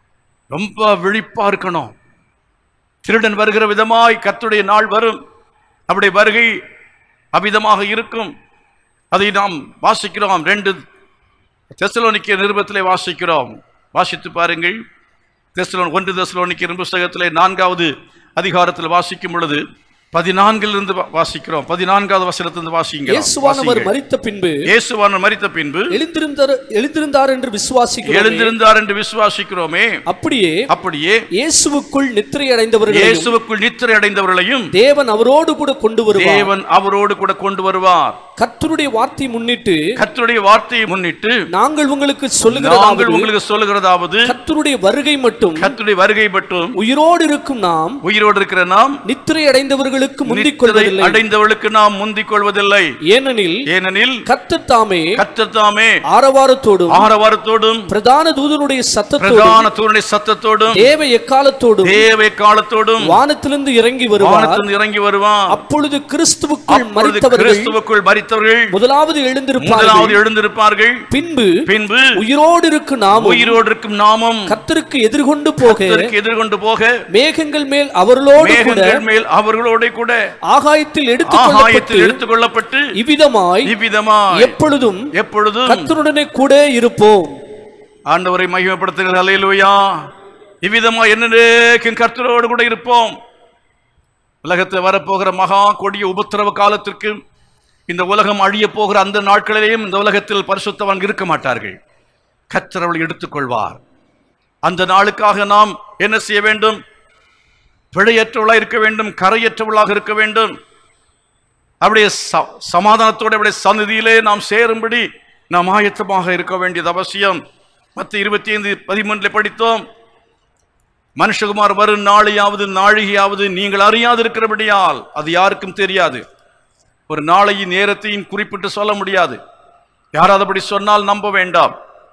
ரொம்ப விழிப்பா இருக்கணும் திருடன் வருகிற விதமாய் கர்த்தருடைய நாள் வரும் அப்படி வருகை அபிதமாக இருக்கும் அதை நாம் வாசிக்கிறோம் ரெண்டு தெசலோனிக்க நிருபத்திலே வாசிக்கிறோம் வாசித்து பாருங்கள் தெசலோன் ஒன்று தெசலோனிக்க புஸ்தகத்திலே நான்காவது அதிகாரத்தில் வாசிக்கும் பொழுது பதினான்கிலிருந்து வா- வாசிக்கிறோம் பதினான்காவது வசனத்திலிருந்து வாசிங்க இயேசுவானவர் மரித்த பின்பு இயேசுவான மரித்த பின்பு எழுந்திருந்தார் எழுந்திருந்தார் என்று விசுவாசிக்கிறோம் எழுந்திருந்தார் என்று விசுவாசிக்கிறோமே அப்படியே அப்படியே இயேசுவுக்குள் நித்திரை அடைந்தவர்களையும் இயேசுவுக்குள் நித்திரை அடைந்தவர்களையும் தேவன் அவரோடு கூட கொண்டு வருவார் தேவன் அவரோடு கூட கொண்டு வருவார் கர்த்தருடைய வார்த்தை முன்னிட்டு கர்த்தருடைய வார்த்தையை முன்னிட்டு நாங்கள் உங்களுக்கு நாங்கள் சொல்லுகிறதாவது உங்களுக்கு சொல்லுகிறதாவது கர்த்தருடைய வருகை மட்டும் கர்த்தருடைய வருகை மட்டும் உயிரோடு இருக்கும் நாம் உயிரோடு இருக்கிற நாம் நித்திரை அடைந்தவர்களுக்கு முந்திக் நித்திரை கொள்வதில்லை அடைந்தவர்களுக்கு நாம் முந்திக் கொள்வதில்லை ஏனெனில் ஏனெனில் கர்த்தர் தாமே கர்த்தர் தாமே ஆரவாரத்தோடும் ஆரவாரத்தோடும் பிரதான தூதனுடைய சத்தத்தோடும் பிரதான தூரனை சத்தத்தோடும் தேவ எக்காலத்தோடும் தேவை காலத்தோடும் வானத்திலிருந்து இறங்கி வருவார் வானத்திலிருந்து இறங்கி வருவான் அப்பொழுது கிறிஸ்துவுக்குள் அப்பொழுது மரித்தவர்கள் கிறிஸ்துவுக்குள் மரித்தவர்கள் முதலாவது எழுந்திருப்பார்கள் முதலாவது எழுந்திருப்பார்கள் பின்பு பின்பு உயிரோடு இருக்கும் நாமும் உயிரோடு இருக்கும் நாமும் கர்த்தருக்கு எதிர்கொண்டு போக கர்த்தருக்கு எதிர்கொண்டு போக மேகங்கள் மேல் அவர்களோடு கூட மேகங்கள் மேல் அவர்களோட கூட ஆகாயத்தில் எடுத்துக் ஆகாயத்தில் கொள்ளப்பட்டு எடுத்துக் கொள்ளப்பட்டு இவ்விதமாய் இவ்விதமாய் எப்பொழுதும் எப்பொழுதும் கர்த்தருடனே கூட இருப்போம் ஆண்டவரை மகிமைப்படுத்துகிற அலையிலுயா இவ்விதமா என்னக்கும் கர்த்தரோடு கூட இருப்போம் உலகத்தில் வரப்போகிற மகா கொடிய உபத்திரவ காலத்திற்கு இந்த உலகம் அழிய போகிற அந்த நாட்களிலேயும் இந்த உலகத்தில் பரிசுத்தவான் இருக்க மாட்டார்கள் கர்த்தர் அவளை எடுத்துக்கொள்வார் அந்த நாளுக்காக நாம் என்ன செய்ய வேண்டும் பிழையற்றவளாக இருக்க வேண்டும் கரையற்றவளாக இருக்க வேண்டும் அப்படியே ச- சமாதானத்தோடு அப்படியே சந்நிதியிலே நாம் சேரும்படி நாம் ஆயத்தமாக இருக்க வேண்டியது அவசியம் மற்ற இருபத்தி ஐந்து பதிமூன்றில் படித்தோம் மனுஷகுமார் வரும் நாளையாவது நாழிகையாவது நீங்கள் அறியாதிருக்கிறபடியால் அது யாருக்கும் தெரியாது ஒரு நாளையின் நேரத்தையும் குறிப்பிட்டு சொல்ல முடியாது யாராவது அப்படி சொன்னால் நம்ப வேண்டாம்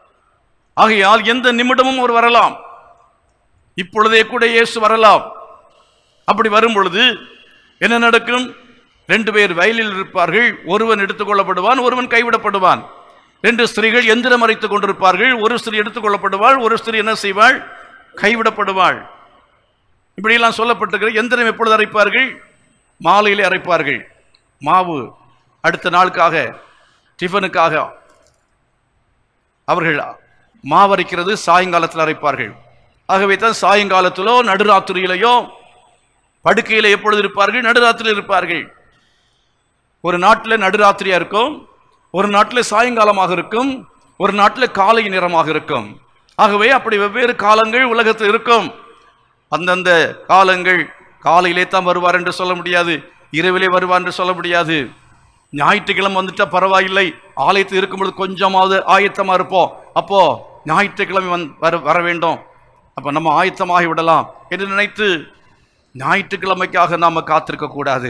ஆகையால் எந்த நிமிடமும் அவர் வரலாம் இப்பொழுதே கூட இயேசு வரலாம் அப்படி வரும் பொழுது என்ன நடக்கும் ரெண்டு பேர் வயலில் இருப்பார்கள் ஒருவன் எடுத்துக்கொள்ளப்படுவான் ஒருவன் கைவிடப்படுவான் ரெண்டு ஸ்திரீகள் எந்திரம் அரைத்துக் கொண்டிருப்பார்கள் ஒரு ஸ்திரீ எடுத்துக்கொள்ளப்படுவாள் ஒரு ஸ்திரீ என்ன செய்வாள் கைவிடப்படுவாள் இப்படியெல்லாம் சொல்லப்பட்டிருக்கிற எந்திரம் எப்பொழுது அரைப்பார்கள் மாலையிலே அரைப்பார்கள் மாவு அடுத்த நாளுக்காக டிஃபனுக்காக அவர்கள் மாவரைக்கிறது சாயங்காலத்தில் அரைப்பார்கள் ஆகவே தான் சாயங்காலத்திலோ நடுராத்திரியிலையோ படுக்கையில் எப்பொழுது இருப்பார்கள் நடுராத்திரியில் இருப்பார்கள் ஒரு நாட்டில் நடுராத்திரியா இருக்கும் ஒரு நாட்டில் சாயங்காலமாக இருக்கும் ஒரு நாட்டில் காலை நேரமாக இருக்கும் ஆகவே அப்படி வெவ்வேறு காலங்கள் உலகத்தில் இருக்கும் அந்தந்த காலங்கள் காலையிலே தான் வருவார் என்று சொல்ல முடியாது இரவிலே வருவார் என்று சொல்ல முடியாது ஞாயிற்றுக்கிழமை வந்துட்டா பரவாயில்லை ஆலயத்தில் இருக்கும்பொழுது கொஞ்சமாவது ஆயத்தமாக இருப்போம் அப்போ ஞாயிற்றுக்கிழமை வந் வர வர வேண்டும் அப்போ நம்ம ஆயத்தமாகி விடலாம் என்று நினைத்து ஞாயிற்றுக்கிழமைக்காக நாம் காத்திருக்க கூடாது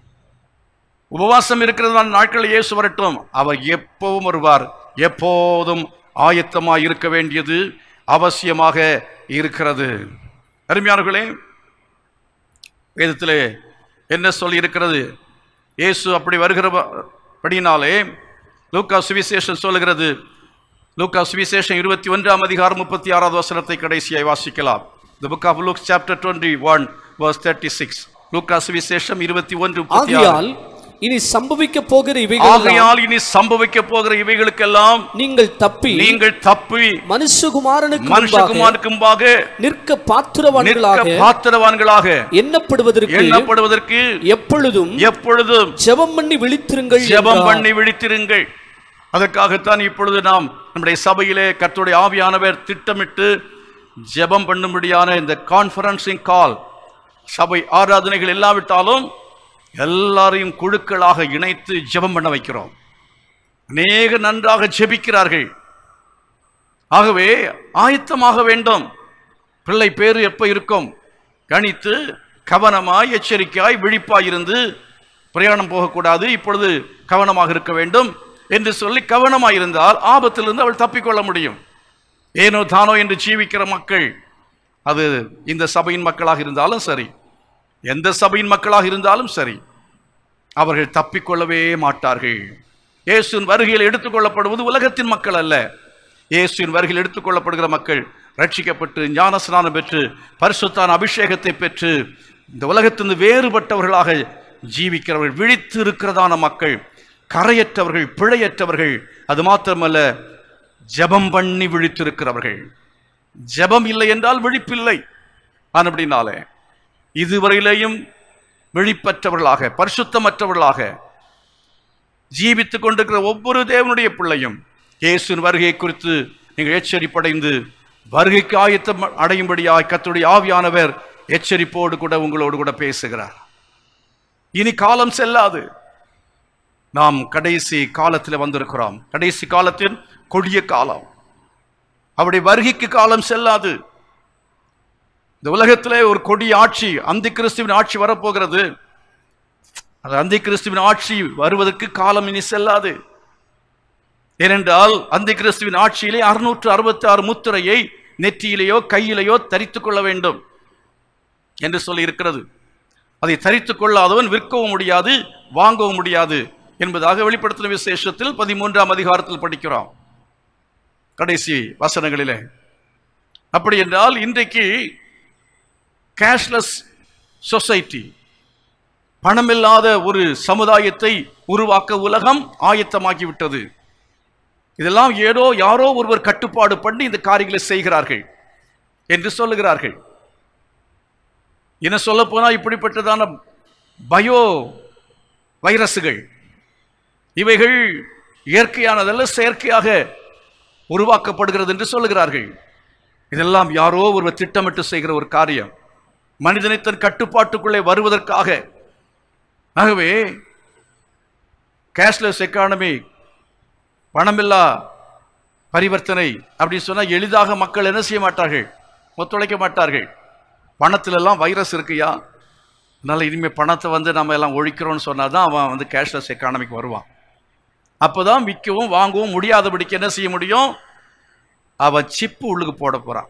உபவாசம் இருக்கிற நாட்களில் இயேசு வரட்டும் அவர் எப்பவும் வருவார் எப்போதும் ஆயத்தமாய் இருக்க வேண்டியது அவசியமாக இருக்கிறது அருமையானவர்களே வேதத்திலே என்ன சொல்லி இருக்கிறது இயேசு அப்படி வருகிறபடினாலே லூக்கா சுவிசேஷம் சொல்லுகிறது லூக்கா சுவிசேஷம் இருபத்தி ஒன்றாம் அதிகாரம் முப்பத்தி ஆறாவது வசனத்தை கடைசியாய் வாசிக்கலாம் the book of Luke chapter twenty one verse thirty six லூக்கா சுவிசேஷம் இருபத்தி ஒன்று முப்பத்தி ஆறு ஆகையால் இனி சம்பவிக்க போகிற இவைகள் ஆகையால் இனி சம்பவிக்க போகிற இவைகளுக்கெல்லாம் நீங்கள் தப்பி நீங்கள் தப்பி மனுஷகுமாரனுக்கு முன்பாக மனுஷகுமாருக்கு முன்பாக நிற்க நிற்க பாத்திரவான்களாக பாத்திரவான்களாக எண்ணப்படுவதற்கு எண்ணப்படுவதற்கு எப்பொழுதும் எப்பொழுதும் ஜெபம் பண்ணி விழித்திருங்கள் ஜெபம் என்றார். பண்ணி விழித்திருங்கள் அதற்காகத்தான் இப்பொழுது நாம் நம்முடைய சபையிலே கர்த்தருடைய ஆவியானவர் திட்டமிட்டு ஜெபம் பண்ணும்படியான இந்த கான்ஃபரன்சிங் கால் சபை ஆராதனைகள் இல்லாவிட்டாலும் எல்லாரையும் குழுக்களாக இணைத்து ஜெபம் பண்ண வைக்கிறோம் அநேக நன்றாக ஜெபிக்கிறார்கள் ஆகவே ஆயத்தமாக வேண்டும் பிள்ளை பேரு எப்ப இருக்கும் கணித்து கவனமாய் எச்சரிக்கையாய் விழிப்பாய் இருந்து பிரயாணம் போகக்கூடாது இப்பொழுது கவனமாக இருக்க வேண்டும் என்று சொல்லி கவனமாய் இருந்தால் ஆபத்திலிருந்து அவள் தப்பிக்கொள்ள முடியும் ஏனோ தானோ என்று ஜீவிக்கிற மக்கள் அது இந்த சபையின் மக்களாக இருந்தாலும் சரி எந்த சபையின் மக்களாக இருந்தாலும் சரி அவர்கள் தப்பிக்கொள்ளவே மாட்டார்கள் இயேசுவின் வருகையில் எடுத்துக்கொள்ளப்படுவது உலகத்தின் மக்கள் அல்ல இயேசுவின் வருகையில் எடுத்துக்கொள்ளப்படுகிற மக்கள் ரட்சிக்கப்பட்டு ஞானஸ்நானம் பெற்று பரிசுத்தான அபிஷேகத்தை பெற்று இந்த உலகத்திலிருந்து வேறுபட்டவர்களாக ஜீவிக்கிறவர்கள் விழித்து இருக்கிறதான மக்கள் கரையற்றவர்கள் பிழையற்றவர்கள் அது மாத்திரமல்ல ஜெபம் பண்ணி விழித்திருக்கிறவர்கள் ஜெபம் இல்லை என்றால் விழிப்பில்லை அப்படினாலே இதுவரையிலேயும் விழிப்பற்றவர்களாக பரிசுத்தமற்றவர்களாக ஜீவித்துக் கொண்டிருக்கிற ஒவ்வொரு தேவனுடைய பிள்ளையும் இயேசுவின் வருகை குறித்து நீங்கள் எச்சரிப்படைந்து வருகைக்கு ஆயத்தம் அடையும்படியாய் கர்த்தருடைய ஆவியானவர் எச்சரிப்போடு கூட உங்களோடு கூட பேசுகிறார் இனி காலம் செல்லாது நாம் கடைசி காலத்தில் வந்திருக்கிறோம் கடைசி காலத்தின் கொடிய காலம் அவருடைய வருகைக்கு காலம் செல்லாது இந்த உலகத்திலே ஒரு கொடிய ஆட்சி அந்தி கிறிஸ்துவின் ஆட்சி வரப்போகிறது அந்த அந்தி கிறிஸ்துவின் ஆட்சி வருவதற்கு காலம் இனி செல்லாது ஏனென்றால் அந்தி கிறிஸ்துவின் ஆட்சியிலே அறுநூற்று அறுபத்தி ஆறு முத்திரையை நெற்றியிலேயோ கையிலேயோ தரித்துக் கொள்ள வேண்டும் என்று சொல்லி இருக்கிறது அதை தரித்துக் கொள்ளாதவன் விற்கவும் முடியாது வாங்கவும் முடியாது என்பதாக வெளிப்படுத்தின விசேஷத்தில் பதிமூன்றாம் அதிகாரத்தில் படிக்கிறோம் கடைசி வசனங்களிலே அப்படி என்றால் இன்றைக்கு கேஷ்லெஸ் சொசைட்டி பணமில்லாத ஒரு சமுதாயத்தை உருவாக்க உலகம் ஆயத்தமாகி விட்டது இதெல்லாம் ஏதோ யாரோ ஒருவர் கட்டுப்பாடு பண்ணி இந்த காரியங்களை செய்கிறார்கள் என்று சொல்லுகிறார்கள் என்ன சொல்ல போனா இப்படிப்பட்டதான பயோ வைரசுகள் இவைகள் இயற்கையானதல்ல செயற்கையாக உருவாக்கப்படுகிறது என்று சொல்லுகிறார்கள் இதெல்லாம் யாரோ ஒருவர் திட்டமிட்டு செய்கிற ஒரு காரியம் மனிதனை தன் கட்டுப்பாட்டுக்குள்ளே வருவதற்காக ஆகவே கேஷ்லெஸ் எக்கானமி பணமில்லா பரிவர்த்தனை அப்படின்னு சொன்னால் எளிதாக மக்கள் என்ன செய்ய மாட்டார்கள் ஒத்துழைக்க மாட்டார்கள் பணத்துல எல்லாம் வைரஸ் இருக்குயா அதனால் இனிமேல் பணத்தை வந்து நம்ம எல்லாம் ஒழிக்கிறோம்னு சொன்னால் தான் அவன் வந்து கேஷ்லெஸ் எக்கானமிக்கு வருவான் அப்போ தான் விற்கவும் வாங்கவும் முடியாதபடிக்கு என்ன செய்ய முடியும் அவன் சிப்பு உள்ளுக்கு போட போகிறான்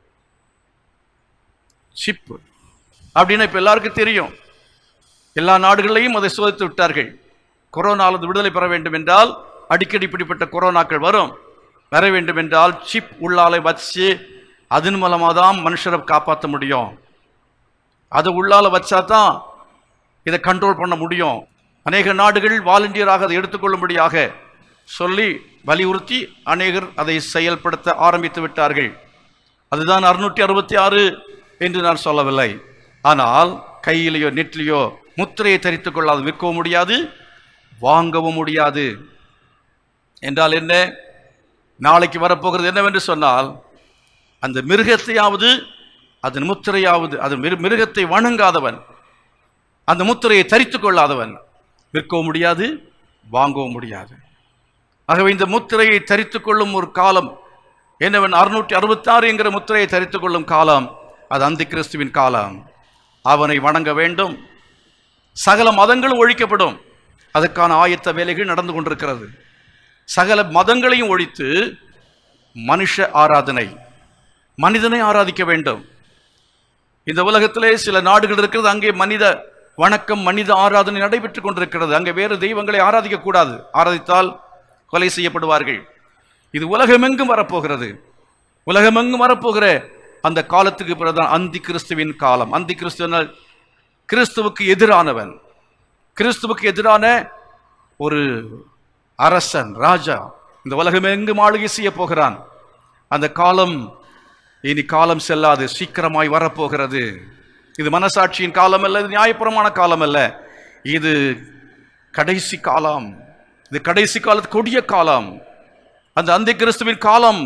சிப்பு அப்படின்னு இப்போ எல்லாருக்கும் தெரியும் எல்லா நாடுகளையும் அதை சோதித்து விட்டார்கள் கொரோனாவிலிருந்து விடுதலை பெற வேண்டும் என்றால் அடிக்கடி இப்படிப்பட்ட கொரோனாக்கள் வரும் வர வேண்டும் என்றால் சிப் உள்ளாலை வச்சு அதன் மூலமாக தான் மனுஷரை காப்பாற்ற முடியும் அதை உள்ளால வச்சா தான் இதை கண்ட்ரோல் பண்ண முடியும் அநேக நாடுகள் வாலண்டியராக அதை எடுத்துக்கொள்ளும்படியாக சொல்லி வலியுறுத்தி அநேகர் அதை செயல்படுத்த ஆரம்பித்து விட்டார்கள் அதுதான் அறுநூற்றி அறுபத்தி ஆறு என்று நான் சொல்லவில்லை ஆனால் கையிலேயோ நெற்றிலேயோ முத்திரையை தரித்துக் கொள்ளாது விற்கவும் முடியாது வாங்கவும் முடியாது என்றால் என்ன நாளைக்கு வரப்போகிறது என்னவென்று சொன்னால் அந்த மிருகத்தையாவது அதன் முத்திரையாவது அது மிரு- மிருகத்தை வணங்காதவன் அந்த முத்திரையை தரித்துக் கொள்ளாதவன் விற்கவும் முடியாது வாங்கவும் முடியாது ஆகவே இந்த முத்திரையை தரித்துக் கொள்ளும் ஒரு காலம் என்னவன் அறுநூற்றி அறுபத்தாறு என்கிற முத்திரையை தரித்துக் கொள்ளும் காலம் அது அந்தி கிறிஸ்துவின் காலம் அவனை வணங்க வேண்டும் சகல மதங்களும் ஒழிக்கப்படும் அதற்கான ஆயத்த வேலைகள் நடந்து கொண்டிருக்கிறது சகல மதங்களையும் ஒழித்து மனுஷ ஆராதனை மனிதனை ஆராதிக்க வேண்டும் இந்த உலகத்திலே சில நாடுகள் இருக்கிறது அங்கே மனித வணக்கம் மனித ஆராதனை நடைபெற்றுக் கொண்டிருக்கிறது அங்கே வேறு தெய்வங்களை ஆராதிக்க கூடாது ஆராதித்தால் கொலை செய்யப்படுவார்கள் இது உலகமெங்கும் வரப்போகிறது உலகமெங்கும் வரப்போகிற அந்த காலத்துக்கு பிறகுதான் அந்தி கிறிஸ்துவின் காலம் அந்தி கிறிஸ்துவனால் கிறிஸ்துவுக்கு எதிரானவன் கிறிஸ்துவுக்கு எதிரான ஒரு அரசன் ராஜா இந்த உலகமெங்கும் ஆளுகை செய்ய போகிறான் அந்த காலம் இனி காலம் செல்லாது சீக்கிரமாய் வரப்போகிறது இது மனசாட்சியின் காலம் அல்ல இது நியாயபுரமான காலம் அல்ல இது கடைசி காலம் இது கடைசி காலத்து கொடிய காலம் அந்த அந்தி கிறிஸ்துவின் காலம்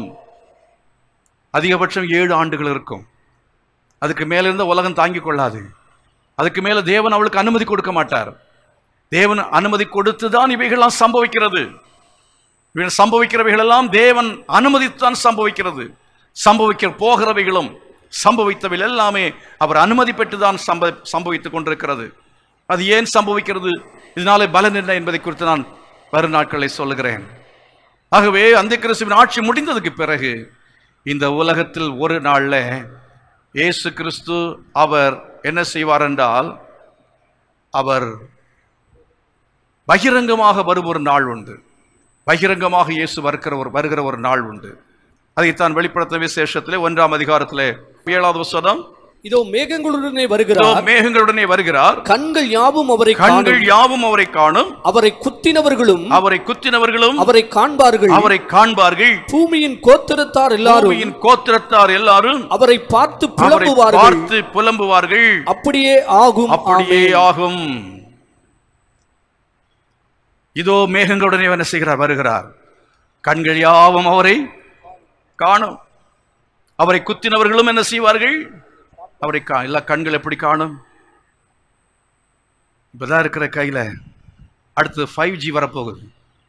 அதிகபட்சம் ஏழு ஆண்டுகள் இருக்கும் அதுக்கு மேல இருந்த உலகம் தாங்கிக் கொள்ளாது அதுக்கு மேல தேவன் அவளுக்கு அனுமதி கொடுக்க மாட்டார் தேவன் அனுமதி கொடுத்து தான் இவைகள்லாம் சம்பவிக்கிறது இவைகள் சம்பவிக்கிறவைகள் எல்லாம் தேவன் அனுமதித்தான் சம்பவிக்கிறது சம்பவிக்க போகிறவைகளும் சம்பவித்தவைகள் எல்லாமே அவர் அனுமதி பெற்று தான் சம்ப சம்பவித்துக் கொண்டிருக்கிறது அது ஏன் சம்பவிக்கிறது இதனாலே பலன் என்ன என்பதை குறித்து நான் வரும் நாட்களை சொல்லுகிறேன் ஆகவே அந்த கிறிஸ்துவின் ஆட்சி முடிந்ததுக்கு பிறகு இந்த உலகத்தில் ஒரு நாள்ல இயேசு கிறிஸ்து அவர் என்ன செய்வார் என்றால் அவர் பகிரங்கமாக வரும் ஒரு நாள் உண்டு பகிரங்கமாக இயேசு வருகிற ஒரு வருகிற ஒரு நாள் உண்டு அதைத்தான் வெளிப்படுத்த விசேஷத்திலே ஒன்றாம் அதிகாரத்திலே ஏழாவது வசனம் இதோ மேகங்களுடனே இதோ வருகிறார் மேகங்களுடனே வருகிறார் கண்கள் யாவும் அவரை கண்கள் காணும் யாவும் அவரை காணும் அவரை குத்தினவர்களும் அவரை குத்தினவர்களும் அவரை காண்பார்கள் அவரை காண்பார்கள் பூமியின் கோத்திரத்தார் எல்லாரும் பூமியின் கோத்திரத்தார் எல்லாரும் அவரை பார்த்து அவரை புலம்புவார்கள் பார்த்து புலம்புவார்கள் அப்படியே ஆகும் அப்படியே ஆமென். ஆகும் இதோ மேகங்களுடனே என்ன செய்கிறார் வருகிறார் கண்கள் யாவும் அவரை காணும் அவரை குத்தினவர்களும் என்ன செய்வார்கள் அவரை கா எல்லா கண்கள் எப்படி காணும் இப்பதான் இருக்கிற கையில அடுத்து ஃபைவ் ஜி வரப்போகுது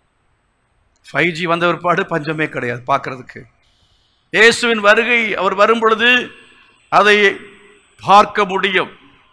ஃபைவ் ஜி வந்த பிற்பாடு பஞ்சமே கிடையாது பார்க்கிறதுக்கு இயேசுவின் வருகை அவர் வரும் பொழுது அதை பார்க்க முடியும்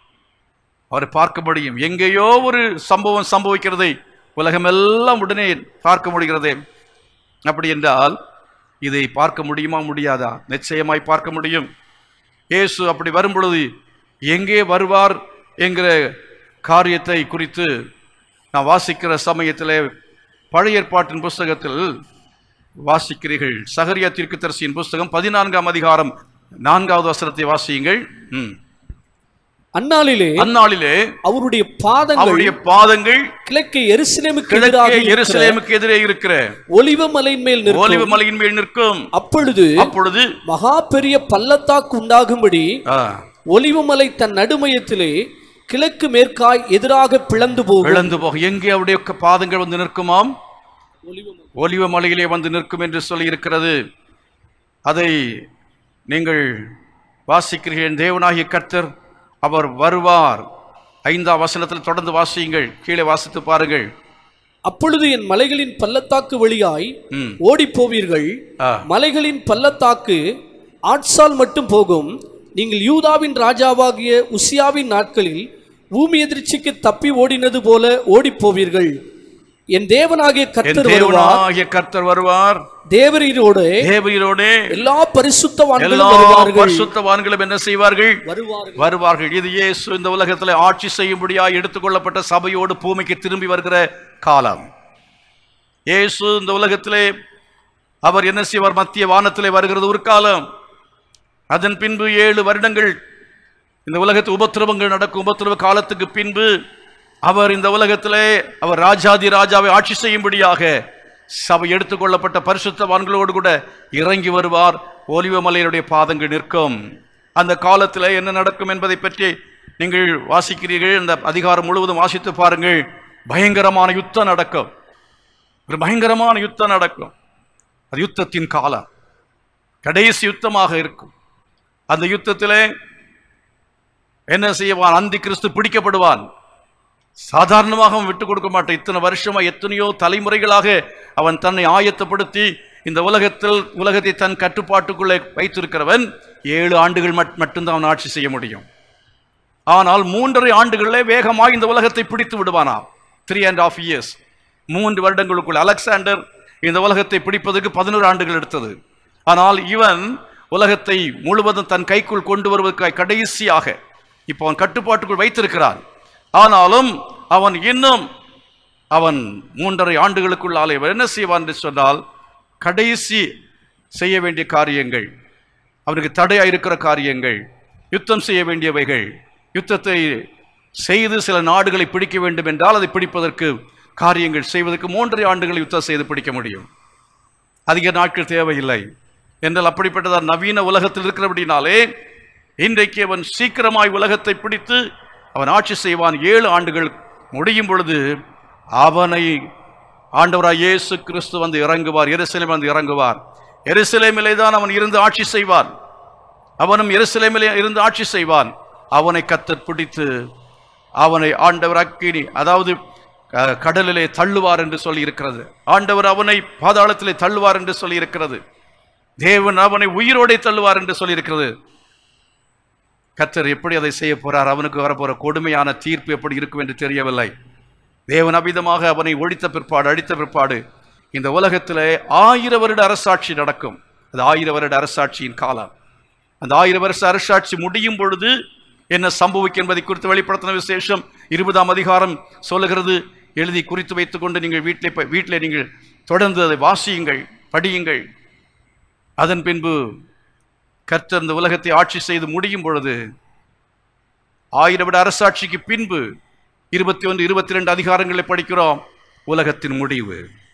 அவரை பார்க்க முடியும் எங்கேயோ ஒரு சம்பவம் சம்பவிக்கிறதை உலகமெல்லாம் உடனே பார்க்க முடிகிறதே அப்படி என்றால் இதை பார்க்க முடியுமா முடியாதா நிச்சயமாய் பார்க்க முடியும் இயேசு அப்படி வரும் பொழுது எங்கே வருவார் என்கிற காரியத்தை குறித்து நான் வாசிக்கிற சமயத்திலே பழைய ஏற்பாட்டின் புஸ்தகத்தில் வாசிக்கிறீர்கள் சகரியா தீர்க்கதரிசியின் புஸ்தகம் பதினான்காம் அதிகாரம் நான்காவது வசனத்தை வாசியுங்கள் ம். அந்நாளிலே அந்நாளிலே அவருடைய பாதங்கள் அவருடைய பாதங்கள் கிழக்கே எருசலேமுக்கு எதிராக கிழக்கே இருக்கிற எருசலேமுக்கு எதிரே இருக்கிற ஒலிவ மலையின் மேல் ஒலிவ நிற்கும் மலையின் மேல் நிற்கும் அப்பொழுது அப்பொழுது மகா பெரிய பள்ளத்தாக்கு உண்டாகும்படி ஆ, ஒலிவ மலை தன் நடுமையத்திலே கிழக்கு மேற்காய் எதிராக பிளந்து போகும் இழந்து போக எங்கே அவருடைய க- பாதங்கள் வந்து நிற்குமாம் ஒலிவ மலையிலே வந்து நிற்கும் என்று சொல்லி இருக்கிறது அதை நீங்கள் வாசிக்கிறீர்கள் தேவனாகிய கர்த்தர் அவர் வருவார் ஐந்தாம் வசனத்தில் தொடர்ந்து வாசியுங்கள் கீழே வாசித்து பாருங்கள் அப்பொழுது என் மலைகளின் பள்ளத்தாக்கு வழியாய் ம். ஓடிப் போவீர்கள் ஆ. மலைகளின் பள்ளத்தாக்கு ஆட்சால் மட்டும் போகும் நீங்கள் யூதாவின் ராஜாவாகிய உசியாவின் நாட்களில் பூமி எதிர்ச்சிக்கு தப்பி ஓடினது போல ஓடிப் போவீர்கள் என் தேவனாகிய என் கர்த்தர் வருவார் தேவனாகிய கர்த்தர் வருவார் தேவரீரோடு தேவையிலோடே எல்லா பரிசுத்தவான்களும் எல்லா வருவார்கள் பரிசுத்தவான்களும் என்ன செய்வார்கள் வருவார்கள் வருவார்கள் இது இயேசு இந்த உலகத்தில் ஆட்சி செய்யும்படியாய் எடுத்துக்கொள்ளப்பட்ட சபையோடு பூமிக்கு திரும்பி வருகிற காலம் இயேசு இந்த உலகத்திலே அவர் என்ன செய்வார் மத்திய வானத்திலே வருகிறது ஒரு காலம் அதன் பின்பு ஏழு வருடங்கள் இந்த உலகத்து உபத்திரவங்கள் நடக்கும் உபத்திரவ காலத்துக்கு பின்பு அவர் இந்த உலகத்திலே அவர் ராஜாதி ராஜாவை ஆட்சி செய்யும்படியாக சபை எடுத்துக்கொள்ளப்பட்ட பரிசுத்தவான்களோடு கூட இறங்கி வருவார் ஒலிவ மலையினுடைய பாதங்கள் நிற்கும் அந்த காலத்தில் என்ன நடக்கும் என்பதை பற்றி நீங்கள் வாசிக்கிறீர்கள் இந்த அதிகாரம் முழுவதும் வாசித்து பாருங்கள் பயங்கரமான யுத்தம் நடக்கும் ஒரு பயங்கரமான யுத்தம் நடக்கும் அது யுத்தத்தின் காலம் கடைசி யுத்தமாக இருக்கும் அந்த யுத்தத்திலே என்ன செய்வான் அந்தி கிறிஸ்து பிடிக்கப்படுவான் சாதாரணமாக அவன் விட்டு கொடுக்க மாட்டான் இத்தனை வருஷமா எத்தனையோ தலைமுறைகளாக அவன் தன்னை ஆயத்தப்படுத்தி இந்த உலகத்தில் உலகத்தை தன் கட்டுப்பாட்டுக்குள்ளே வைத்திருக்கிறவன் ஏழு ஆண்டுகள் மட்- மட்டும்தான் அவன் ஆட்சி செய்ய முடியும் ஆனால் மூன்றரை ஆண்டுகளிலே வேகமாக இந்த உலகத்தை பிடித்து விடுவானாம் த்ரீ அண்ட் ஆஃப் இயர்ஸ் மூன்று வருடங்களுக்குள் அலெக்சாண்டர் இந்த உலகத்தை பிடிப்பதற்கு பதினோரு ஆண்டுகள் எடுத்தது ஆனால் இவன் உலகத்தை முழுவதும் தன் கைக்குள் கொண்டு வருவதற்காக கடைசியாக இப்போ அவன் கட்டுப்பாட்டுக்குள் வைத்திருக்கிறான் ஆனாலும் அவன் இன்னும் அவன் மூன்றரை ஆண்டுகளுக்குள்ளாலே இவன் என்ன செய்வான் என்று சொன்னால் கடைசி செய்ய வேண்டிய காரியங்கள் அவனுக்கு தடையா இருக்கிற காரியங்கள் யுத்தம் செய்ய வேண்டியவைகள் யுத்தத்தை செய்து சில நாடுகளை பிடிக்க வேண்டும் என்றால் அதை பிடிப்பதற்கு காரியங்கள் செய்வதற்கு மூன்றரை ஆண்டுகள் யுத்தம் செய்து பிடிக்க முடியும் அதிக நாட்கள் தேவையில்லை என்றால் அப்படிப்பட்டதான் நவீன உலகத்தில் இருக்கிறபடினாலே இன்றைக்கு அவன் சீக்கிரமாய் உலகத்தை பிடித்து அவன் ஆட்சி செய்வான் ஏழு ஆண்டுகள் முடியும் பொழுது அவனை ஆண்டவராய் இயேசு கிறிஸ்து வந்து இறங்குவார் எருசலேம் வந்து இறங்குவார் எருசலேமிலே தான் அவன் இருந்து ஆட்சி செய்வான் அவனும் எருசலேமிலே இருந்து ஆட்சி செய்வான் அவனை கத்தர் பிடித்து அவனை ஆண்டவர் அக்கினி அதாவது அஹ், கடலிலே தள்ளுவார் என்று சொல்லி இருக்கிறது ஆண்டவர் அவனை பாதாளத்திலே தள்ளுவார் என்று சொல்லி இருக்கிறது தேவன் அவனை உயிரோடே தள்ளுவார் என்று சொல்லி இருக்கிறது கத்தர் எப்படி அதை செய்ய போறார் அவனுக்கு வரப்போற கொடுமையான தீர்ப்பு எப்படி இருக்கும் என்று தெரியவில்லை தேவன் அபிதமாக அவனை ஒழித்த பிற்பாடு அழித்த பிற்பாடு இந்த உலகத்திலே ஆயிரம் வருட அரசாட்சி நடக்கும் அது ஆயிரம் வருட அரசாட்சியின் காலம் அந்த ஆயிரம் வருஷ அரசாட்சி முடியும் பொழுது என்ன சம்பவிக்கும் என்பதை குறித்து வெளிப்படுத்தின விசேஷம் இருபதாம் அதிகாரம் சொல்லுகிறது எழுதி குறித்து வைத்துக்கொண்டு நீங்கள் வீட்டிலே போய் வீட்டிலே நீங்கள் தொடர்ந்து அதை வாசியுங்கள் படியுங்கள் அதன் பின்பு கர்த்தர் இந்த உலகத்தை ஆட்சி செய்து முடியும் பொழுது ஆயிரம் விட அரசாட்சிக்கு பின்பு இருபத்தி ஒன்று இருபத்தி ரெண்டு அதிகாரங்களை படிக்கிறோம் உலகத்தின் முடிவு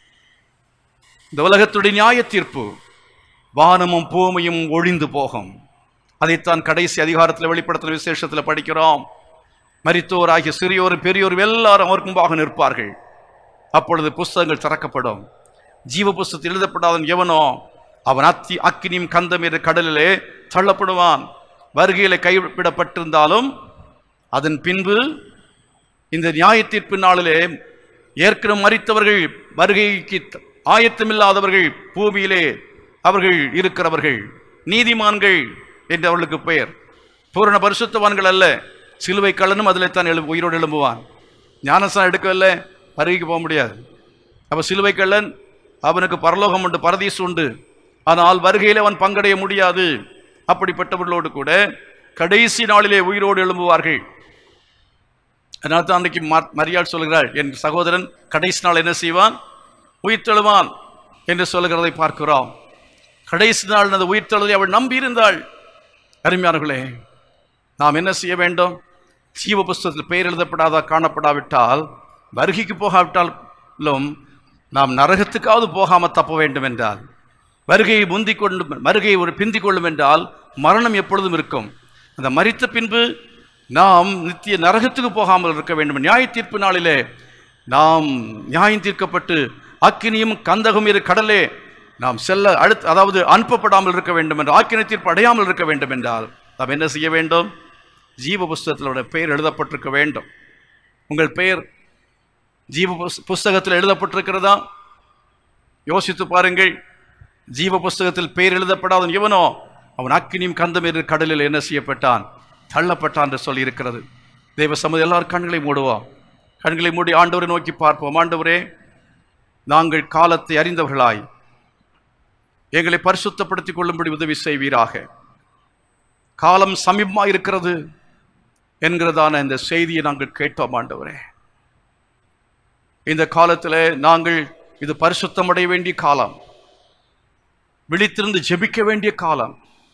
இந்த உலகத்துடைய நியாய தீர்ப்பு வானமும் பூமியும் ஒழிந்து போகும் அதைத்தான் கடைசி அதிகாரத்தில் வெளிப்படுத்தின விசேஷத்தில் படிக்கிறோம் மரித்தோர் ஆகிய சிறியோரும் பெரியோரும் எல்லாரும் அவருக்கு முன்பாக நிற்பார்கள் அப்பொழுது புஸ்தகங்கள் திறக்கப்படும் ஜீவ புஸ்தகத்தில் எழுதப்படாதவன் எவனோ அவன் அத்தி அக்கினியும் கந்தம் என்ற கடலிலே தள்ளப்படுவான் வருகையில கைவிடப்பட்டிருந்தாலும் அதன் பின்பு இந்த நியாய தீர்ப்பு நாளிலே ஏற்கனவே மறித்தவர்கள் வருகைக்கு ஆயத்தமில்லாதவர்கள் பூமியிலே அவர்கள் இருக்கிறவர்கள் நீதிமான்கள் என்று அவர்களுக்கு பெயர் பூரண பரிசுத்தவான்கள் அல்ல சிலுவை கள்ளனும் அதில் தான் எழு உயிரோடு எழும்புவான் ஞானசாரம் எடுக்கவில்லை வருகைக்கு போக முடியாது அப்போ சிலுவை கள்ளன் அவனுக்கு பரலோகம் உண்டு பரதீசு உண்டு ஆனால் வருகையில் அவன் பங்கடைய முடியாது அப்படிப்பட்டவர்களோடு கூட கடைசி நாளிலே உயிரோடு எழும்புவார்கள் அதனால தான் அன்றைக்கு ம- மரியாள் சொல்கிறாள் என் சகோதரன் கடைசி நாள் என்ன செய்வான் உயிர்த்தெழுவான் என்று சொல்லுகிறதை பார்க்கிறோம் கடைசி நாள் அந்த உயிர்த்தெழுதை அவள் நம்பியிருந்தாள் அருமையானவர்களே நாம் என்ன செய்ய வேண்டும் ஜீவ புஸ்தகத்தில் பெயர் எழுதப்படாதா காணப்படாவிட்டால் வருகைக்கு போகாவிட்டாலும் நாம் நரகத்துக்காவது போகாமல் தப்ப வேண்டும் என்றால் வருகையை முந்திக் கொண்டு வருகையை ஒரு பிந்திக் கொள்ளும் என்றால் மரணம் எப்பொழுதும் இருக்கும் அந்த மரித்த பின்பு நாம் நித்திய நரகத்துக்கு போகாமல் இருக்க வேண்டும் நியாய தீர்ப்பு நாளிலே நாம் நியாயம் தீர்க்கப்பட்டு அக்கினியும் கந்தகம் இரு கடலே நாம் செல்ல அடுத்து அதாவது அனுப்பப்படாமல் இருக்க வேண்டும் என்று ஆக்கினை தீர்ப்பு அடையாமல் இருக்க வேண்டும் என்றால் நாம் என்ன செய்ய வேண்டும் ஜீவ புஸ்தகத்தில் உடைய பெயர் எழுதப்பட்டிருக்க வேண்டும் உங்கள் பெயர் ஜீவ புஸ்- புஸ்தகத்தில் எழுதப்பட்டிருக்கிறதா யோசித்து பாருங்கள் ஜீவ புஸ்தகத்தில் பெயர் எழுதப்படாதவன் எவனோ அவன் அக்கினியும் கந்தம் என்ற கடலில் என்ன செய்யப்பட்டான் தள்ளப்பட்டான் என்று சொல்லி இருக்கிறது தெய்வ சமூக எல்லாரும் கண்களை மூடுவோம் கண்களை மூடி ஆண்டவரை நோக்கி பார்ப்போம் ஆண்டவரே நாங்கள் காலத்தை அறிந்தவர்களாய் எங்களை பரிசுத்தப்படுத்திக் கொள்ளும்படி உதவி செய்வீராக காலம் சமீபமாக இருக்கிறது என்கிறதான இந்த செய்தியை நாங்கள் கேட்டோம் ஆண்டவரே இந்த காலத்தில் நாங்கள் இது பரிசுத்தமடைய வேண்டிய காலம் விழித்திருந்து ஜெபிக்க வேண்டிய காலம்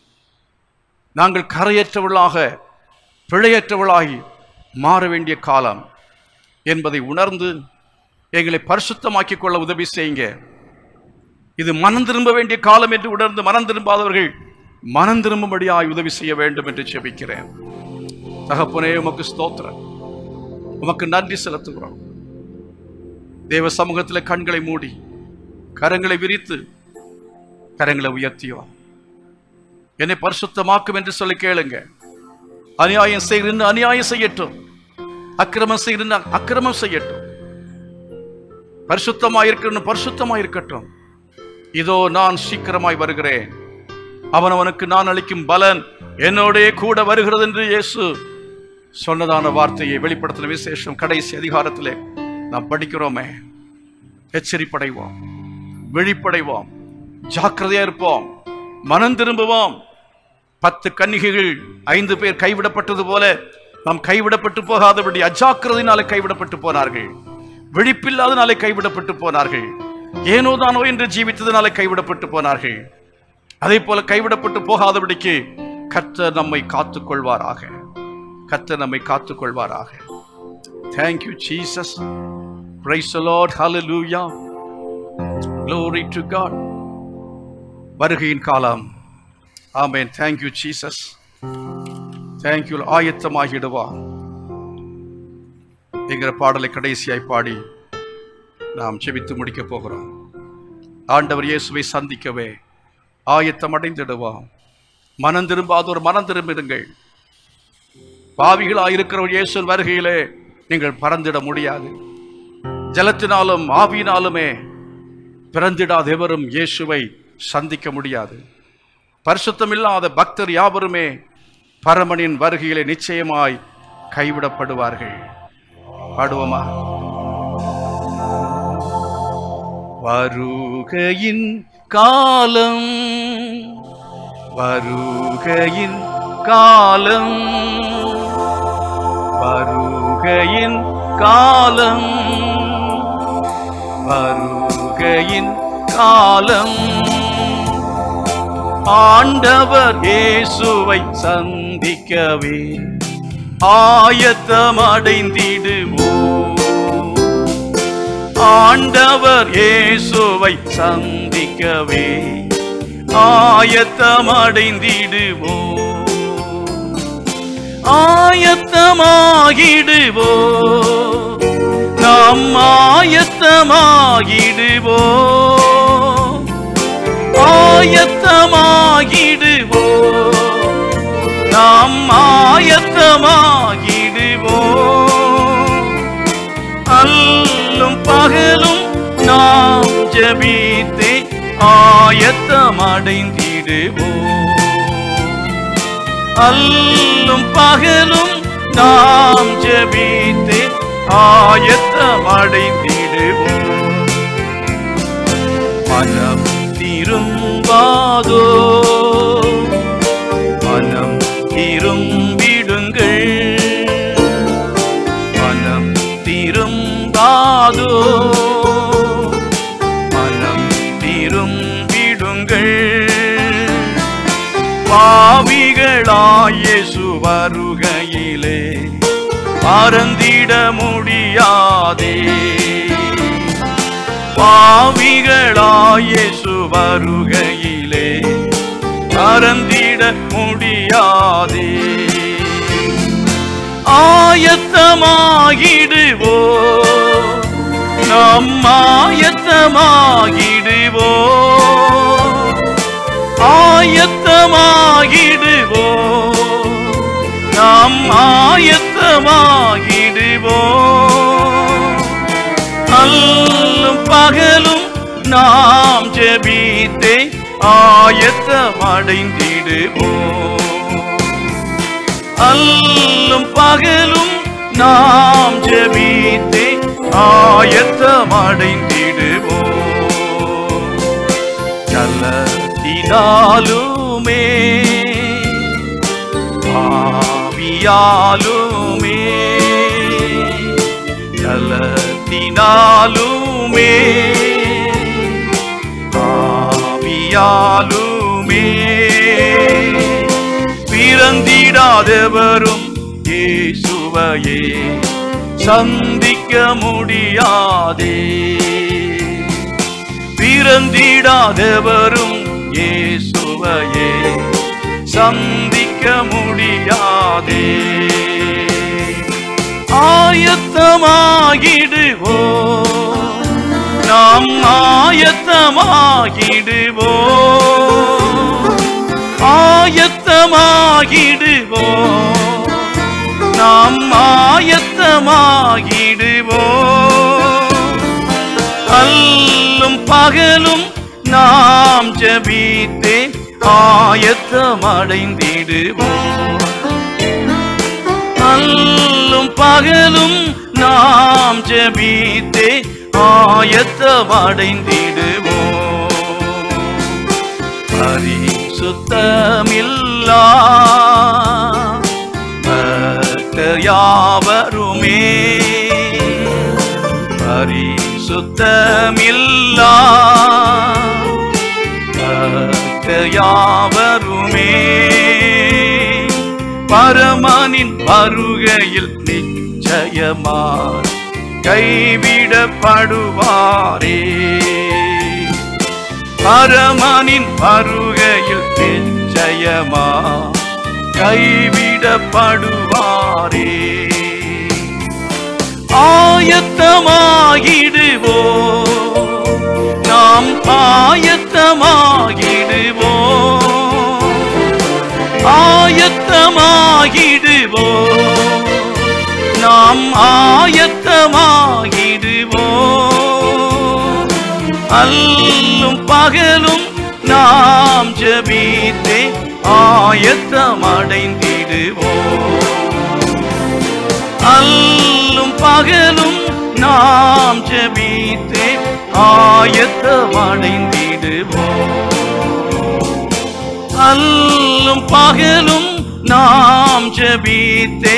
நாங்கள் கரையற்றவர்களாக பிழையற்றவர்களாகி மாற வேண்டிய காலம் என்பதை உணர்ந்து எங்களை பரிசுத்தமாக்கிக் கொள்ள உதவி செய்யுங்க இது மனம் திரும்ப வேண்டிய காலம் என்று உணர்ந்து மனம் திரும்பாதவர்கள் மனம் திரும்பும்படியாய் உதவி செய்ய வேண்டும் என்று ஜெபிக்கிறேன் தகப்பனே உமக்கு ஸ்தோத்திரம் உமக்கு நன்றி செலுத்துகிறோம் தேவ சமூகத்தில் கண்களை மூடி கரங்களை விரித்து கரங்களை உயர்த்தியோ என்னை பரிசுத்தமாக்கும் என்று சொல்லி கேளுங்க அநியாயம் செய்கிற அநியாயம் செய்யட்டும் அக்கிரமம் செய்கிற அக்கிரமம் செய்யட்டும் பரிசுத்தமாய் இருக்கணும் பரிசுத்தமாய் இருக்கட்டும் இதோ நான் சீக்கிரமாய் வருகிறேன் அவனவனுக்கு நான் அளிக்கும் பலன் என்னோடே கூட வருகிறது என்று இயேசு சொன்னதான வார்த்தையை வெளிப்படுத்தின விசேஷம் கடைசி அதிகாரத்திலே நாம் படிக்கிறோமே எச்சரிப்படைவோம் விழிப்படைவோம் ஜாக்கிரதையா இருப்போம் மனம் திரும்புவோம் பத்து கன்னிகைகள் ஐந்து பேர் கைவிடப்பட்டது போல நாம் கைவிடப்பட்டு போகாதபடி அஜாக்கிரதையினாலே கைவிடப்பட்டு போனார்கள் விழிப்பில்லாதனாலே கைவிடப்பட்டு போனார்கள் ஏனோ தானோ என்று ஜீவித்ததினாலே கைவிடப்பட்டு போனார்கள் அதே போல கைவிடப்பட்டு போகாதபடிக்கு கர்த்தர் நம்மை காத்துக் கொள்வாராக கர்த்தர் நம்மை காத்துக் கொள்வாராக தேங்க்யூ ஜீசஸ் பிரைஸ் லார்ட் ஹalleluya glory to god வருகையின் காலம் ஆமென் தேங்க்யூ ஜீசஸ் தேங்க்யூ ஆயத்தமாகிடுவா என்கிற பாடலை கடைசியாய் பாடி நாம் செபித்து முடிக்க போகிறோம் ஆண்டவர் இயேசுவை சந்திக்கவே ஆயத்தம் அடைந்திடுவோம் மனம் திரும்பாதோர் மனம் திரும்பிடுங்கள் பாவிகளாக இருக்கிறவர் இயேசுவின் வருகையிலே நீங்கள் பறந்திட முடியாது ஜலத்தினாலும் ஆவியினாலுமே பிறந்திடாத எவரும் இயேசுவை சந்திக்க முடியாது பரிசுத்தமில்லாத பக்தர் யாவருமே பரமனின் வருகையிலே நிச்சயமாய் கைவிடப்படுவார்கள் பாடுவோமா வருகையின் காலம் வருகையின் காலம் வருகையின் காலம் வருகையின் காலம் ஆண்டவர் இயேசுவை சந்திக்கவே ஆயத்தமடைந்திடுவோம் ஆண்டவர் இயேசுவை சந்திக்கவே ஆயத்தமடைந்திடுவோம் ஆயத்தமாகிடுவோம் நாம் ஆயத்தமாகிடுவோம் ஆயத்தமாகிடுவோம் நாம் ஆயத்தமாகிடுவோம் அல்லும் பகலும் நாம் ஜெபித்தே ஆயத்தமடைந்திடுவோம் அல்லும் பகலும் நாம் ஜெபித்தே ஆயத்தமடைந்திடுவோம் மனம் திரும்பாதோ மனம் திரும்பிடுங்கள் மனம் திரும்பாதோ மனம் திரும்பிடுங்கள் பாவிகளாயேசு வருகையிலே மறந்திட முடியாதே பாவிகளாயேசு வருகையிலே மறந்திட முடியாதே ஆயத்தமாகிடுவோ நம் ஆயத்தமாகிடுவோ ஆயத்தமாகிடுவோ நாம் ஆயத்தமாகிடுவோ அல்லும் பகலும் நாம் ஜெபித்தே ஆயத்தமடைந்திடுவோம் அல்லும் பகலும் நாம் ஜெபித்தே ஆயத்தமடைந்திடுவோம் ஜலத்தினாலுமே ஆவியாலுமே ஜலத்தினாலுமே ஆவியாலுமே பிறந்திடாதவரும் இயேசுவையே சந்திக்க முடியாதே பிறந்திடாதவரும் இயேசுவையே சந்திக்க முடியாதே ஆயத்தமாகிடுவோ நாம் ஆயத்தமாகிடுவோ ஆயத்தமாகிடுவோ நாம் ஆயத்தமாகிடுவோ அல்லும் பகலும் நாம் ஜபித்தே ஆயத்தமடைந்திடுவோம் அல்லும் பகலும் நாம் ஜபித்தே ஆயத்தமடைந்திடுவோம் பரிசுத்தமில்லா பக்தர் யாவருமே பரிசுத்தமில்லா பக்தர் யாவருமே பரமனின் வருகையில் நிச்சயமாய் கைவிடப்படுவாரே பரமனின் வருகையில் நிச்சயமா கைவிடப்படுவாரே ஆயத்தமாகிடுவோ நாம் ஆயத்தமாகிடுவோ ஆயத்தமாகிடுவோ நாம் ஆயத்தமாகிடுவோ அல்லும் பகலும் நாம் ஜபித்தே ஆயத்தமடைந்திடுவோம் அல்லும் பகலும் நாம் ஜபித்தே ஆயத்தமடைந்திடுவோம் அல்லும் பகலும் நாம் ஜபித்தே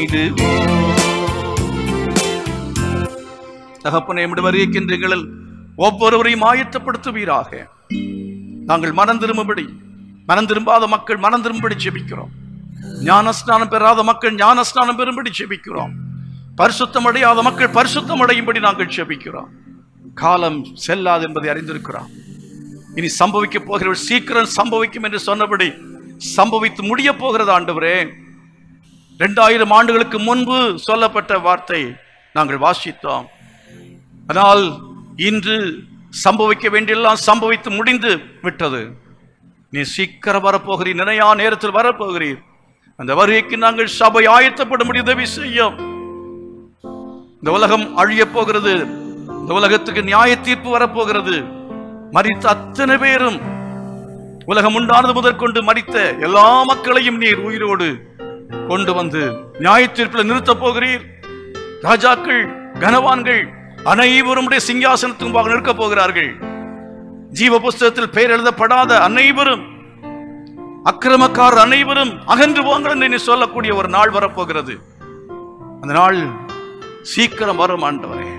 ஆயத்தமடைந்திடுவோம் தகப்பனை எம்முடைய வருகைக்கின்றீங்கள் ஒவ்வொருவரையும் ஆயத்தப்படுத்துவீராக நாங்கள் மனம் திரும்பும்படி மனம் திரும்பாத மக்கள் மனம் திரும்பும்படி ஜெபிக்கிறோம் ஞானஸ்நானம் பெறாத மக்கள் ஞானஸ்நானம் பெறும்படி ஜெபிக்கிறோம் பரிசுத்தம் அடையாத மக்கள் பரிசுத்தம் அடையும்படி நாங்கள் ஜெபிக்கிறோம் காலம் செல்லாது என்பதை அறிந்திருக்கிறோம் இனி சம்பவிக்க போகிற சீக்கிரம் சம்பவிக்கும் என்று சொன்னபடி சம்பவித்து முடிய போகிறது ஆண்டவரே இரண்டாயிரம் ஆண்டுகளுக்கு முன்பு சொல்லப்பட்ட வார்த்தை நாங்கள் வாசித்தோம் ஆனால் இன்று சம்பவிக்க வேண்டியெல்லாம் சம்பவித்து முடிந்து விட்டது நீ சீக்கிரம் வரப்போகிறீர் நினையா நேரத்தில் வரப்போகிறீர் அந்த வருகைக்கு நாங்கள் சபை ஆயத்தப்படும்படி உதவி செய்யும் இந்த உலகம் அழியப் போகிறது இந்த உலகத்துக்கு நியாய தீர்ப்பு வரப்போகிறது மரித்த அத்தனை பேரும் உலகம் உண்டானது முதற்கொண்டு மரித்த எல்லா மக்களையும் நீர் உயிரோடு கொண்டு வந்து நியாய தீர்ப்பில் நிறுத்தப் போகிறீர் ராஜாக்கள் கனவான்கள் அனைவரும் உடைய சிங்காசனத்துக்கு முன்பாக நிற்கப் போகிறார்கள் ஜீவ புஸ்தகத்தில் பெயர் எழுதப்படாத அனைவரும் அக்கிரமக்காரர் அனைவரும் அகன்று போங்கள் என்று நீ சொல்லக்கூடிய ஒரு நாள் வரப்போகிறது அந்த நாள் சீக்கிரம் வரும் ஆண்டவரே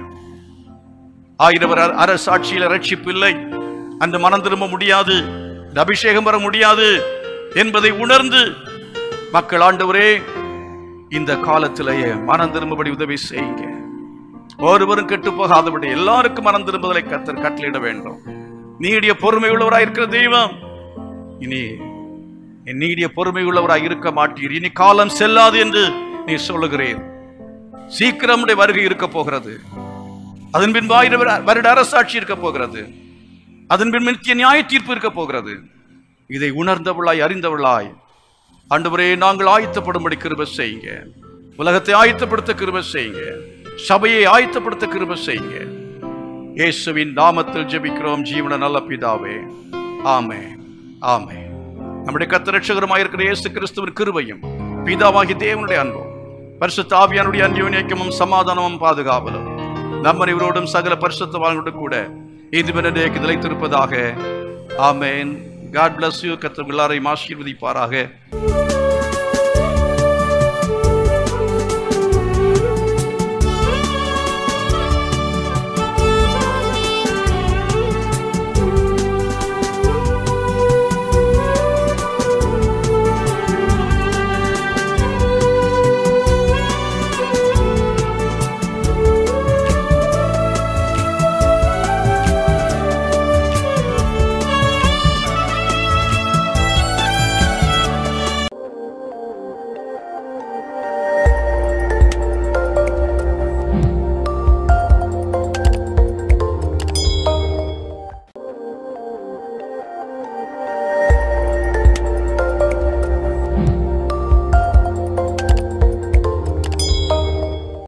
ஆயிரம் வர- அரசாட்சியில ரட்சிப்பு இல்லை அந்த மனம் திரும்ப முடியாது இந்த அபிஷேகம் வர முடியாது என்பதை உணர்ந்து மக்கள் ஆண்டவரே இந்த காலத்திலேயே மனம் திரும்பபடி உதவி செய்யுங்க ஒருவரும் கெட்டு போகாதபடி எல்லாருக்கும் மனம் திரும்புதலை கத்தர் கட்டளையிட வேண்டும் நீடிய பொறுமை உள்ளவராய் இருக்கிற தெய்வம் இனி என் நீடிய பொறுமை உள்ளவராய் இருக்க மாட்டீர் இனி காலம் செல்லாது என்று நீ சொல்லுகிறீர் சீக்கிரம் உடைய வருகை இருக்க போகிறது அதன் பின்பு ஆயிரம் வரு- வருட அரசாட்சி இருக்க போகிறது அதன் பின் நித்திய நியாய தீர்ப்பு இருக்க போகிறது இதை உணர்ந்தவளாய் அறிந்தவளாய் ஆண்டவரே நாங்கள் ஆயத்தப்படும்படி கிருப செய்யுங்க உலகத்தை ஆயத்தப்படுத்த கிருப செய்யுங்க சபையை ஆயத்தப்படுத்த கிருப செய்யுங்க இயேசுவின் நாமத்தில் ஜெபிக்கிறோம் ஜீவன நல்ல பிதாவே ஆமே ஆமே நம்முடைய கத்த ரட்சகரமாயிருக்கிற இயேசு கிறிஸ்துவின் கிருபையும் பிதாவாகி தேவனுடைய அன்பும் பரிசுத்த ஆவியானுடைய அந்யோன்யக்கமும் சமாதானமும் பாதுகாவலும் நம்ம இவரோடும் சகல பரிசுத்தவான்களோடு கூட இதுவரை நிலைத்திருப்பதாக ஆமேன் காட் bless யூ கத்தர் எல்லாரையும் ஆசீர்வதிப்பாராக